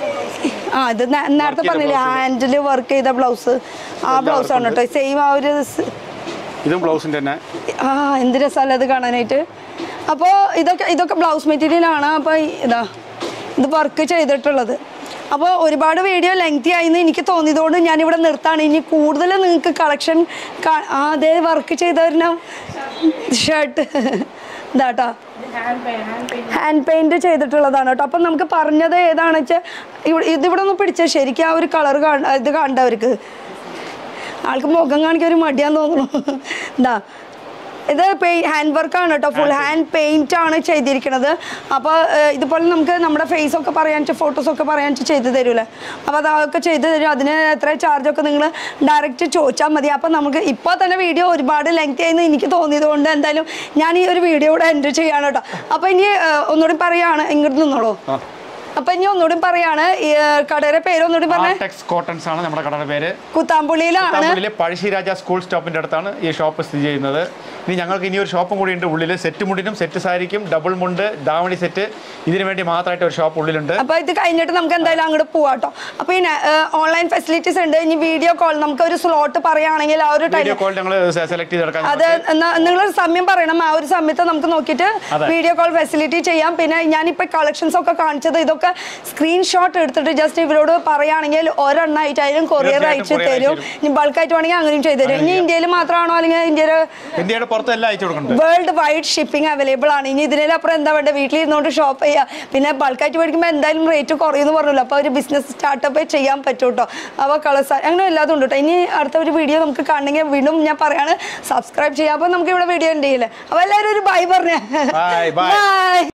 ആ ഇത് നേ- നേരത്തെ പറഞ്ഞില്ലേ ഹാൻഡിൽ വർക്ക് ചെയ്ത ബ്ലൗസ് ആ ബ്ലൗസ് ആണ് കേട്ടോ സെയിം ആ ഒരു സ്-
ഇതും ബ്ലൗസിന്റെ തന്നെ
ആ എന്ത് രസമല്ല അത് കാണാനായിട്ട് അപ്പോൾ ഇതൊക്കെ ഇതൊക്കെ ബ്ലൗസ് മെറ്റീരിയൽ ആണ് അപ്പോൾ ഇതാ ഇത് വർക്ക് ചെയ്തിട്ടുള്ളത് അപ്പോൾ ഒരുപാട് വീഡിയോ ലെങ്തി ആയിന്ന് എനിക്ക് തോന്നിയതുകൊണ്ട് ഞാനിവിടെ നിർത്താണ് ഇനി കൂടുതൽ നിങ്ങൾക്ക് കളക്ഷൻ അതേ വർക്ക് ചെയ്തവരണം ഷർട്ട് ഇതാട്ടോ ഹാൻഡ് പെയിന്റ് ചെയ്തിട്ടുള്ളതാണ് കേട്ടോ അപ്പം നമുക്ക് പറഞ്ഞത് ഏതാണെന്ന് വെച്ചാൽ ഇവിടെ ഇതിവിടെ ഒന്ന് പിടിച്ച ശരിക്കും ആ ഒരു കളർ ഇത് കണ്ടവർക്ക് ആൾക്ക് മുഖം കാണിക്കാൻ ഒരു മടിയാന്ന് തോന്നുന്നു എന്താ ഇത് ഹാൻഡ് വർക്കാണ് കേട്ടോ ഫുൾ ഹാൻഡ് പെയിന്റ് ആണ് ചെയ്തിരിക്കുന്നത് അപ്പോൾ ഇതുപോലെ നമുക്ക് നമ്മുടെ ഫേസ് ഒക്കെ പറയാൻ ഫോട്ടോസ് ഒക്കെ പറയാൻ ചെയ്ത് തരൂലേ അപ്പോൾ അതൊക്കെ ചെയ്ത് തരും അതിന് എത്ര ചാർജ് ഒക്കെ നിങ്ങൾ ഡയറക്റ്റ് ചോദിച്ചാൽ മതി അപ്പോൾ നമുക്ക് ഇപ്പോൾ തന്നെ വീഡിയോ ഒരുപാട് ലെങ്തി ആയെന്ന് എനിക്ക് തോന്നിയത് കൊണ്ട് എന്തായാലും ഞാൻ ഈ ഒരു വീഡിയോ കൂടെ എൻജോയ് ചെയ്യാണ് കേട്ടോ അപ്പോൾ ഇനി ഏഹ്, ഒന്നുകൂടി പറയാണ് ഇങ്ങോട്ട് നിന്നോളൂ അപ്പോൾ ഇനി ഒന്നുകൂടി പറയാണ് ഈ ഏഹ്, കടയുടെ പേര് ഒന്നുകൂടി പറഞ്ഞേ
ആർടെക്സ് കോട്ടൺസ് ആണ് നമ്മുടെ കടയുടെ പേര്
കുത്താമ്പുള്ളിയിലാണ്
തമിഴിലെ പഴശ്ശിരാജ സ്കൂൾ സ്റ്റോപ്പിന്റെ അടുത്താണ് ഈ ഷോപ്പ് സ്ഥിതി ചെയ്യുന്നത് ഇനി ഞങ്ങൾക്ക് ഇനി ഒരു ഷോപ്പും കൂടി ഉണ്ട് ഉള്ളിൽ സെറ്റ് മുണ്ടിനും സെറ്റ് സാരിക്കും ഡബിൾ മുണ്ട് ദാവണി സെറ്റ് ഇതിനു വേണ്ടി മാത്രമായിട്ട് ഒരു ഷോപ്പ് ഉള്ളിലുണ്ട്
അപ്പൊ ഇത് കഴിഞ്ഞിട്ട് നമുക്ക് എന്തായാലും അങ്ങോട്ട് പോവാട്ടോ അപ്പൊ ഈ ഓൺലൈൻ ഫെസിലിറ്റീസ് ഉണ്ട് ഇനി വീഡിയോ കോൾ നമുക്ക് ഒരു സ്ലോട്ട് പറയുകയാണെങ്കിൽ ആ ഒരു ടൈം
വീഡിയോ കോൾ ഞങ്ങൾ സെലക്ട് ചെയ്തെടുക്കാൻ
അത് നിങ്ങൾ സമയം പറയണം ആ ഒരു സമയത്ത് നമുക്ക് നോക്കിയിട്ട്
അതെ.
വീഡിയോ കോൾ ഫെസിലിറ്റി ചെയ്യാം പിന്നെ ഞാനിപ്പോ കളക്ഷൻസ് ഒക്കെ കാണിച്ചത് ഇതൊക്കെ സ്ക്രീൻഷോട്ട് എടുത്തിട്ട് ജസ്റ്റ് ഇവരോട് പറയുകയാണെങ്കിൽ ഒരെണ്ണമായിട്ടായാലും കൊറിയർ
തീർച്ചയായിട്ടും
അയച്ചു
courier
തരും
അയച്ചു
ഇനി ബൾക്കായിട്ട് വേണമെങ്കിൽ അങ്ങനെയും ചെയ്തു തരും ഇനി ഇന്ത്യയിൽ മാത്രമാണോ അല്ലെങ്കിൽ ഇന്ത്യയിൽ
ഇന്ത്യയുടെ പുറത്ത് എല്ലാം അയച്ചു കൊടുക്കുന്നുണ്ട്
വേൾഡ് വൈഡ് ഷിപ്പിംഗ് അവൈലബിൾ ആണ് ഇനി ഇതിനപ്പുറം എന്താ വേണ്ടത് വീട്ടിൽ ഇരുന്നുകൊണ്ട് ഷോപ്പ് ചെയ്യുക പിന്നെ ബൾക്കായിട്ട് മേടിക്കുമ്പോൾ എന്തായാലും റേറ്റ് കുറയുമെന്ന് പറഞ്ഞല്ലോ അപ്പോൾ ഒരു ബിസിനസ് സ്റ്റാർട്ടപ്പ് ചെയ്യാൻ പറ്റും കേട്ടോ അപ്പോൾ കളേഴ്സ് അങ്ങനെ എല്ലാതും ഉണ്ട് കേട്ടോ ഇനി അടുത്ത ഒരു വീഡിയോ നമുക്ക് കാണണമെങ്കിൽ വീണ്ടും ഞാൻ പറയാണ് സബ്സ്ക്രൈബ് ചെയ്യുക അപ്പോൾ നമുക്ക് ഇവിടെ വീഡിയോ ഉണ്ട് ചെയ്യില്ലേ അപ്പോൾ എല്ലാവരും ഒരു ബൈ പറഞ്ഞേ
Bye, bye.
ബൈ